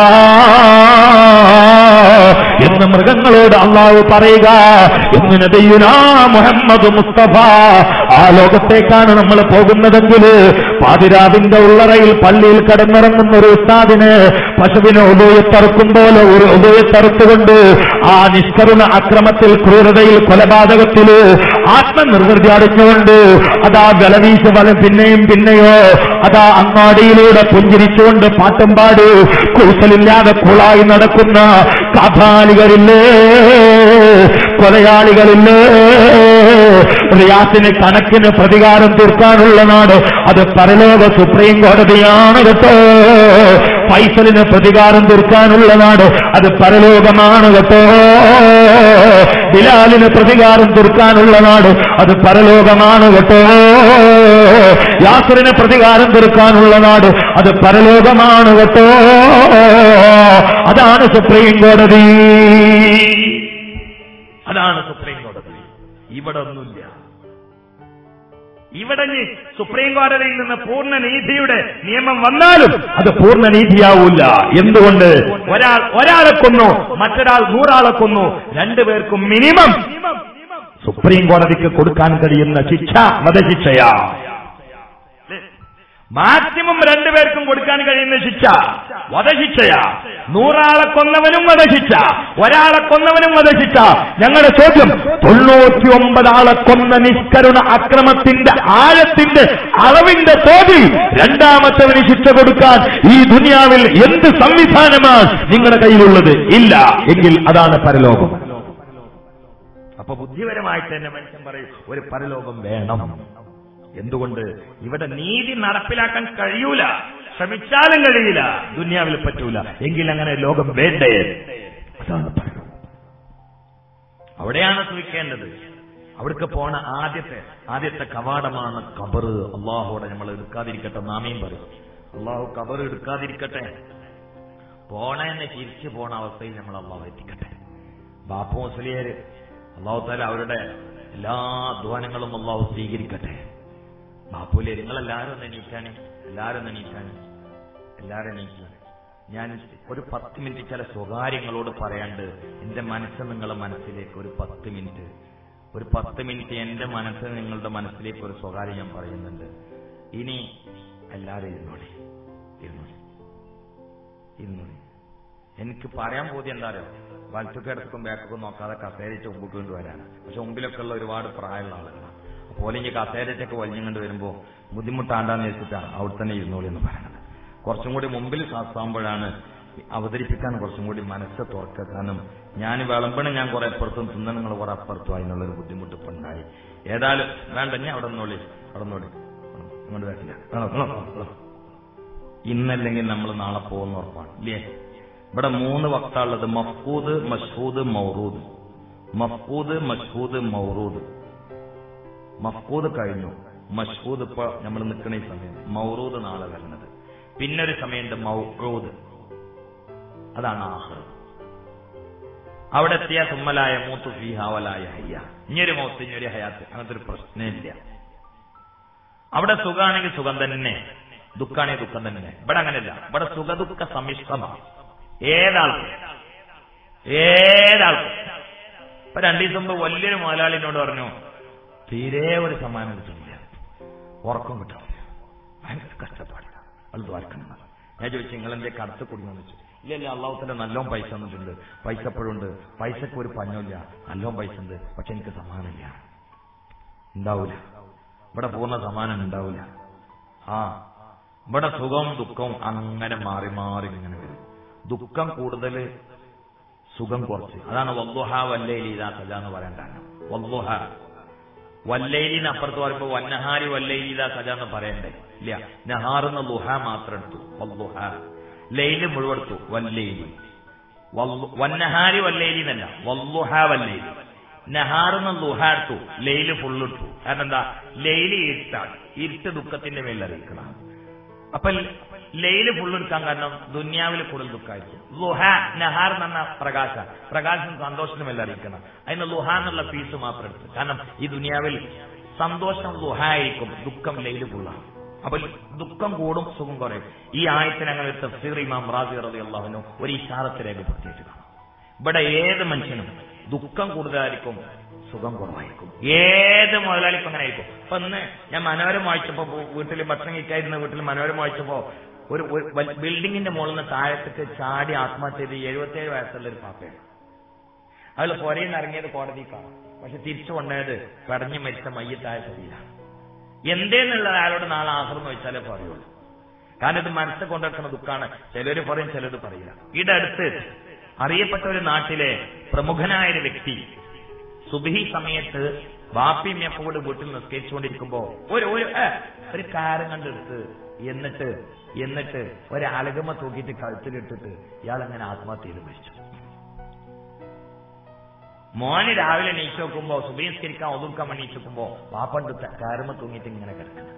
എന്ന് മൃഗങ്ങളോട് അള്ളാഹു പറയുക എന്ന് നബിയുനാ മുഹമ്മദ് മുസ്തഫ ആ ലോകത്തേക്കാണ് നമ്മൾ പോകുന്നതെങ്കിൽ പാതിരാവിന്റെ ഉള്ളറയിൽ പള്ളിയിൽ കടന്നിറങ്ങുന്ന ഒരു ഉസ്താദിന് പശുവിനെ ഉദയത്തറുക്കും പോലെ ഒരു ഉദയത്തറുത്തുകൊണ്ട് ആ നിഷ്കരുണ അക്രമത്തിൽ ക്രൂരതയിൽ കൊലപാതകത്തില് ആത്മനിർവൃതി അടിഞ്ഞുകൊണ്ട് അതാ വിലവീശ വലം പിന്നെയും പിന്നെയോ അതാ അങ്ങാടിയിലൂടെ പുഞ്ചിരിച്ചുകൊണ്ട് പാട്ടും പാടി കൂസലില്ലാതെ കുളായി നടക്കുന്ന കഥാലികളില്ലേ കൊലയാളികളില്ലേ റിയാസിന് കണക്കിന് പ്രതികാരം തീർക്കാനുള്ള നാട് അത് പരലോക സുപ്രീം കോടതിയാണ് കേട്ടോ ഫൈസലിന് പ്രതികാരം തീർക്കാനുള്ള നാട് അത് പരലോകമാണ് കേട്ടോ ബിലാലിന് പ്രതികാരം തീർക്കാനുള്ള നാട് അത് പരലോകമാണ് കേട്ടോ യാസറിന് പ്രതികാരം തീർക്കാനുള്ള നാട് അത് പരലോകമാണ് കേട്ടോ അതാണ് സുപ്രീം കോടതി അതാണ് സുപ്രീം കോടതി ഇവിടെ ഒന്നുമില്ല ഇവിടെ ഇനി സുപ്രീം കോടതിയിൽ നിന്ന് പൂർണ്ണ നീതിയുടെ നിയമം വന്നാലും അത് പൂർണ്ണ നീതിയാവൂല എന്തുകൊണ്ട് ഒരാൾ ഒരാളെ കൊന്നു മറ്റൊരാൾ നൂറാളെ കൊന്നു രണ്ടുപേർക്കും മിനിമം സുപ്രീം കോടതിക്ക് കൊടുക്കാൻ കഴിയുന്ന ശിക്ഷ വധശിക്ഷയാ മാക്സിമം രണ്ടുപേർക്കും കൊടുക്കാൻ കഴിയുന്ന ശിക്ഷ വധശിക്ഷയാ നൂറാളെ കൊന്നവനും വധശിക്ഷ ഒരാളെ കൊന്നവനും വധശിക്ഷ ഞങ്ങളുടെ ചോദ്യം തൊണ്ണൂറ്റി ഒമ്പത് ആളെ കൊന്ന നിഷ്കരുണ അക്രമത്തിന്റെ ആഴത്തിന്റെ അളവിന്റെ തോതിൽ രണ്ടാമത്തവന് ശിക്ഷ കൊടുക്കാൻ ഈ ദുനിയാവിൽ എന്ത് സംവിധാനമാണ് നിങ്ങളുടെ കയ്യിലുള്ളത് ഇല്ല എങ്കിൽ അതാണ് പരലോകം അപ്പൊ ബുദ്ധിപരമായിട്ട് തന്നെ മനുഷ്യൻ പറയും ഒരു പരലോകം വേണം എന്തുകൊണ്ട് ഇവിടെ നീതി നടപ്പിലാക്കാൻ കഴിയൂല ശ്രമിച്ചാലും കഴിയില്ല ദുനിയാവിൽ പറ്റൂല എങ്കിൽ അങ്ങനെ ലോകം വേണ്ടേ അതാണ് പരലോകം അവിടെയാണ് സൂക്ഷിക്കേണ്ടത് അവിടേക്ക് പോണ ആദ്യത്തെ ആദ്യത്തെ കവാടമാണ് കബർ അള്ളാഹുടെ നമ്മൾ എടുക്കാതിരിക്കട്ടെ നാമയും പറയും അള്ളാഹു കബർ എടുക്കാതിരിക്കട്ടെ പോണേന്നെ തിരിച്ചു പോണ അവസ്ഥയിൽ നമ്മൾ അള്ളാഹു എത്തിക്കട്ടെ ബാപ്പു മുസ്ലിയര് അള്ളാഹു താല അവരുടെ എല്ലാ അധ്വാനങ്ങളും അള്ളാഹു സ്വീകരിക്കട്ടെ ബാപ്പുലെ നിങ്ങളെല്ലാരും ഒന്ന് എണീക്കാനേ എല്ലാരും ഒന്ന് എണീക്കാനേ എല്ലാരും എണീക്കുക ഞാൻ ഒരു പത്ത് മിനിറ്റ് ചില സ്വകാര്യങ്ങളോട് പറയാണ്ട് എന്റെ മനസ്സ് നിങ്ങളുടെ മനസ്സിലേക്ക് ഒരു പത്ത് മിനിറ്റ് ഒരു പത്ത് മിനിറ്റ് എന്റെ മനസ്സ് നിങ്ങളുടെ മനസ്സിലേക്ക് ഒരു സ്വകാര്യം ഞാൻ പറയുന്നുണ്ട് ഇനി എല്ലാവരും ഇരുന്നോളി ഇരുന്നോളി ഇരുന്നോളി എനിക്ക് പറയാൻ പോതി എന്താ അറിയോ വലത്തൊക്കെ ഇടത്തും ബാക്കൊക്കെ നോക്കാതെ കസേരച്ച് മുമ്പോട്ട് കൊണ്ടുവരാനാണ് പക്ഷെ മുമ്പിലൊക്കെ ഉള്ള ഒരുപാട് പ്രായമുള്ള ആളുകളാണ് അപ്പോൾ ഇനി കസേരച്ചൊക്കെ വലിഞ്ഞുകൊണ്ട് വരുമ്പോൾ ബുദ്ധിമുട്ടാണ്ടാന്ന് വെച്ചിട്ടാണ് അവിടെ തന്നെ ഇരുന്നോളി എന്ന് പറയുന്നത് കുറച്ചും കൂടി മുമ്പിൽ സാസ്താകുമ്പോഴാണ് അവതരിപ്പിക്കാൻ കുറച്ചും കൂടി മനസ്സ് തുറക്കാനും ഞാൻ വിളമ്പണം ഞാൻ കുറെ അപ്പുറത്തും തിന്നണം നിങ്ങൾ കുറെ അപ്പുറത്തും അതിനുള്ളൊരു ബുദ്ധിമുട്ട് ഇപ്പൊ ഉണ്ടായി ഏതായാലും വേണ്ട ഞാൻ അവിടെ നിന്നോളി അവിടെ നിന്നോളി ഇങ്ങോട്ട് വരില്ല വേണോ, വേണോ, വേണോ. ഇന്നല്ലെങ്കിൽ നമ്മൾ നാളെ പോകുന്ന ഉറപ്പാണ് ഇല്ലേ ഇവിടെ മൂന്ന് വക്താളുള്ളത് മഫ്കൂദ് മഷ്ഹൂദ് മൗറൂദ് മഫ്കൂദ് മഷ്ഹൂദ് മൗറൂദ് മഫ്കൂദ് കഴിഞ്ഞു മഷ്ഹൂദ് ഇപ്പൊ നമ്മൾ നിൽക്കുന്ന ഈ സമയം മൗറൂദ് നാളെ വരുന്നത് പിന്നൊരു സമയമുണ്ട് മൗറൂദ് അതാണ് ആഹ്റം അവിടെ എത്തിയ തുമ്മലായ മൂത്തു ഫീഹാവലായ ഹയ്യ ഇനിയൊരു മൗത്ത് ഇനിയൊരു ഹയാത്ത് അങ്ങനത്തെ ഒരു പ്രശ്നമില്ല അവിടെ സുഖാണെങ്കിൽ സുഖം തന്നെ ദുഃഖാണെങ്കിൽ ദുഃഖം തന്നെ ഇവിടെ അങ്ങനെയല്ല ഇവിടെ സുഖദുഃഖ സമ്മിശ്രമാണ് ഏതാൾക്കും ഏതാൾക്കും ഇപ്പൊ രണ്ടു ദിവസം മുമ്പ് വലിയൊരു മുതലാളിനോട് പറഞ്ഞു തീരെ ഒരു സമ്മാനം കിട്ടുന്നില്ല ഉറക്കം കിട്ടുന്നില്ല ഭയങ്കര കഷ്ടപ്പാടില്ല അത് ദ്വാരക്കണം ഞാൻ ചോദിച്ചു നിങ്ങൾ എന്റെ കടത്ത് കുടുങ്ങുന്നു വെച്ചു ഇല്ല ഇല്ല അള്ളാഹുത്തിന്റെ നല്ലോണം പൈസ തന്നിട്ടുണ്ട് പൈസ എപ്പോഴുണ്ട് പൈസക്ക് ഒരു പഞ്ഞമില്ല നല്ലോണം പൈസ ഉണ്ട് പക്ഷെ എനിക്ക് സമ്മാനമില്ല ഉണ്ടാവൂല ഇവിടെ പൂർണ്ണ സമ്മാനം ഉണ്ടാവൂല ആ ഇവിടെ സുഖവും ദുഃഖവും അങ്ങനെ മാറി മാറി ഇങ്ങനെ വരും ദുഃഖം കൂടുതൽ സുഖം കുറച്ച് അതാണ് വല്ലുഹ വല്ലയിലി ഇതാ സജ എന്ന് പറയണ്ടാണ് വല്ലുഹ വല്ലയിലിന് അപ്പുറത്ത് പറയുമ്പോ വന്നഹാരി വല്ലയിലി ഇതാ സജ എന്ന് പറയണ്ടേ ഇല്ല നഹാറുന്ന ലുഹ മാത്രം എടുത്തു വല്ലുഹ ലൈല് മുഴുവൻ എടുത്തു വല്ലയിലി വല്ലു- വന്നഹാരി വല്ലയിലി എന്നല്ല വല്ലുഹ വല്ലയിലി നഹാറുന്ന ലുഹ എടുത്തു ലൈല് ഫുള്ള് എടുത്തു കാരണം എന്താ ലൈല് ഇരുട്ടാണ് ഇരുട്ട് ദുഃഖത്തിന്റെ മേലറിയിക്കണം അപ്പൊ ലൈല് ഫുള്ള് എടുക്കാൻ കാരണം ദുന്യാവിൽ കൂടുതൽ ദുഃഖമായിരിക്കും ലുഹ നഹാർ എന്ന് പറഞ്ഞ പ്രകാശ പ്രകാശം സന്തോഷത്തിന് മേലെ അറിയിക്കണം അതിന് ലുഹ എന്നുള്ള പീസ് മാത്രം എടുത്തു കാരണം ഈ ദുനിയാവിൽ സന്തോഷം ലുഹ ആയിരിക്കും ദുഃഖം ലൈല് ഫുള്ളാണ് അപ്പൊ ദുഃഖം കൂടും സുഖം കുറയും ഈ ആയത്തിന് അങ്ങനെ തഫ്സീർ ഇമാം റാസി റളി അള്ളാഹുനു ഒരു ഇഷാറത്ത് രേഖപ്പെടുത്തിയിട്ട് കാണാം ഇവിടെ ഏത് മനുഷ്യനും ദുഃഖം കൂടുതലായിരിക്കും സുഖം കുറവായിരിക്കും ഏത് മുതലാളിക്കും അങ്ങനെ ആയിരിക്കും അപ്പൊ ഇന്ന് ഞാൻ മനോരം വായിച്ചപ്പോ വീട്ടിൽ ഭക്ഷണം കഴിക്കായിരുന്ന വീട്ടിൽ മനോരം വായിച്ചപ്പോ ഒരു ഒരു വൽ- ബിൽഡിങ്ങിന്റെ മുകളിൽ നിന്ന് താഴത്തേക്ക് ചാടി ആത്മഹത്യ ചെയ്ത് എഴുപത്തേഴ് വയസ്സുള്ള ഒരു പാപ്പയാണ് അയാൾ പുരയിൽ നിന്ന് ഇറങ്ങിയത് കോടതിക്കാണ് പക്ഷെ തിരിച്ചു കൊണ്ടത് പടഞ്ഞു മരിച്ച മയ്യത്തായ ശരീരമാണ് എന്തേന്നുള്ളത് അയാളോട് നാളെ ആഹ്റം വെച്ചാലേ പറയുള്ളൂ കാരണം ഇത് മനസ്സിൽ കൊണ്ടുവെക്കുന്ന ദുഃഖാണ് ചിലര് പറയും ചിലത് പറയില്ല ഇവിടെ അടുത്ത് അറിയപ്പെട്ട ഒരു നാട്ടിലെ പ്രമുഖനായ ഒരു വ്യക്തി സുബഹി സമയത്ത് ബാപ്പി മെപ്പോട് വീട്ടിൽ നിസ്കരിച്ചുകൊണ്ടിരിക്കുമ്പോ ഒരു ഒരു ഏ, ഒരു കാരം കണ്ടെടുത്ത് എന്നിട്ട് എന്നിട്ട് ഒരു അലകമ തൂക്കിയിട്ട് കഴുത്തിലിട്ടിട്ട് ഇയാൾ അങ്ങനെ ആത്മഹത്യ ചെയ്ത് മരിച്ചു മോന് രാവിലെ നീച്ചു നോക്കുമ്പോ സുബഹിസ്കരിക്കാൻ ഒതുക്കാൻ വേണ്ടി നീച്ചു നോക്കുമ്പോ പാപ്പണ്ട് കാരമ തൂങ്ങിയിട്ട് ഇങ്ങനെ കിടക്കണം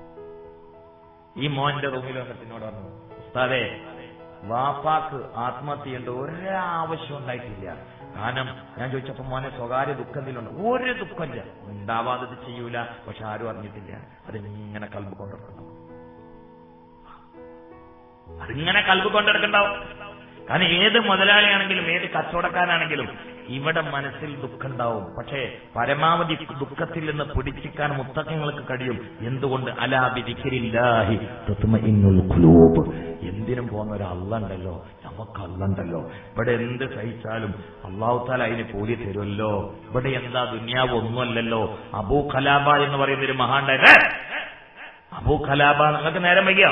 ഈ മോന്റെ റൂമിൽ വന്നിട്ട് എന്നോട് പറഞ്ഞു ഉസ്താദേ വാപ്പാക്ക് ആത്മഹത്യ ചെയ്യേണ്ട ഒരാവശ്യം ഉണ്ടായിട്ടില്ല കാരണം ഞാൻ ചോദിച്ചപ്പോ മോനെ സ്വകാര്യ ദുഃഖം എന്തെങ്കിലും ഒരു ദുഃഖമില്ല ഉണ്ടാവാതെ ചെയ്യൂല പക്ഷെ ആരും അറിഞ്ഞിട്ടില്ല അതിങ്ങനെ കൽബ് കൊണ്ടിരിക്കണം അതിങ്ങനെ കൽബ് കൊണ്ടെടുക്കണ്ടാവും കാരണം ഏത് മുതലാളിയാണെങ്കിലും ഏത് കച്ചവടക്കാരാണെങ്കിലും ഇവിടെ മനസ്സിൽ ദുഃഖം ഉണ്ടാവും പക്ഷേ പരമാവധി ദുഃഖത്തിൽ നിന്ന് പിടിച്ചിക്കാൻ മുത്തക്കങ്ങൾക്ക് കഴിയും എന്തുകൊണ്ട് അലാബിരിക്കരില്ലാഹി ഖുലൂബ് എന്തിനും പോകുന്ന ഒരു അള്ളുണ്ടല്ലോ നമുക്ക് അള്ളുണ്ടല്ലോ ഇവിടെ എന്ത് സഹിച്ചാലും അള്ളാഹു താല അതിന് കൂലി തരുമല്ലോ ഇവിടെ എന്താ ദുന്യാവ് ഒന്നുമല്ലല്ലോ അബൂ ഖലാബ എന്ന് പറയുന്ന ഒരു മഹാണ്ടായ അബൂ ഖലാബ നിങ്ങൾക്ക് നേരം വൈകിയോ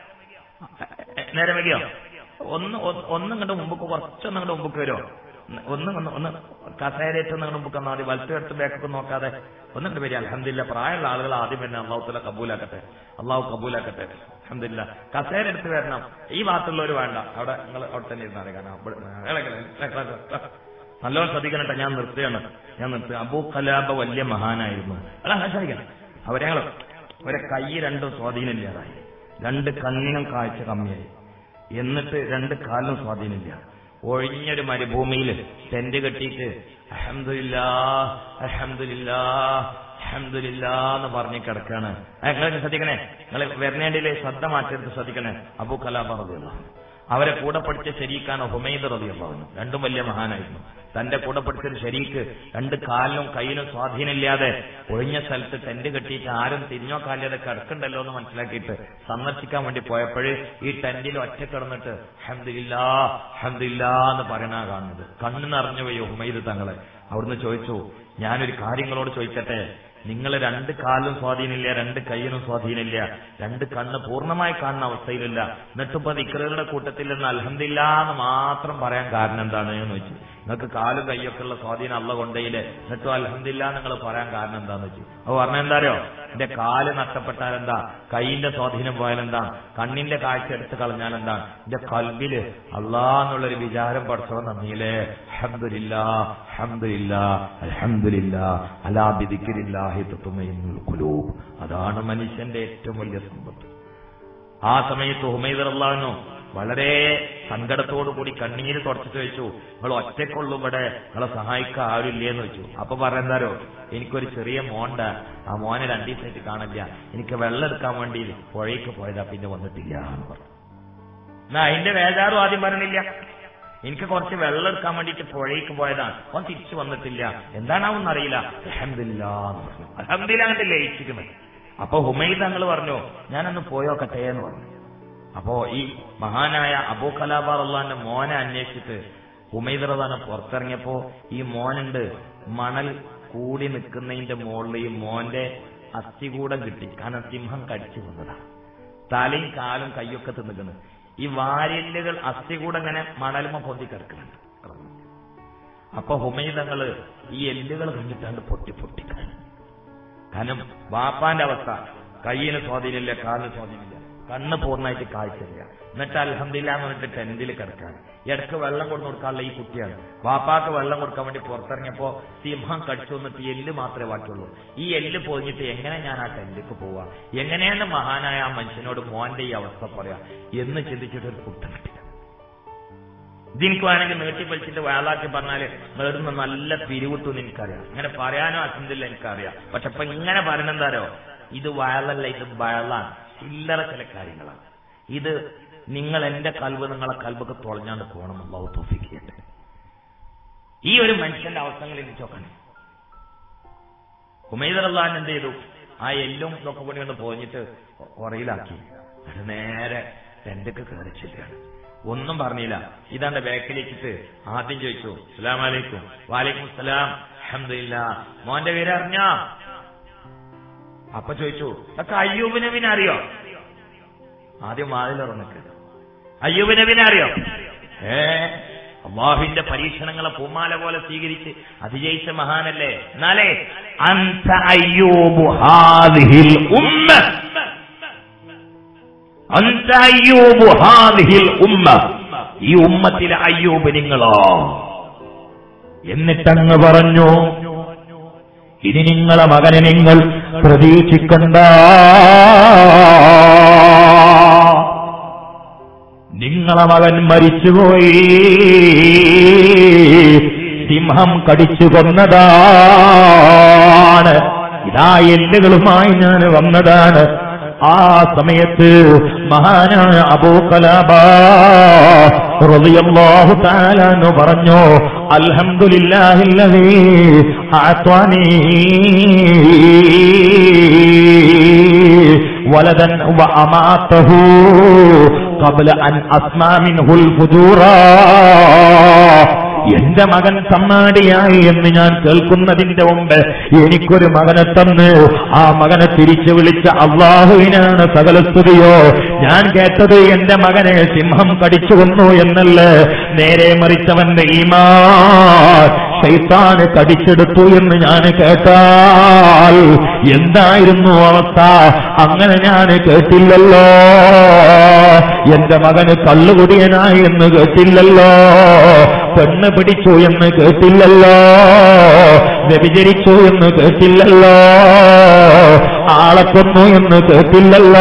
നേരം വൈകിയോ ഒന്ന് ഒന്ന് ഒന്നും കണ്ട് മുമ്പ് കുറച്ചൊന്നും കണ്ട് മുമ്പ് വരുമോ ഒന്ന് ഒന്ന് ഒന്ന് കസേരയേറ്റൊന്നും കണ്ട് മുമ്പ് വന്നാൽ മതി വലത്തു എടുത്ത് ബാക്കൊക്കെ നോക്കാതെ ഒന്നും കണ്ട് വരിക അലഹമില്ല പ്രായമുള്ള ആളുകൾ ആദ്യം തന്നെ അള്ളാഹു തല കബൂലാക്കട്ടെ അള്ളാഹു കബൂലാക്കട്ടെ അലഹമില്ല കസേര എടുത്ത് വരണം ഈ ഭാഗത്തുള്ളവർ വേണ്ട അവിടെ നിങ്ങൾ അവിടെ തന്നെ ഇരുന്നാണ് കാരണം ഇവിടെ- നല്ലോണം ശ്രദ്ധിക്കണം കേട്ടോ ഞാൻ നിർത്തുകയാണ് ഞാൻ നിർത്തുക അബൂ കലാബ വലിയ മഹാനായിരുന്നു അല്ല അങ്ങനെ ശ്രദ്ധിക്കണം അവരെ ഞങ്ങൾ അവരെ കൈ രണ്ടും സ്വാധീനമില്ലാതായി രണ്ട് കണ്ണിനും കാഴ്ച കമ്മിയായി എന്നിട്ട് രണ്ട് കാലിനും സ്വാധീനമില്ല ഒഴിഞ്ഞൊരു മരുഭൂമിയിൽ ടെന്റ് കെട്ടിയിട്ട് അഹമ്മദില്ലാ അഹമ്മദില്ലാ അഹമ്മദില്ലാ എന്ന് പറഞ്ഞ് കിടക്കാണ് നിങ്ങളൊക്കെ ശ്രദ്ധിക്കണേ നിങ്ങൾ വരുന്നേണ്ടിലെ ശ്രദ്ധ മാറ്റെടുത്ത് ശ്രദ്ധിക്കണേ അബു കലാബ റബിയുള്ള അവരെ കൂടെ പഠിച്ച ശരീക്കാണ് ഹുമൈദ് റബിയുള്ളവന് രണ്ടും വലിയ മഹാനായിരുന്നു തന്റെ കൂടെ പഠിച്ചൊരു ശരീക്ക് രണ്ട് കാലിനും കയ്യിലും സ്വാധീനമില്ലാതെ ഒഴിഞ്ഞ സ്ഥലത്ത് ടെന്റ് കെട്ടിയിട്ട് ആരും തിരിഞ്ഞോ കാലിയാതെ കിടക്കണ്ടല്ലോ എന്ന് മനസ്സിലാക്കിയിട്ട് സന്ദർശിക്കാൻ വേണ്ടി പോയപ്പോഴ് ഈ ടെന്റിൽ ഒറ്റ കിടന്നിട്ട് ഹംദില്ലാ ഹംദില്ലാ എന്ന് പറയണ കാണുന്നത് കണ്ണു നിറഞ്ഞു പോയി ഹുമൈദ് തങ്ങളെ അവിടുന്ന് ചോദിച്ചു ഞാനൊരു കാര്യങ്ങളോട് ചോദിക്കട്ടെ നിങ്ങൾ രണ്ട് കാലും സ്വാധീനമില്ല രണ്ട് കൈയിനും സ്വാധീനമില്ല രണ്ട് കണ്ണ് പൂർണ്ണമായി കാണുന്ന അവസ്ഥയിലില്ല എന്നിട്ടിപ്പോ നിക്കറുകളുടെ കൂട്ടത്തിൽ നിന്ന് അലഹമില്ല എന്ന് മാത്രം പറയാൻ കാരണം എന്താണ് എന്ന് വെച്ചു നിങ്ങൾക്ക് കാലും കൈയൊക്കെ ഉള്ള സ്വാധീനം അള്ള കൊണ്ടയില് എന്നിട്ടും അലഹമില്ല നിങ്ങൾ പറയാൻ കാരണം എന്താന്ന് വെച്ചു അപ്പൊ പറഞ്ഞ എന്താറിയോ എന്റെ കാല് നഷ്ടപ്പെട്ടാൽ എന്താ കൈയിന്റെ സ്വാധീനം പോയാലെന്താ കണ്ണിന്റെ കാഴ്ച എടുത്ത് കളഞ്ഞാൽ എന്താ എന്റെ കൽബില് അള്ളാന്നുള്ളൊരു വിചാരം പഠിച്ചോ നന്ദിയില്ലേ അഹമ്മദില്ലാ അഹമ്മദില്ലാ അൽഹംദുലില്ലാ അലാ ബിദിക്രില്ലാഹി തത്മയിന്നുൽ ഖുലൂബ് അതാണ് മനുഷ്യന്റെ ഏറ്റവും വലിയ സമ്പത്ത് ആ സമയത്ത് ഹുമൈദർ അള്ളാഹുനു വളരെ സങ്കടത്തോടു കൂടി കണ്ണീര് തുടച്ചിട്ട് ചോദിച്ചു നിങ്ങൾ ഒറ്റയ്ക്കുള്ളൂ ഇവിടെ നിങ്ങളെ സഹായിക്കാൻ ആരുമില്ലേന്ന് ചോദിച്ചു അപ്പൊ പറയുന്നാരോ എനിക്കൊരു ചെറിയ മോണ്ട ആ മോനെ രണ്ടു ദിവസമായിട്ട് കാണില്ല എനിക്ക് വെള്ളം എടുക്കാൻ വേണ്ടി പുഴയ്ക്ക് പോയതാ പിന്നെ വന്നിട്ടില്ല എന്ന് പറഞ്ഞു എന്നാ അതിന്റെ വേജാറും ആദ്യം പറഞ്ഞില്ല എനിക്ക് കുറച്ച് വെള്ളം എടുക്കാൻ വേണ്ടിയിട്ട് പുഴയ്ക്ക് പോയതാണ് അവൻ തിരിച്ചു വന്നിട്ടില്ല എന്താണാവെന്ന് അറിയില്ല അഹമ്മദില്ല അഹമ്മദില്ല അങ്ങോട്ട് ലയിച്ചിരിക്കുന്നത് അപ്പൊ ഹുമൈദ് തങ്ങൾ പറഞ്ഞു ഞാനൊന്ന് പോയോക്കട്ടെ എന്ന് പറഞ്ഞു അപ്പോ ഈ മഹാനായ അബൂ കലാബാർ അള്ളാന്റെ മോനെ അന്വേഷിച്ചിട്ട് ഹുമൈദ് റദാന പുറത്തിറങ്ങിയപ്പോ ഈ മോനുണ്ട് മണൽ കൂടി നിൽക്കുന്നതിന്റെ മുകളിൽ ഈ മോന്റെ അസ്ഥികൂടം കിട്ടി കാരണം സിംഹം കടിച്ചു വന്നതാണ് തലയും കാലും കയ്യൊക്കെ തിന്നിക്കുന്നു ഈ വാര്യല്ലുകൾ അസ്ഥികൂടം ഇങ്ങനെ മണലുമ പൊന്തി കിടക്കുന്നുണ്ട് അപ്പൊ ഹുമൈദങ്ങള് ഈ എല്ലുകൾ കണ്ടിട്ടാണ്ട് പൊട്ടി പൊട്ടി കാരണം വാപ്പാന്റെ അവസ്ഥ കയ്യിന് സ്വാധീനമില്ല കാലിന് സ്വാധീനമില്ല കണ്ണ് പൂർണ്ണമായിട്ട് കാഴ്ചയില്ല എന്നിട്ട് അൽഹംദില്ല എന്ന് പറഞ്ഞിട്ട് ടെന്റിൽ കിടക്കാൻ ഇടക്ക് വെള്ളം കൊടുത്തു കൊടുക്കാനുള്ള ഈ കുട്ടിയാണ് വാപ്പാക്ക് വെള്ളം കൊടുക്കാൻ വേണ്ടി പുറത്തിറങ്ങിയപ്പോ സിംഹം കടിച്ചു വന്നിട്ട് എല്ല് മാത്രമേ ബാക്കിയുള്ളൂ ഈ എല്ല് പൊതിഞ്ഞിട്ട് എങ്ങനെ ഞാൻ ആ ടെന്റിലേക്ക് പോവാ എങ്ങനെയാണ് മഹാനായ ആ മനുഷ്യനോട് മോന്റെ ഈ അവസ്ഥ പറയാ എന്ന് ചിന്തിച്ചിട്ട് ഒരു കുട്ടം കിട്ടില്ല ഇതിനിക്ക് വേണമെങ്കിൽ നീട്ടി വലിച്ചിട്ട് വയലാക്കി പറഞ്ഞാല് നേടുന്ന നല്ല പിരിവിട്ടു എനിക്കറിയാം അങ്ങനെ പറയാനോ അസന്തില്ല എനിക്കറിയാം പക്ഷെ ഇപ്പൊ ഇങ്ങനെ പറയണെന്താരോ ഇത് വയലല്ല ഇത് വയലാണ് ചില്ലറ ചില കാര്യങ്ങളാണ് ഇത് നിങ്ങൾ എന്റെ കൽവ് നിങ്ങളെ കൽവൊക്കെ തുളഞ്ഞാണ്ട് പോകണം അള്ളാഹു തോഫിക്കട്ടെ ഈ ഒരു മനുഷ്യന്റെ അവസ്ഥകൾ എനിക്ക് നോക്കണേ ഉമൈദർ അള്ളഹാൻ എന്ത് ചെയ്തു ആ എല്ലും ഇതൊക്കെ കൂടി ഒന്ന് പോഞ്ഞിട്ട് ഉറയിലാക്കി അത് നേരെ ടെന്റൊക്കെ കയറി ചെല്ലുകയാണ് ഒന്നും പറഞ്ഞില്ല ഇതാണ്ട് ബാക്കിലേക്കിട്ട് ആദ്യം ചോദിച്ചു അസ്സലാം വലൈക്കും വാലൈക്കും സലാം അഹമ്മദില്ല മോന്റെ പേര് അറിഞ്ഞോ അപ്പൊ ചോദിച്ചു അതൊക്കെ അയ്യൂബ് നബിനെ അറിയോ ആദ്യം വാതിലിറന്നിട്ട് അയ്യൂബ് നബിനെ അറിയോ ഏ അള്ളാഹുവിന്റെ പരീക്ഷണങ്ങളെ പൂമാല പോലെ സ്വീകരിച്ച് അതിജയിച്ച മഹാനല്ലേ എന്നാലേ അന്ത അയ്യൂബു ഹാദിഹിൽ ഉമ്മ അന്ത അയ്യൂബു ഹാദിഹിൽ ഉമ്മ ഈ ഉമ്മത്തിലെ അയ്യൂബ് നിങ്ങളോ എന്നിട്ടങ്ങ് പറഞ്ഞു ഇനി നിങ്ങളെ മകനെ നിങ്ങൾ പ്രതീക്ഷിക്കണ്ട നിങ്ങളെ മകൻ മരിച്ചുപോയി സിംഹം കടിച്ചു കൊന്നതാണ് ഇതാ എല്ലുകളുമായി ഞാൻ വന്നതാണ് ആ സമയത്ത് മഹാനായ അബൂ കലാബ റളിയല്ലാഹു തആല എന്ന് പറഞ്ഞു അൽഹംദുലില്ലാഹില്ലദീ അഅത്വാനി ولدا وأماته قبل أن أسمع منه الفجورا എന്റെ മകൻ സമ്മാടിയായി എന്ന് ഞാൻ കേൾക്കുന്നതിന്റെ മുമ്പ് എനിക്കൊരു മകനെ തന്ന് ആ മകനെ തിരിച്ചു വിളിച്ച അള്ളാഹുവിനാണ് സകല സ്തുതിയോ ഞാൻ കേട്ടത് എന്റെ മകനെ സിംഹം കടിച്ചു കൊന്നു എന്നല്ല നേരെ മറിച്ചവന്റെ ഈമാ ശൈത്താന് കടിച്ചെടുത്തു എന്ന് ഞാൻ കേട്ടാൽ എന്തായിരുന്നു അവസ്ഥ അങ്ങനെ ഞാൻ കേട്ടില്ലല്ലോ എന്റെ മകന് കള്ളുകുടിയനായി എന്ന് കേട്ടില്ലല്ലോ പെണ്ണ് പിടിച്ചു എന്ന് കേട്ടില്ലല്ലോ വ്യഭിചരിച്ചു എന്ന് കേട്ടില്ലല്ലോ ആളെ കൊന്നു എന്ന് കേട്ടില്ലല്ലോ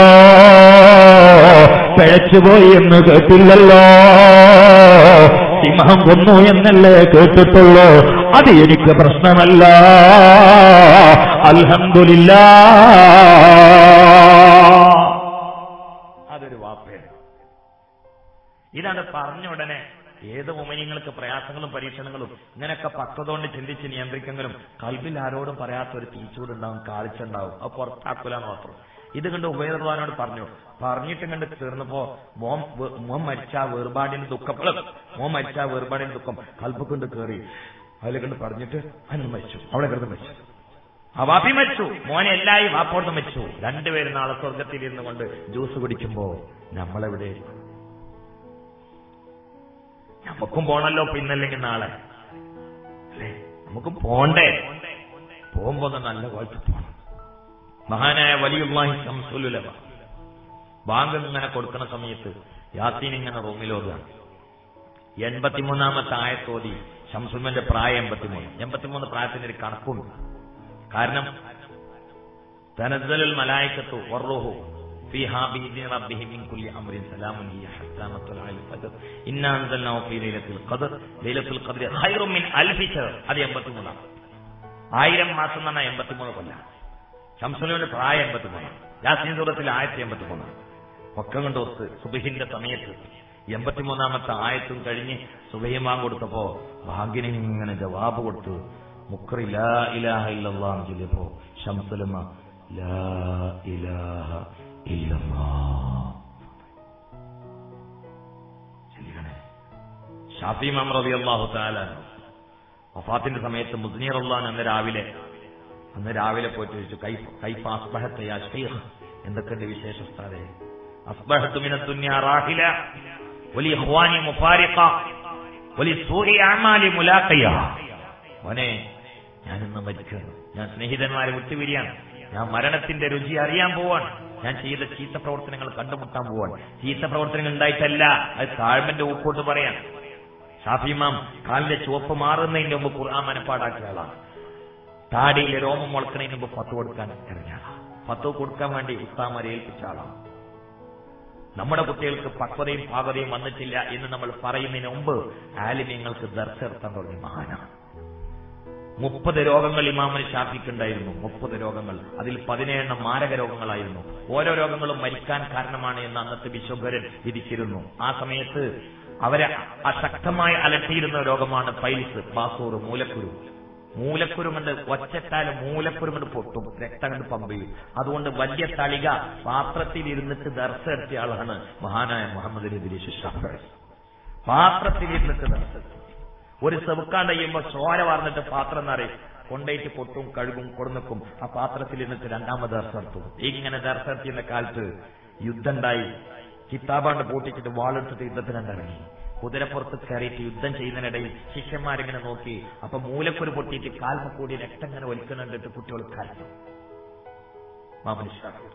പിഴച്ചുപോയി എന്ന് കേട്ടില്ലല്ലോ സിംഹം കൊന്നു എന്നല്ലേ കേട്ടിട്ടുള്ളൂ അത് എനിക്ക് പ്രശ്നമല്ല അൽഹംദുലില്ല അതൊരു വാപ്പയാണ് ഇതാണ് പറഞ്ഞ ഉടനെ ഏത് ഉമനിങ്ങൾക്ക് പ്രയാസങ്ങളും പരീക്ഷണങ്ങളും ഇങ്ങനെയൊക്കെ പക്വതോണ്ട് ചിന്തിച്ച് നിയന്ത്രിക്കെങ്കിലും കൽബിൽ ആരോടും പറയാത്ത ഒരു തീച്ചൂടുണ്ടാവും കാഴ്ചയുണ്ടാവും അത് പുറത്താക്കൂലെന്ന് മാത്രം ഇത് കണ്ട് ഉപയോഗവാനോട് പറഞ്ഞു പറഞ്ഞിട്ടും കണ്ട് തീർന്നപ്പോ മോൻ വേ- മോൻ മരിച്ച ആ വേർപാടിന്റെ ദുഃഖം മോൻ മരിച്ച ആ വേർപാടിന്റെ ദുഃഖം കൽബ് കൊണ്ട് കയറി അതിൽ കണ്ട് പറഞ്ഞിട്ട് അന്ന് മരിച്ചു അവിടെ കിടന്ന് മരിച്ചു ആ വാപ്പി മരിച്ചു മോനെ എല്ലായി വാപ്പോടുന്ന് മരിച്ചു രണ്ടുപേരും നാളെ സ്വർഗത്തിൽ ഇരുന്നു കൊണ്ട് ജ്യൂസ് കുടിക്കുമ്പോ നമ്മളെവിടെ നമുക്കും പോണല്ലോ ഇപ്പൊ ഇന്നല്ലെങ്കിൽ നാളെ അല്ലേ നമുക്കും പോണ്ടേ പോകുമ്പോ ഒന്ന് നല്ല കോലത്ത് പോണം മഹാനായ വലിയുള്ളാഹി ശംസുലുലമ ബാങ്ക് ഇങ്ങനെ കൊടുക്കുന്ന സമയത്ത് യാസീൻ ഇങ്ങനെ റൂമിലോടുകയാണ് എൺപത്തിമൂന്നാമത്തെ ആയത്തോതി ഷംസുമന്റെ പ്രായം എൺപത്തിമൂന്ന് എൺപത്തിമൂന്ന് പ്രായത്തിന്റെ ഒരു കണക്കുണ്ട് കാരണം തനസ്സലുൽ മലായിക്കത്തു വർറുഹു فيها بإذن ربهم من كل أمر سلام هي حتى مطلع الفجر إنا أنزلناه في ليلة القدر ليلة القدر خير من ألف شهر അത് എൺപത്തിമൂന്നാണ് ആയിരം മാസം എന്ന് പറഞ്ഞാൽ എൺപത്തിമൂന്ന് കൊല്ലം ശംസുലിന്റെ പ്രായം എൺപത്തിമൂന്നാണ് യാസീൻ സൂറത്തിൽ ആയിരത്തി എൺപത്തിമൂന്നാണ് ഒക്കെ കൊണ്ട് ഒത്ത് സുബഹിന്റെ സമയത്ത് എൺപത്തിമൂന്നാമത്തെ ആയത്തും കഴിഞ്ഞ് സുബഹിമാൻ കൊടുത്തപ്പോ ഭാഗ്യന് ഇങ്ങനെ ജവാബ് കൊടുത്തു മുക്രി ലാ ഇലാഹ ഇല്ലല്ലാ എന്ന് ചൊല്ലിയപ്പോ ഷംസുലമ ലാ ഇലാഹ ഇല്ലല്ലാ ചിന്തിക്കണേ ഷാഫി മാം റബി അള്ളാഹു താല വഫാത്തിന്റെ സമയത്ത് മുസ്നീർ അള്ളഹാൻ അന്ന് രാവിലെ അന്ന് രാവിലെ പോയിട്ട് ചോദിച്ചു കൈഫ് കൈഫ അസ്ബഹത്തെ യാ ഷെയ്ഖ് എന്തൊക്കെയുണ്ട് വിശേഷ സ്ഥാനെ അസ്ബഹത്തു മിന ദുനിയ റാഹില വലി ഇഖ്വാനി മുഫാരിഖ വലി സൂഇ അമാലി മുലാഖിയ മോനെ ഞാൻ ഇന്ന് മരിക്കുന്നു ഞാൻ സ്നേഹിതന്മാരെ വിട്ടുപിരിയാണ് ഞാൻ മരണത്തിന്റെ രുചി അറിയാൻ പോവാണ് ഞാൻ ചെയ്ത ചീത്ത പ്രവർത്തനങ്ങൾ കണ്ടുമുട്ടാൻ പോവാണ് ചീത്ത പ്രവർത്തനങ്ങൾ ഉണ്ടായിട്ടല്ല അത് താഴ്മന്റെ ഊക്കോട്ട് പറയാം ഷാഫിമാം കാലിന്റെ ചുവപ്പ് മാറുന്നതിന്റെ മുമ്പ് ഖുർആൻ മനപ്പാടാക്കിയ ആളാണ് താടിയിലെ രോമം മുളക്കുന്നതിന് മുമ്പ് പത്ത് കൊടുക്കാൻ ഇറങ്ങിയ ആളാണ് പത്ത് കൊടുക്കാൻ വേണ്ടി ഉസ്താമരെ ഏൽപ്പിച്ച ആളാണ് നമ്മുടെ കുട്ടികൾക്ക് പക്വതയും പാകതയും വന്നിട്ടില്ല എന്ന് നമ്മൾ പറയുന്നതിന് മുമ്പ് ആലിമ്യങ്ങൾക്ക് ദർശർത്താൻ തുടങ്ങി മഹാനാണ് മുപ്പത് രോഗങ്ങൾ ഇമാമിന് ഷാഫിക്കുണ്ടായിരുന്നു മുപ്പത് രോഗങ്ങൾ അതിൽ പതിനേഴെണ്ണം മാരക രോഗങ്ങളായിരുന്നു ഓരോ രോഗങ്ങളും മരിക്കാൻ കാരണമാണ് എന്ന് അന്നത്തെ വിശ്വഭരൻ വിധിച്ചിരുന്നു ആ സമയത്ത് അവരെ അശക്തമായി അലട്ടിയിരുന്ന രോഗമാണ് പൈൽസ് ബാസൂർ മൂലക്കുരു മൂലക്കുരു കൊണ്ട് ഒറ്റത്താല് മൂലക്കുരു കൊണ്ട് പൊട്ടും രക്തം കൊണ്ട് പമ്പയും അതുകൊണ്ട് വലിയ തളിക പാത്രത്തിൽ ഇരുന്നിട്ട് ദർശെടുത്തിയ ആളാണ് മഹാനായ മുഹമ്മദ് നബി ഷാഫി പാത്രത്തിൽ ഇരുന്നിട്ട് ദർശെടുത്തു ഒരു സെവുക്കാണ്ട് ചെയ്യുമ്പോൾ ചോര വാർന്നിട്ട് പാത്രം നിറയും കൊണ്ടേറ്റ് പൊട്ടും കഴുകും കൊടുന്നക്കും ആ പാത്രത്തിൽ ഇരുന്നിട്ട് രണ്ടാമത് ദർശനത്തും ഇങ്ങനെ ദർശനത്തിന്റെ കാലത്ത് യുദ്ധം ഉണ്ടായി കിതാബാണ്ട് പൂട്ടിച്ചിട്ട് വാളെടുത്തിട്ട് യുദ്ധത്തിനുണ്ടിറങ്ങി കുതിരപ്പുറത്ത് കയറിയിട്ട് യുദ്ധം ചെയ്യുന്നതിനിടയിൽ ശിഷ്യന്മാരിങ്ങനെ നോക്കി അപ്പൊ മൂലക്കൊരു പൊട്ടിയിട്ട് കാൽമ കൂടി രക്തം ഇങ്ങനെ ഒലിക്കുന്നുണ്ടിട്ട് കുട്ടികൾ കാലത്തു മാമന് ഷാഫി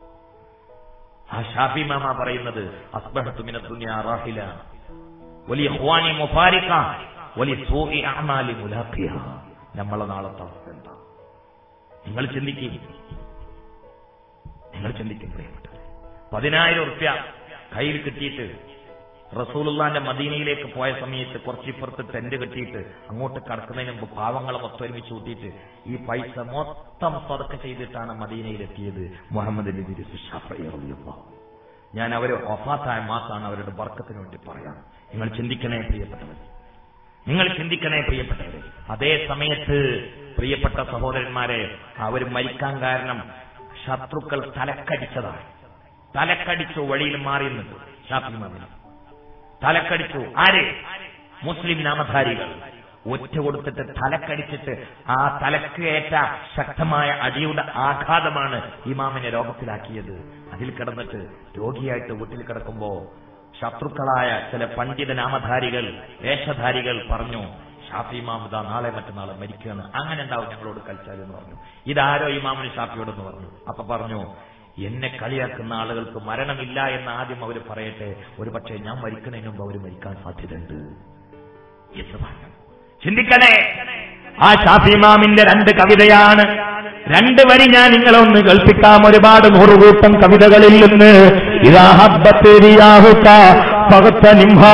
ആ ഷാഫി മാമ പറയുന്നത് അസ്ബഹത്തു മിന ദുനിയ റാഹില വലിയ ഹുവാനി മുഫാരിക്ക വലിയ സൂഹി അമാലി മുലാഖിയ നമ്മളെ നാളത്തെ അവസ്ഥ എന്താ നിങ്ങൾ ചിന്തിക്കും നിങ്ങൾ ചിന്തിക്കും പ്രിയപ്പെട്ടത് പതിനായിരം ഉറുപ്യ കയ്യിൽ കിട്ടിയിട്ട് റസൂലുള്ളാന്റെ മദീനയിലേക്ക് പോയ സമയത്ത് കുറച്ചിപ്പുറത്ത് ടെന്റ് കെട്ടിയിട്ട് അങ്ങോട്ട് കടക്കുന്നതിന് മുമ്പ് പാവങ്ങളെ മൊത്തം ഒരുമിച്ച് കൂട്ടിയിട്ട് ഈ പൈസ മൊത്തം പതക്ക ചെയ്തിട്ടാണ് മദീനയിലെത്തിയത് മുഹമ്മദ് നബി ഷാഫി റളിയല്ലാഹു ഞാൻ അവരെ ഒഫാത്തായ മാസാണ് അവരുടെ വർക്കത്തിന് വേണ്ടി പറയാം നിങ്ങൾ ചിന്തിക്കണേ പ്രിയപ്പെട്ടവർ നിങ്ങൾ ചിന്തിക്കണേ പ്രിയപ്പെട്ടവരെ അതേ സമയത്ത് പ്രിയപ്പെട്ട സഹോദരന്മാരെ അവർ മരിക്കാൻ കാരണം ശത്രുക്കൾ തലക്കടിച്ചതാണ് തലക്കടിച്ചു വഴിയിൽ മാറി നിന്നിട്ട് ഷാഫി മാമിന് തലക്കടിച്ചു ആര് മുസ്ലിം നാമധാരികൾ ഒറ്റ കൊടുത്തിട്ട് തലക്കടിച്ചിട്ട് ആ തലക്ക് ഏറ്റ ശക്തമായ അടിയുടെ ആഘാതമാണ് ഇമാമിനെ രോഗത്തിലാക്കിയത് അതിൽ കിടന്നിട്ട് രോഗിയായിട്ട് വീട്ടിൽ കിടക്കുമ്പോ ശത്രുക്കളായ ചില പണ്ഡിത നാമധാരികൾ വേഷധാരികൾ പറഞ്ഞു ഷാഫി ഇമാം ഇതാ നാളെ മറ്റന്നാളെ മരിക്കുകയാണ് അങ്ങനെ ഉണ്ടാവും ഞങ്ങളോട് കളിച്ചാൽ എന്ന് പറഞ്ഞു ഇതാരോ ഇമാമിന് ഷാഫിയോടെന്ന് പറഞ്ഞു അപ്പൊ പറഞ്ഞു എന്നെ കളിയാക്കുന്ന ആളുകൾക്ക് മരണമില്ല എന്ന് ആദ്യം അവർ പറയട്ടെ ഒരു പക്ഷേ ഞാൻ മരിക്കുന്നതിന് മുമ്പ് അവർ മരിക്കാൻ സാധ്യതയുണ്ട് എന്ന് പറഞ്ഞു ചിന്തിക്കണേ ആ ഷാഫിമാമിന്റെ രണ്ട് കവിതയാണ് രണ്ട് വരി ഞാൻ നിങ്ങളെ ഒന്ന് കേൾപ്പിക്കാം ഒരുപാട് നൂറുകൂട്ടം കവിതകളിൽ നിന്ന് ഇതാ ഹബ്ബത്ത് റിയാഹുക ഫഗത്ത നിംഹാ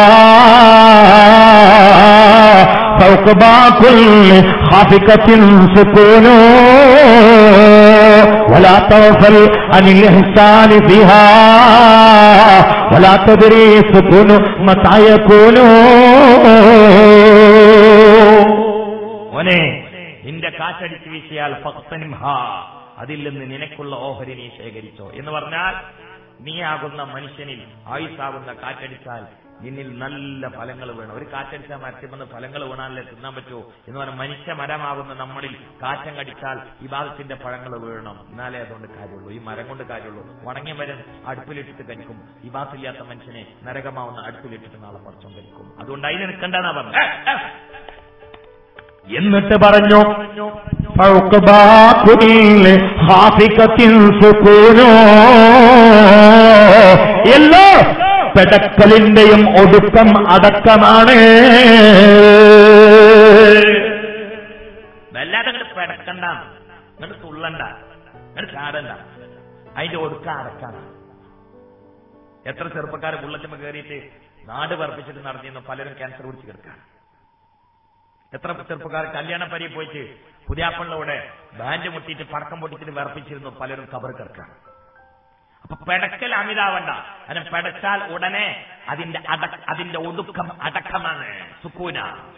فوق كل خافقة سكون ولا تغفل عن الإحسان فيها ولا تدري سكون متى يكون മോനെ നിന്റെ കാറ്റടിച്ച് വീശിയാൽ ഫക്തനിം ഹാ അതിൽ നിന്ന് നിനക്കുള്ള ഓഹരി നീ ശേഖരിച്ചോ എന്ന് പറഞ്ഞാൽ നീ ആകുന്ന മനുഷ്യനിൽ ആയുസാകുന്ന കാറ്റടിച്ചാൽ നിന്നിൽ നല്ല ഫലങ്ങൾ വേണം ഒരു കാറ്റടിച്ചാൽ മരത്തിമെന്ന് ഫലങ്ങൾ വീണാലേ തിന്നാൻ പറ്റൂ എന്ന് പറഞ്ഞാൽ മനുഷ്യ മരമാകുന്ന നമ്മളിൽ കാറ്റം കടിച്ചാൽ ഈ ഭാഗത്തിന്റെ പഴങ്ങൾ വീഴണം എന്നാലേ അതുകൊണ്ട് കാര്യമുള്ളൂ ഈ മരം കൊണ്ട് കാര്യമുള്ളൂ ഉണങ്ങിയ മരം അടുപ്പിലിട്ടിട്ട് കഴിക്കും ഈ ഭാഗത്തില്ലാത്ത മനുഷ്യനെ നരകമാവുന്ന അടുപ്പിലിട്ടിട്ട് നാളെ പറിച്ചും കഴിക്കും അതുകൊണ്ട് അതിന് നിൽക്കണ്ടെന്നാ പറഞ്ഞു എന്നിട്ട് പറഞ്ഞു فوق كل خافقة سكون എല്ലാ പെടക്കലിന്റെയും ഒടുക്കം അടക്കമാണ് വല്ലാതെ അങ്ങോട്ട് പെടക്കണ്ട അങ്ങോട്ട് തുള്ളണ്ട അങ്ങോട്ട് ചാടണ്ട അതിന്റെ ഒടുക്ക അടക്കാണ് എത്ര ചെറുപ്പക്കാർ ബുള്ളറ്റുമ്പോ കയറിയിട്ട് നാട് പറപ്പിച്ചിട്ട് നടന്നിരുന്നു പലരും ക്യാൻസർ പിടിച്ച് കിടക്കാണ് എത്ര ചെറുപ്പക്കാർ കല്യാണ പരി പോയിട്ട് പുതിയാപ്പളിലൂടെ ബാൻഡ് മുട്ടിയിട്ട് പടക്കം പൊട്ടിച്ചിട്ട് വിറപ്പിച്ചിരുന്നു പലരും കബർ കിടക്കാണ് അപ്പൊ പെടക്കൽ അമിതാവണ്ട കാരണം പെടച്ചാൽ ഉടനെ അതിന്റെ അട അതിന്റെ ഒടുക്കം അടക്കമാണ് സുക്കൂന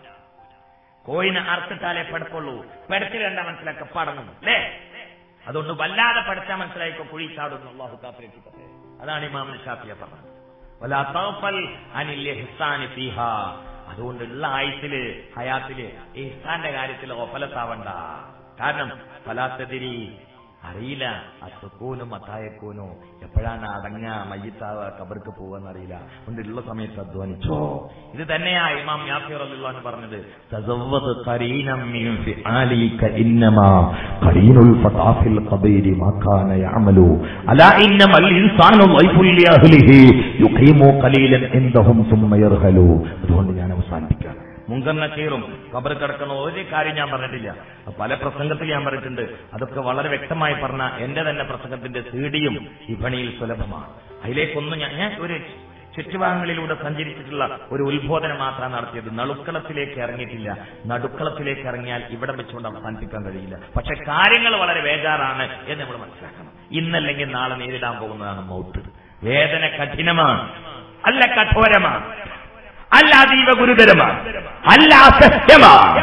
കോയിന് അർത്തിട്ടാലേ പെടക്കുള്ളൂ പെടത്തിൽ എന്താ മനസ്സിലാക്കുക പടങ്ങും അല്ലേ അതുകൊണ്ട് വല്ലാതെ പഠിച്ചാൽ മനസ്സിലായിക്കോ കുഴി ചാടുന്നു അള്ളാഹു കാത്തിരക്ഷിക്കട്ടെ അതാണ് ഇമാമിന് ഷാഫിയ പറഞ്ഞത് വലാ തഗ്ഫൽ അനിൽ ഇഹ്സാനി ഫീഹാ അതുകൊണ്ടുള്ള ആയുസില് ഹയാത്തില് ഇഹ്സാന്റെ കാര്യത്തിൽ ഒഫലത്താവണ്ട കാരണം ഫലാത്തതിരി അറിയില്ല അസുക്കൂനും അത്തായക്കൂനോ എപ്പോഴാണ് അടങ്ങ മയ്യത്താവ കബർക്ക് പോവാന്നറിയില്ല അതുകൊണ്ട് ഉള്ള സമയത്ത് അധ്വാനിച്ചോ ഇത് തന്നെയാ ഇമാം യാഫിർ അല്ലാന്ന് പറഞ്ഞത് تزود قرينا من فعالك إنما قرين الفتى في القبير ما كان يعمل ألا إنما الإنسان ضيف لأهله يقيم قليلا عندهم ثم يرهل അതുകൊണ്ട് ഞാൻ അവസാനിപ്പിക്കാം മുങ്കർ നക്കീറും കബർ കിടക്കുന്ന ഒരു കാര്യം ഞാൻ പറഞ്ഞിട്ടില്ല പല പ്രസംഗത്തിൽ ഞാൻ പറഞ്ഞിട്ടുണ്ട് അതൊക്കെ വളരെ വ്യക്തമായി പറഞ്ഞ എന്റെ തന്നെ പ്രസംഗത്തിന്റെ സീഡിയും വിപണിയിൽ സുലഭമാണ് അതിലേക്കൊന്നും ഞാൻ ഞാൻ ഒരു ചുറ്റുഭാഗങ്ങളിലൂടെ സഞ്ചരിച്ചിട്ടുള്ള ഒരു ഉത്ബോധനം മാത്രമാണ് നടത്തിയത് നടുക്കളത്തിലേക്ക് ഇറങ്ങിയിട്ടില്ല നടുക്കളത്തിലേക്ക് ഇറങ്ങിയാൽ ഇവിടെ വെച്ചുകൊണ്ട് അവസാനിപ്പിക്കാൻ കഴിയില്ല പക്ഷെ കാര്യങ്ങൾ വളരെ വേജാറാണ് എന്ന് നമ്മൾ മനസ്സിലാക്കണം ഇന്നല്ലെങ്കിൽ നാളെ നേരിടാൻ പോകുന്നതാണ് മൗത്ത് വേദന കഠിനമാണ് അല്ല കഠോരമാണ് അല്ല അതീവ ഗുരുതരമാണ് അല്ല അസഹ്യമാണ്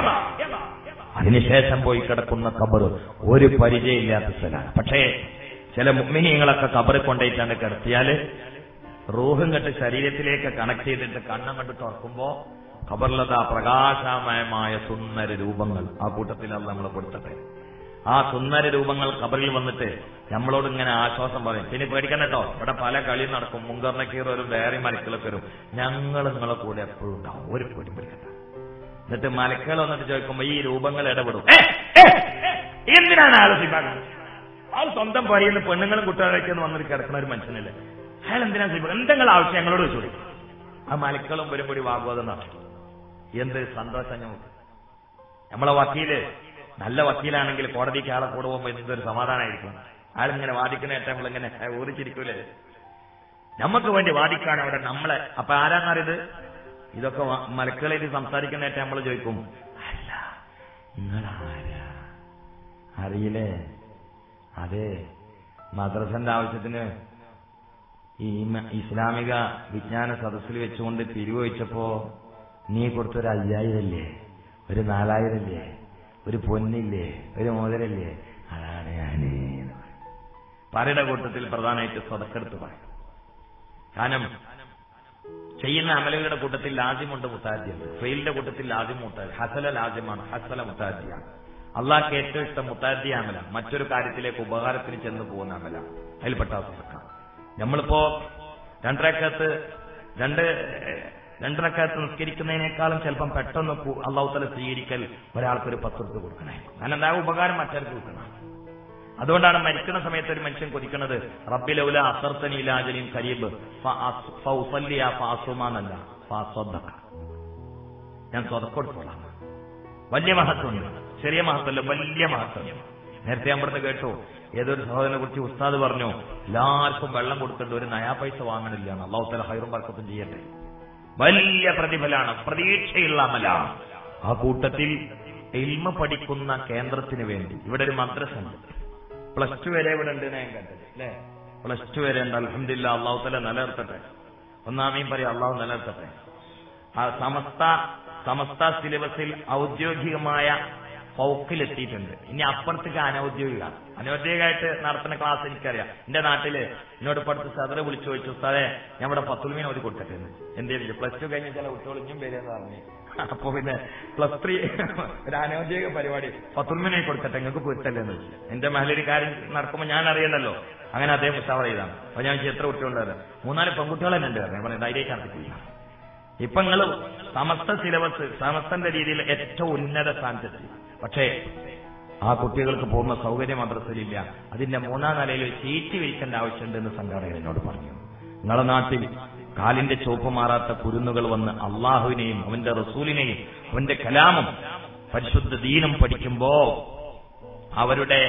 അതിനുശേഷം പോയി കിടക്കുന്ന കബർ ഒരു പരിചയമില്ലാത്ത സ്ഥലമാണ് പക്ഷേ ചില മുഗ്മിനിയങ്ങളൊക്കെ കബറ് കൊണ്ടുപോയിട്ടാണ് കിടത്തിയാല് റൂഹും കെട്ട് ശരീരത്തിലേക്ക് കണക്ട് ചെയ്തിട്ട് കണ്ണം കണ്ട് തുറക്കുമ്പോ ഖബറിലതാ പ്രകാശമയമായ സുന്ദര രൂപങ്ങൾ ആ കൂട്ടത്തിലാണ് നമ്മൾ കൊടുത്തട്ടെ ആ സുന്ദര രൂപങ്ങൾ ഖബറിൽ വന്നിട്ട് നമ്മളോട് ഇങ്ങനെ ആശ്വാസം പറയും പിന്നെ പേടിക്കണ്ട കേട്ടോ ഇവിടെ പല കളിയും നടക്കും മുങ്കറിനക്കീർ വരും വേറെ മലക്കളൊക്കെ വരും ഞങ്ങൾ നിങ്ങളെ കൂടെ എപ്പോഴും ഉണ്ടാവും ഒരു പേടി പേടിക്കണ്ട എന്നിട്ട് മലക്കൾ വന്നിട്ട് ചോദിക്കുമ്പോ ഈ രൂപങ്ങൾ ഇടപെടും ഏ, ഏ, എന്തിനാണ് ആൾ സിബാക്കുന്നത് ആൾ സ്വന്തം പറയുന്ന പെണ്ണുങ്ങളും കുട്ടികളൊക്കെ വന്നിട്ട് കിടക്കുന്ന ഒരു മനുഷ്യനല്ലേ അയാൾ എന്തിനാ സിബാ എന്തെങ്കിലും ആവശ്യം ഞങ്ങളോട് ചോദിക്കും ആ മലക്കളും വരും കൂടി വാഗ്വാദം നടക്കും എന്ത് സന്തോഷം നമുക്ക് നമ്മളെ വക്കീല് നല്ല വക്കീലാണെങ്കിൽ കോടതിക്ക് ആളെ കൂടെ പോകുമ്പോ എന്തൊരു സമാധാനമായിരിക്കും ആളിങ്ങനെ വാദിക്കുന്ന ഏട്ടാ നമ്മളിങ്ങനെ ഊറിച്ചിരിക്കൂലേ നമുക്ക് വേണ്ടി വാദിക്കാണ് അവിടെ നമ്മളെ അപ്പൊ ആരാന്നറിയത് ഇതൊക്കെ വ- മലക്കളായിട്ട് സംസാരിക്കുന്ന ഏട്ടാ നമ്മൾ ചോദിക്കും അല്ല നിങ്ങൾ ആരാ അറിയില്ലേ അതെ മദ്രസന്റെ ആവശ്യത്തിന് ഈ മ- ഇസ്ലാമിക വിജ്ഞാന സദസ്സിൽ വെച്ചുകൊണ്ട് പിരിവ് വെച്ചപ്പോ നീ കൊടുത്തൊരു അയ്യായിരല്ലേ ഒരു നാലായിരല്ലേ ഒരു പൊന്നില്ലേ ഒരു മോതിരല്ലേ അതാണ് ഞാന് പറയുടെ കൂട്ടത്തിൽ പ്രധാനമായിട്ട് സ്വതക്കെടുത്ത് പറയും കാരണം ചെയ്യുന്ന അമലുകളുടെ കൂട്ടത്തിൽ ലാജിമുണ്ട് മുത്താദ്യുണ്ട് ഫെയിലിന്റെ കൂട്ടത്തിൽ ലാജിം മുത്താദി ഹസല ലാജിമാണ് ഹസല മുത്താദ്യാണ് അള്ളാഹ്ക്ക് ഏറ്റവും ഇഷ്ടം മുത്താദ്യ അമല മറ്റൊരു കാര്യത്തിലേക്ക് ഉപകാരത്തിന് ചെന്ന് പോകുന്ന അമല അതിൽപ്പെട്ട സ്വതക്ക നമ്മളിപ്പോ രണ്ടരക്കകത്ത് രണ്ട് രണ്ടരക്കകത്ത് നിസ്കരിക്കുന്നതിനേക്കാളും ചിലപ്പം പെട്ടെന്ന് കു- അള്ളാഹു തല സ്വീകരിക്കൽ ഒരാൾക്കൊരു പത്ത് റുപ്യ കൊടുക്കണേ കാരണം എന്താ ഉപകാരം മറ്റൊരാൾക്ക് കിട്ടണം അതുകൊണ്ടാണ് മരിക്കുന്ന സമയത്ത് ഒരു മനുഷ്യൻ കൊതിക്കുന്നത് റബ്ബിലൗല അസർത്തനി ഇലാജലിൻ കരീബ് ഫൗസല്ലിയ ഫാസുമാന്നല്ല ഫാസ്വദ്ദഖ ഞാൻ സ്വതക്കൊടുത്തോളാം വലിയ മഹത്വമുണ്ട് ചെറിയ മഹത്വമല്ല വലിയ മഹത്വം നേരത്തെ ഞാൻ ഇവിടുന്ന് കേട്ടു ഏതൊരു സഹോദരനെ കുറിച്ച് ഉസ്താദ് പറഞ്ഞു എല്ലാവർക്കും വെള്ളം കൊടുത്തിട്ട് ഒരു നയാ പൈസ വാങ്ങണില്ല അള്ളാഹു തല ഹൈറും വർക്കത്തും ചെയ്യട്ടെ വലിയ പ്രതിഫലാണ് പ്രതീക്ഷയുള്ള അമല ആ കൂട്ടത്തിൽ ഇൽമ പഠിക്കുന്ന കേന്ദ്രത്തിന് വേണ്ടി ഇവിടെ ഒരു മദ്രസ ഉണ്ട് പ്ലസ് ടു വരെ ഇവിടെ ഉണ്ട് ഞാൻ കേട്ടത് അല്ലേ പ്ലസ് ടു വരെ ഉണ്ട് അലഹമില്ല അള്ളാഹു തല നിലനിർത്തട്ടെ ഒന്നാമയും പറയും അള്ളാഹു നിലനിർത്തട്ടെ ആ സമസ്ത സമസ്ത സിലബസിൽ ഔദ്യോഗികമായ ഫൗക്കിലെത്തിയിട്ടുണ്ട് ഇനി അപ്പുറത്തേക്ക് അനൗദ്യോഗിക അനൗദ്യോഗികമായിട്ട് നടത്തുന്ന ക്ലാസ് എനിക്കറിയാം എന്റെ നാട്ടില് എന്നോട് പഠിച്ച സദറ് വിളിച്ചു ചോദിച്ചു ഉസ്താദെ ഞാൻ ഇവിടെ പത്തുൽമീൻ ഓതി കൊടുക്കട്ടെ എന്ന് എന്തേലും പ്ലസ് ടു കഴിഞ്ഞ ചില കുട്ടികൾ ഇഞ്ഞും പേരെന്ന് പറഞ്ഞു അപ്പൊ പിന്നെ പ്ലസ് ത്രീ ഒരു അനൗദ്യോഗിക പരിപാടി പത്തുൽമീനെ കൊടുക്കട്ടെ നിങ്ങൾക്ക് പൊരുത്തല്ലേ എന്ന് വെച്ചു എന്റെ മഹലൊരു കാര്യം നടക്കുമ്പോൾ ഞാൻ അറിയണല്ലോ അങ്ങനെ അദ്ദേഹം ഉഷാവർ ചെയ്താണ് അപ്പൊ ഞാൻ ചോദിച്ചു, എത്ര കുട്ടികളുണ്ടായിരുന്നു മൂന്നാല് പെൺകുട്ടികൾ തന്നെ ഉണ്ട് പറഞ്ഞു ഞാൻ പറഞ്ഞു ധൈര്യം നടത്തിക്കില്ല ഇപ്പൊ നിങ്ങൾ സമസ്ത സിലബസ് സമസ്തന്റെ രീതിയിൽ ഏറ്റവും ഉന്നത സ്ഥാനത്തെത്തി പക്ഷേ ആ കുട്ടികൾക്ക് പൂർണ്ണ സൗകര്യം മദ്രസയിലില്ല അതിന്റെ മൂന്നാം നിലയിൽ ഒരു സീറ്റ് വിരിക്കേണ്ട ആവശ്യമുണ്ട് എന്ന് സംഘാടകർ എന്നോട് പറഞ്ഞു നിങ്ങളുടെ നാട്ടിൽ കാലിന്റെ ചുവപ്പ് മാറാത്ത കുരുന്നുകൾ വന്ന് അള്ളാഹുവിനെയും അവന്റെ റസൂലിനെയും അവന്റെ കലാമും പരിശുദ്ധ ദീനും പഠിക്കുമ്പോ അവരുടെ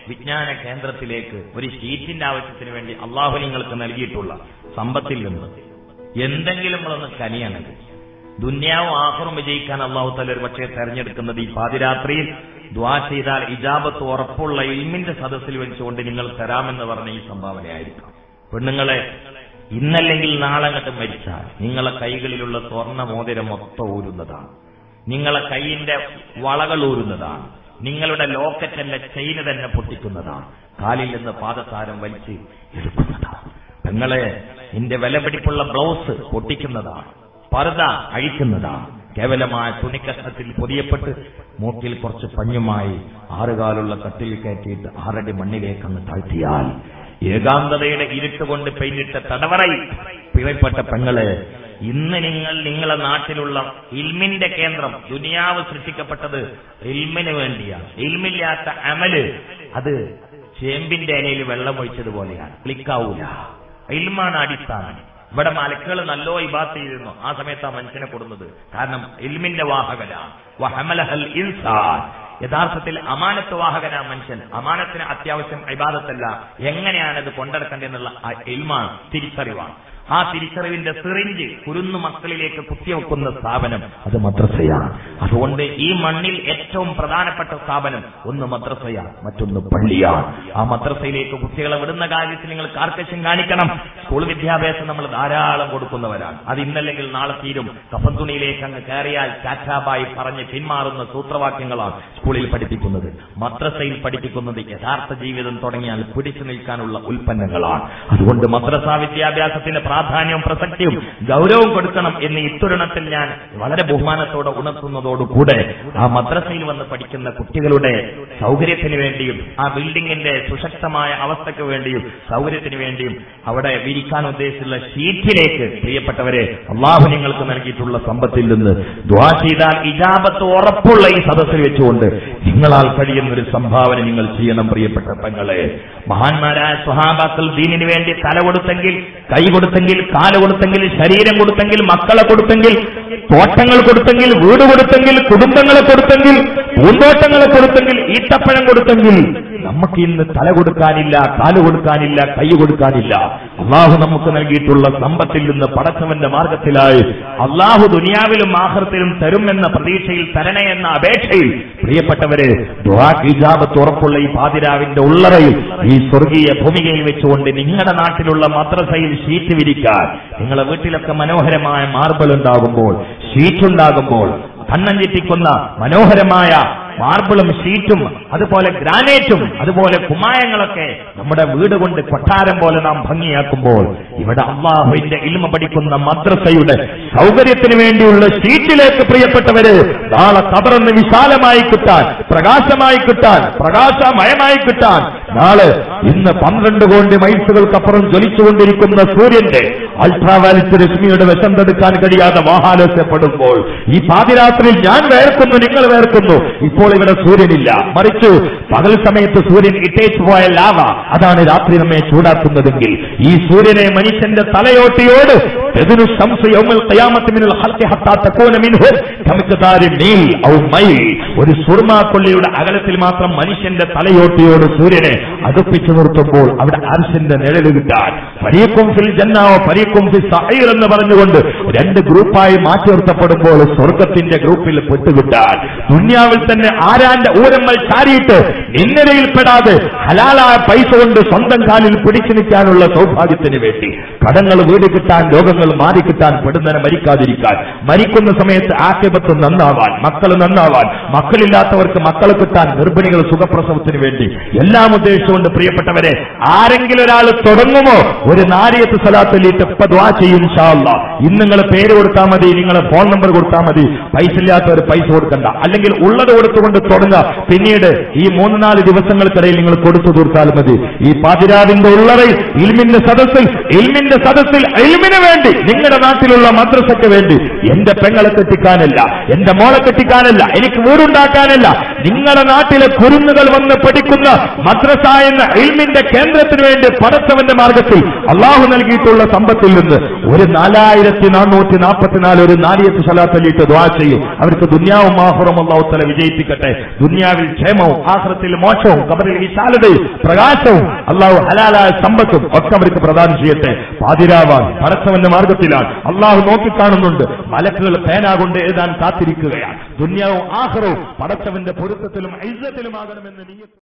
വിജ്ഞാന കേന്ദ്രത്തിലേക്ക് ഒരു ഷീറ്റിന്റെ ആവശ്യത്തിന് വേണ്ടി അള്ളാഹു നിങ്ങൾക്ക് നൽകിയിട്ടുള്ള സമ്പത്തിൽ നിന്ന് എന്തെങ്കിലും നമ്മളൊന്ന് കനിയാണെങ്കിൽ ദുന്യാവും ആഹ്റും വിജയിക്കാൻ അള്ളാഹു തല ഒരു പക്ഷേ തെരഞ്ഞെടുക്കുന്നത് ഈ പാതിരാത്രിയിൽ ദ്വാ ചെയ്താൽ ഇജാബത്ത് ഉറപ്പുള്ള ഇൽമിന്റെ സദസ്സിൽ വെച്ചുകൊണ്ട് നിങ്ങൾ തരാമെന്ന് പറഞ്ഞ ഈ സംഭാവനയായിരിക്കാം പെണ്ണുങ്ങളെ ഇന്നല്ലെങ്കിൽ നാളെ അങ്ങോട്ട് മരിച്ചാൽ നിങ്ങളെ കൈകളിലുള്ള സ്വർണ്ണ മോതിരം മൊത്തം ഊരുന്നതാണ് നിങ്ങളെ കൈയിന്റെ വളകൾ ഊരുന്നതാണ് നിങ്ങളുടെ ലോക്കറ്റന്റെ ചെയിന് തന്നെ പൊട്ടിക്കുന്നതാണ് കാലിൽ നിന്ന് പാദസാരം വലിച്ച് എടുക്കുന്നതാണ് പെങ്ങളെ നിന്റെ വിലപിടിപ്പുള്ള ബ്ലൗസ് പൊട്ടിക്കുന്നതാണ് പർദ അഴിക്കുന്നതാണ് കേവലമായ തുണിക്കഷ്ണത്തിൽ പൊതിയപ്പെട്ട് മൂക്കിൽ കുറച്ച് പഞ്ഞുമായി ആറുകാലുള്ള കട്ടിൽ കയറ്റിയിട്ട് ആറടി മണ്ണിലേക്ക് അങ്ങ് താഴ്ത്തിയാൽ ഏകാന്തതയുടെ ഇരുട്ടുകൊണ്ട് പെയിന്റിട്ട തടവറയിൽ പ്രിയപ്പെട്ട പെങ്ങളെ ഇന്ന് നിങ്ങൾ നിങ്ങളെ നാട്ടിലുള്ള ഇൽമിന്റെ കേന്ദ്രം ദുനിയാവ് സൃഷ്ടിക്കപ്പെട്ടത് ഇൽമിന് വേണ്ടിയാണ് ഇൽമില്ലാത്ത അമല് അത് ചേമ്പിന്റെ ഇലയിൽ വെള്ളം ഒഴിച്ചതുപോലെയാണ് ക്ലിക്കാവൂല ഇൽമാണ് അടിസ്ഥാനം ഇവിടെ മലക്കുകൾ നല്ലോ ഇബാത്ത് ചെയ്തിരുന്നു ആ സമയത്ത് ആ മനുഷ്യനെ കൊടുന്നത് കാരണം ഇൽമിന്റെ വാഹകനാണ് വഹമലഹൽ ഇൻസാൻ യഥാർത്ഥത്തിൽ അമാനത്ത് വാഹകനാ മനുഷ്യൻ അമാനത്തിന് അത്യാവശ്യം ഇബാദത്തല്ല എങ്ങനെയാണത് കൊണ്ടെടുക്കേണ്ടതെന്നുള്ള ആ ഇൽമാണ് തിരിച്ചറിവാണ് ആ തിരിച്ചറിവിന്റെ സിറിഞ്ച് കുരുന്നു മക്കളിലേക്ക് കുത്തിവെക്കുന്ന സ്ഥാപനം അത് മദ്രസയാണ് അതുകൊണ്ട് ഈ മണ്ണിൽ ഏറ്റവും പ്രധാനപ്പെട്ട സ്ഥാപനം ഒന്ന് മദ്രസയാണ് മറ്റൊന്ന് പള്ളിയാണ് ആ മദ്രസയിലേക്ക് കുട്ടികളെ വിടുന്ന കാര്യത്തിൽ നിങ്ങൾ കാർക്കശ്യം കാണിക്കണം സ്കൂൾ വിദ്യാഭ്യാസം നമ്മൾ ധാരാളം കൊടുക്കുന്നവരാണ് അത് ഇന്നല്ലെങ്കിൽ നാളെ തീരും കഫൻ തുണിയിലേക്ക് അങ്ങ് കയറിയാൽ ടാറ്റാബായി പറഞ്ഞ് പിന്മാറുന്ന സൂത്രവാക്യങ്ങളാണ് സ്കൂളിൽ പഠിപ്പിക്കുന്നത് മദ്രസയിൽ പഠിപ്പിക്കുന്നത് യഥാർത്ഥ ജീവിതം തുടങ്ങിയാൽ പിടിച്ചു നിൽക്കാനുള്ള ഉൽപ്പന്നങ്ങളാണ് അതുകൊണ്ട് മദ്രസാ വിദ്യാഭ്യാസത്തിന്റെ പ്രാധാന്യവും പ്രസക്തിയും ഗൗരവം കൊടുക്കണം എന്ന് ഇത്തുരണത്തിൽ ഞാൻ വളരെ ബഹുമാനത്തോടെ ഉണർത്തുന്നതോടുകൂടെ ആ മദ്രസയിൽ വന്ന് പഠിക്കുന്ന കുട്ടികളുടെ സൗകര്യത്തിന് വേണ്ടിയും ആ ബിൽഡിംഗിന്റെ സുശക്തമായ അവസ്ഥയ്ക്ക് വേണ്ടിയും സൗകര്യത്തിന് വേണ്ടിയും അവിടെ വിരിക്കാൻ ഉദ്ദേശിച്ചുള്ള ഷീറ്റിലേക്ക് പ്രിയപ്പെട്ടവരെ അള്ളാഹു നിങ്ങൾക്ക് നൽകിയിട്ടുള്ള സമ്പത്തിൽ നിന്ന് ദ്വാ ചെയ്താൽ ഇജാബത്ത് ഉറപ്പുള്ള ഈ സദസ്സിൽ വെച്ചുകൊണ്ട് നിങ്ങളാൽ കഴിയുന്ന ഒരു സംഭാവന നിങ്ങൾ ചെയ്യണം പ്രിയപ്പെട്ട പെങ്ങളെ മഹാന്മാരായ സ്വഹാബാക്കൾ ദീനിന് വേണ്ടി തല കൊടുത്തെങ്കിൽ കൈ കൊടുത്തെങ്കിൽ കാല് കൊടുത്തെങ്കിൽ ശരീരം കൊടുത്തെങ്കിൽ മക്കളെ കൊടുത്തെങ്കിൽ തോട്ടങ്ങൾ കൊടുത്തെങ്കിൽ വീട് കൊടുത്തെങ്കിൽ കുടുംബങ്ങളെ കൊടുത്തെങ്കിൽ പൂന്തോട്ടങ്ങളെ കൊടുത്തെങ്കിൽ ഈത്തപ്പഴം കൊടുത്തെങ്കിൽ നമുക്ക് ഇന്ന് തല കൊടുക്കാനില്ല കാല് കൊടുക്കാനില്ല കൈ കൊടുക്കാനില്ല അള്ളാഹു നമുക്ക് നൽകിയിട്ടുള്ള സമ്പത്തിൽ നിന്ന് പടച്ചവന്റെ മാർഗത്തിലായി അള്ളാഹു ദുനിയാവിലും ആഹൃത്തിലും തരുമെന്ന പ്രതീക്ഷയിൽ തരണേ എന്ന അപേക്ഷയിൽ പ്രിയപ്പെട്ടവരെ ഇജാബത്ത് ഉറപ്പുള്ള ഈ പാതിരാവിന്റെ ഉള്ളറയിൽ ഈ സ്വർഗീയ ഭൂമികയിൽ വെച്ചുകൊണ്ട് നിങ്ങളുടെ നാട്ടിലുള്ള മദ്രസയിൽ ഷീറ്റ് വിരിക്കാൻ നിങ്ങളെ വീട്ടിലൊക്കെ മനോഹരമായ മാർബിൾ ഉണ്ടാകുമ്പോൾ ഷീറ്റ് ഉണ്ടാകുമ്പോൾ കണ്ണം ചിറ്റിക്കുന്ന മനോഹരമായ മാർബിളും ഷീറ്റും അതുപോലെ ഗ്രാനൈറ്റും അതുപോലെ കുമായങ്ങളൊക്കെ നമ്മുടെ വീട് കൊണ്ട് കൊട്ടാരം പോലെ നാം ഭംഗിയാക്കുമ്പോൾ ഇവിടെ അള്ളാഹുവിന്റെ ഇൽമ പഠിക്കുന്ന മദ്രസയുടെ സൗകര്യത്തിന് വേണ്ടിയുള്ള ഷീറ്റിലേക്ക് പ്രിയപ്പെട്ടവര് നാളെ കബറന്ന് വിശാലമായി കിട്ടാൻ പ്രകാശമായി കിട്ടാൻ പ്രകാശമയമായി കിട്ടാൻ നാളെ ഇന്ന് പന്ത്രണ്ട് കോടി മൈൽസുകൾക്കപ്പുറം ജ്വലിച്ചുകൊണ്ടിരിക്കുന്ന സൂര്യന്റെ അൾട്രാവയലറ്റ് രശ്മിയുടെ വിഷം തടുക്കാൻ കഴിയാതെ വാഹാലസ്യപ്പെടുമ്പോൾ ഈ പാതിരാത്രിയിൽ ഞാൻ വേർക്കുന്നു നിങ്ങൾ വേർക്കുന്നു ഇപ്പോൾ ഇവിടെ സൂര്യനില്ല മറിച്ച് പകൽ സമയത്ത് സൂര്യൻ ഇട്ടേച്ചു പോയ ലാവ അതാണ് രാത്രി നമ്മെ ചൂടാക്കുന്നതെങ്കിൽ ഈ സൂര്യനെ മനുഷ്യന്റെ തലയോട്ടിയോട് എതിനു ശംസ യൗമൽ ഖിയാമത്ത് മിനൽ ഖൽഖി ഹത്താ തകൂന മിൻഹു കമിഖ്താരി മീൽ ഔ മൈൽ ഒരു സുർമാക്കൊള്ളിയുടെ അകലത്തിൽ മാത്രം മനുഷ്യന്റെ തലയോട്ടിയോട് സൂര്യനെ അടുപ്പിച്ചു നിർത്തുമ്പോൾ അവിടെ അർശന്റെ നിഴല് കിട്ടാൻ പരീക്കും ഫിൽ ജന്നാവോ പരീക്കും ഫിൽ സഹീർ എന്ന് പറഞ്ഞുകൊണ്ട് രണ്ട് ഗ്രൂപ്പായി മാറ്റി നിർത്തപ്പെടുമ്പോൾ സ്വർഗത്തിന്റെ ഗ്രൂപ്പിൽ പെട്ടുകിട്ടാൻ ദുന്യാവിൽ തന്നെ ആരാന്റെ ഊരമ്മൽ ചാരിയിട്ട് നിന്നരയിൽപ്പെടാതെ ഹലാലായ പൈസ കൊണ്ട് സ്വന്തം കാലിൽ പിടിച്ചു നിൽക്കാനുള്ള സൗഭാഗ്യത്തിന് വേണ്ടി കടങ്ങൾ വീട് കിട്ടാൻ രോഗങ്ങൾ മാറിക്കിട്ടാൻ പെടുന്നതിനെ മരിക്കാതിരിക്കാൻ മരിക്കുന്ന സമയത്ത് ആക്ഷേപത്ത് നന്നാവാൻ മക്കൾ നന്നാവാൻ മക്കളില്ലാത്തവർക്ക് മക്കളെ കിട്ടാൻ ഗർഭിണികൾ സുഖപ്രസവത്തിന് വേണ്ടി എല്ലാം ഉദ്ദേശിച്ചുകൊണ്ട് പ്രിയപ്പെട്ടവരെ ആരെങ്കിലും ഒരാൾ തുടങ്ങുമോ ഒരു നാരിയത്ത് സ്ഥലത്തിലിട്ട് ഇപ്പൊ ദ്വാ ചെയ്യും ഇൻഷാല്ല ഇന്ന് നിങ്ങൾ പേര് കൊടുത്താൽ മതി നിങ്ങളെ ഫോൺ നമ്പർ കൊടുത്താൽ മതി പൈസ ഇല്ലാത്തവർ പൈസ കൊടുക്കണ്ട അല്ലെങ്കിൽ ഉള്ളത് കൊടുത്തുകൊണ്ട് തുടങ്ങുക പിന്നീട് ഈ മൂന്ന് നാല് ദിവസങ്ങൾക്കിടയിൽ നിങ്ങൾ കൊടുത്തു തീർത്താൽ മതി ഈ പാതിരാവിന്റെ ഉള്ളറയിൽ ഇൽമിന്റെ സദസ്സിൽ ഇൽമിന്റെ സദസ്സിൽ ഇൽമിന് വേണ്ടി നിങ്ങളുടെ നാട്ടിലുള്ള മദ്രസയ്ക്ക് വേണ്ടി എന്റെ പെങ്ങളെ കെട്ടിക്കാനല്ല എന്റെ മോളെ കെട്ടിക്കാനല്ല എനിക്ക് വീടുണ്ടാക്കാനല്ല നിങ്ങളുടെ നാട്ടിലെ കുരുന്നുകൾ വന്ന് പഠിക്കുന്ന മദ്രസ എന്ന ഇൽമിന്റെ കേന്ദ്രത്തിന് വേണ്ടി പടച്ചവന്റെ മാർഗത്തിൽ അള്ളാഹു നൽകിയിട്ടുള്ള സമ്പത്തിൽ നിന്ന് ഒരു നാലായിരത്തി നാനൂറ്റി നാൽപ്പത്തിനാല് ഒരു നാലിയത്ത് സലാത്തല്ലിട്ട് ദ്വാ ചെയ്യും അവർക്ക് ദുന്യാവും ആഹുറം അള്ളാഹുത്തല വിജയിപ്പിക്കട്ടെ ദുന്യാവിൽ ക്ഷേമവും ആഹ്റത്തിൽ മോശവും കബറിൽ വിശാലതയും പ്രകാശവും അള്ളാഹു ഹലാലായ സമ്പത്തും ഒക്കെ അവർക്ക് പ്രദാനം ചെയ്യട്ടെ പാതിരാവാൻ പരസ്പരന്റെ മാർഗത്തിലാണ് അള്ളാഹു നോക്കിക്കാണുന്നുണ്ട് മലക്കുകൾ പേന കൊണ്ട് എഴുതാൻ കാത്തിരിക്കുകയാണ് ദുന്യാവും ആഹ്റവും പടച്ചവന്റെ പൊരുത്തത്തിലും ഐസത്തിലുമാകണമെന്ന് നീ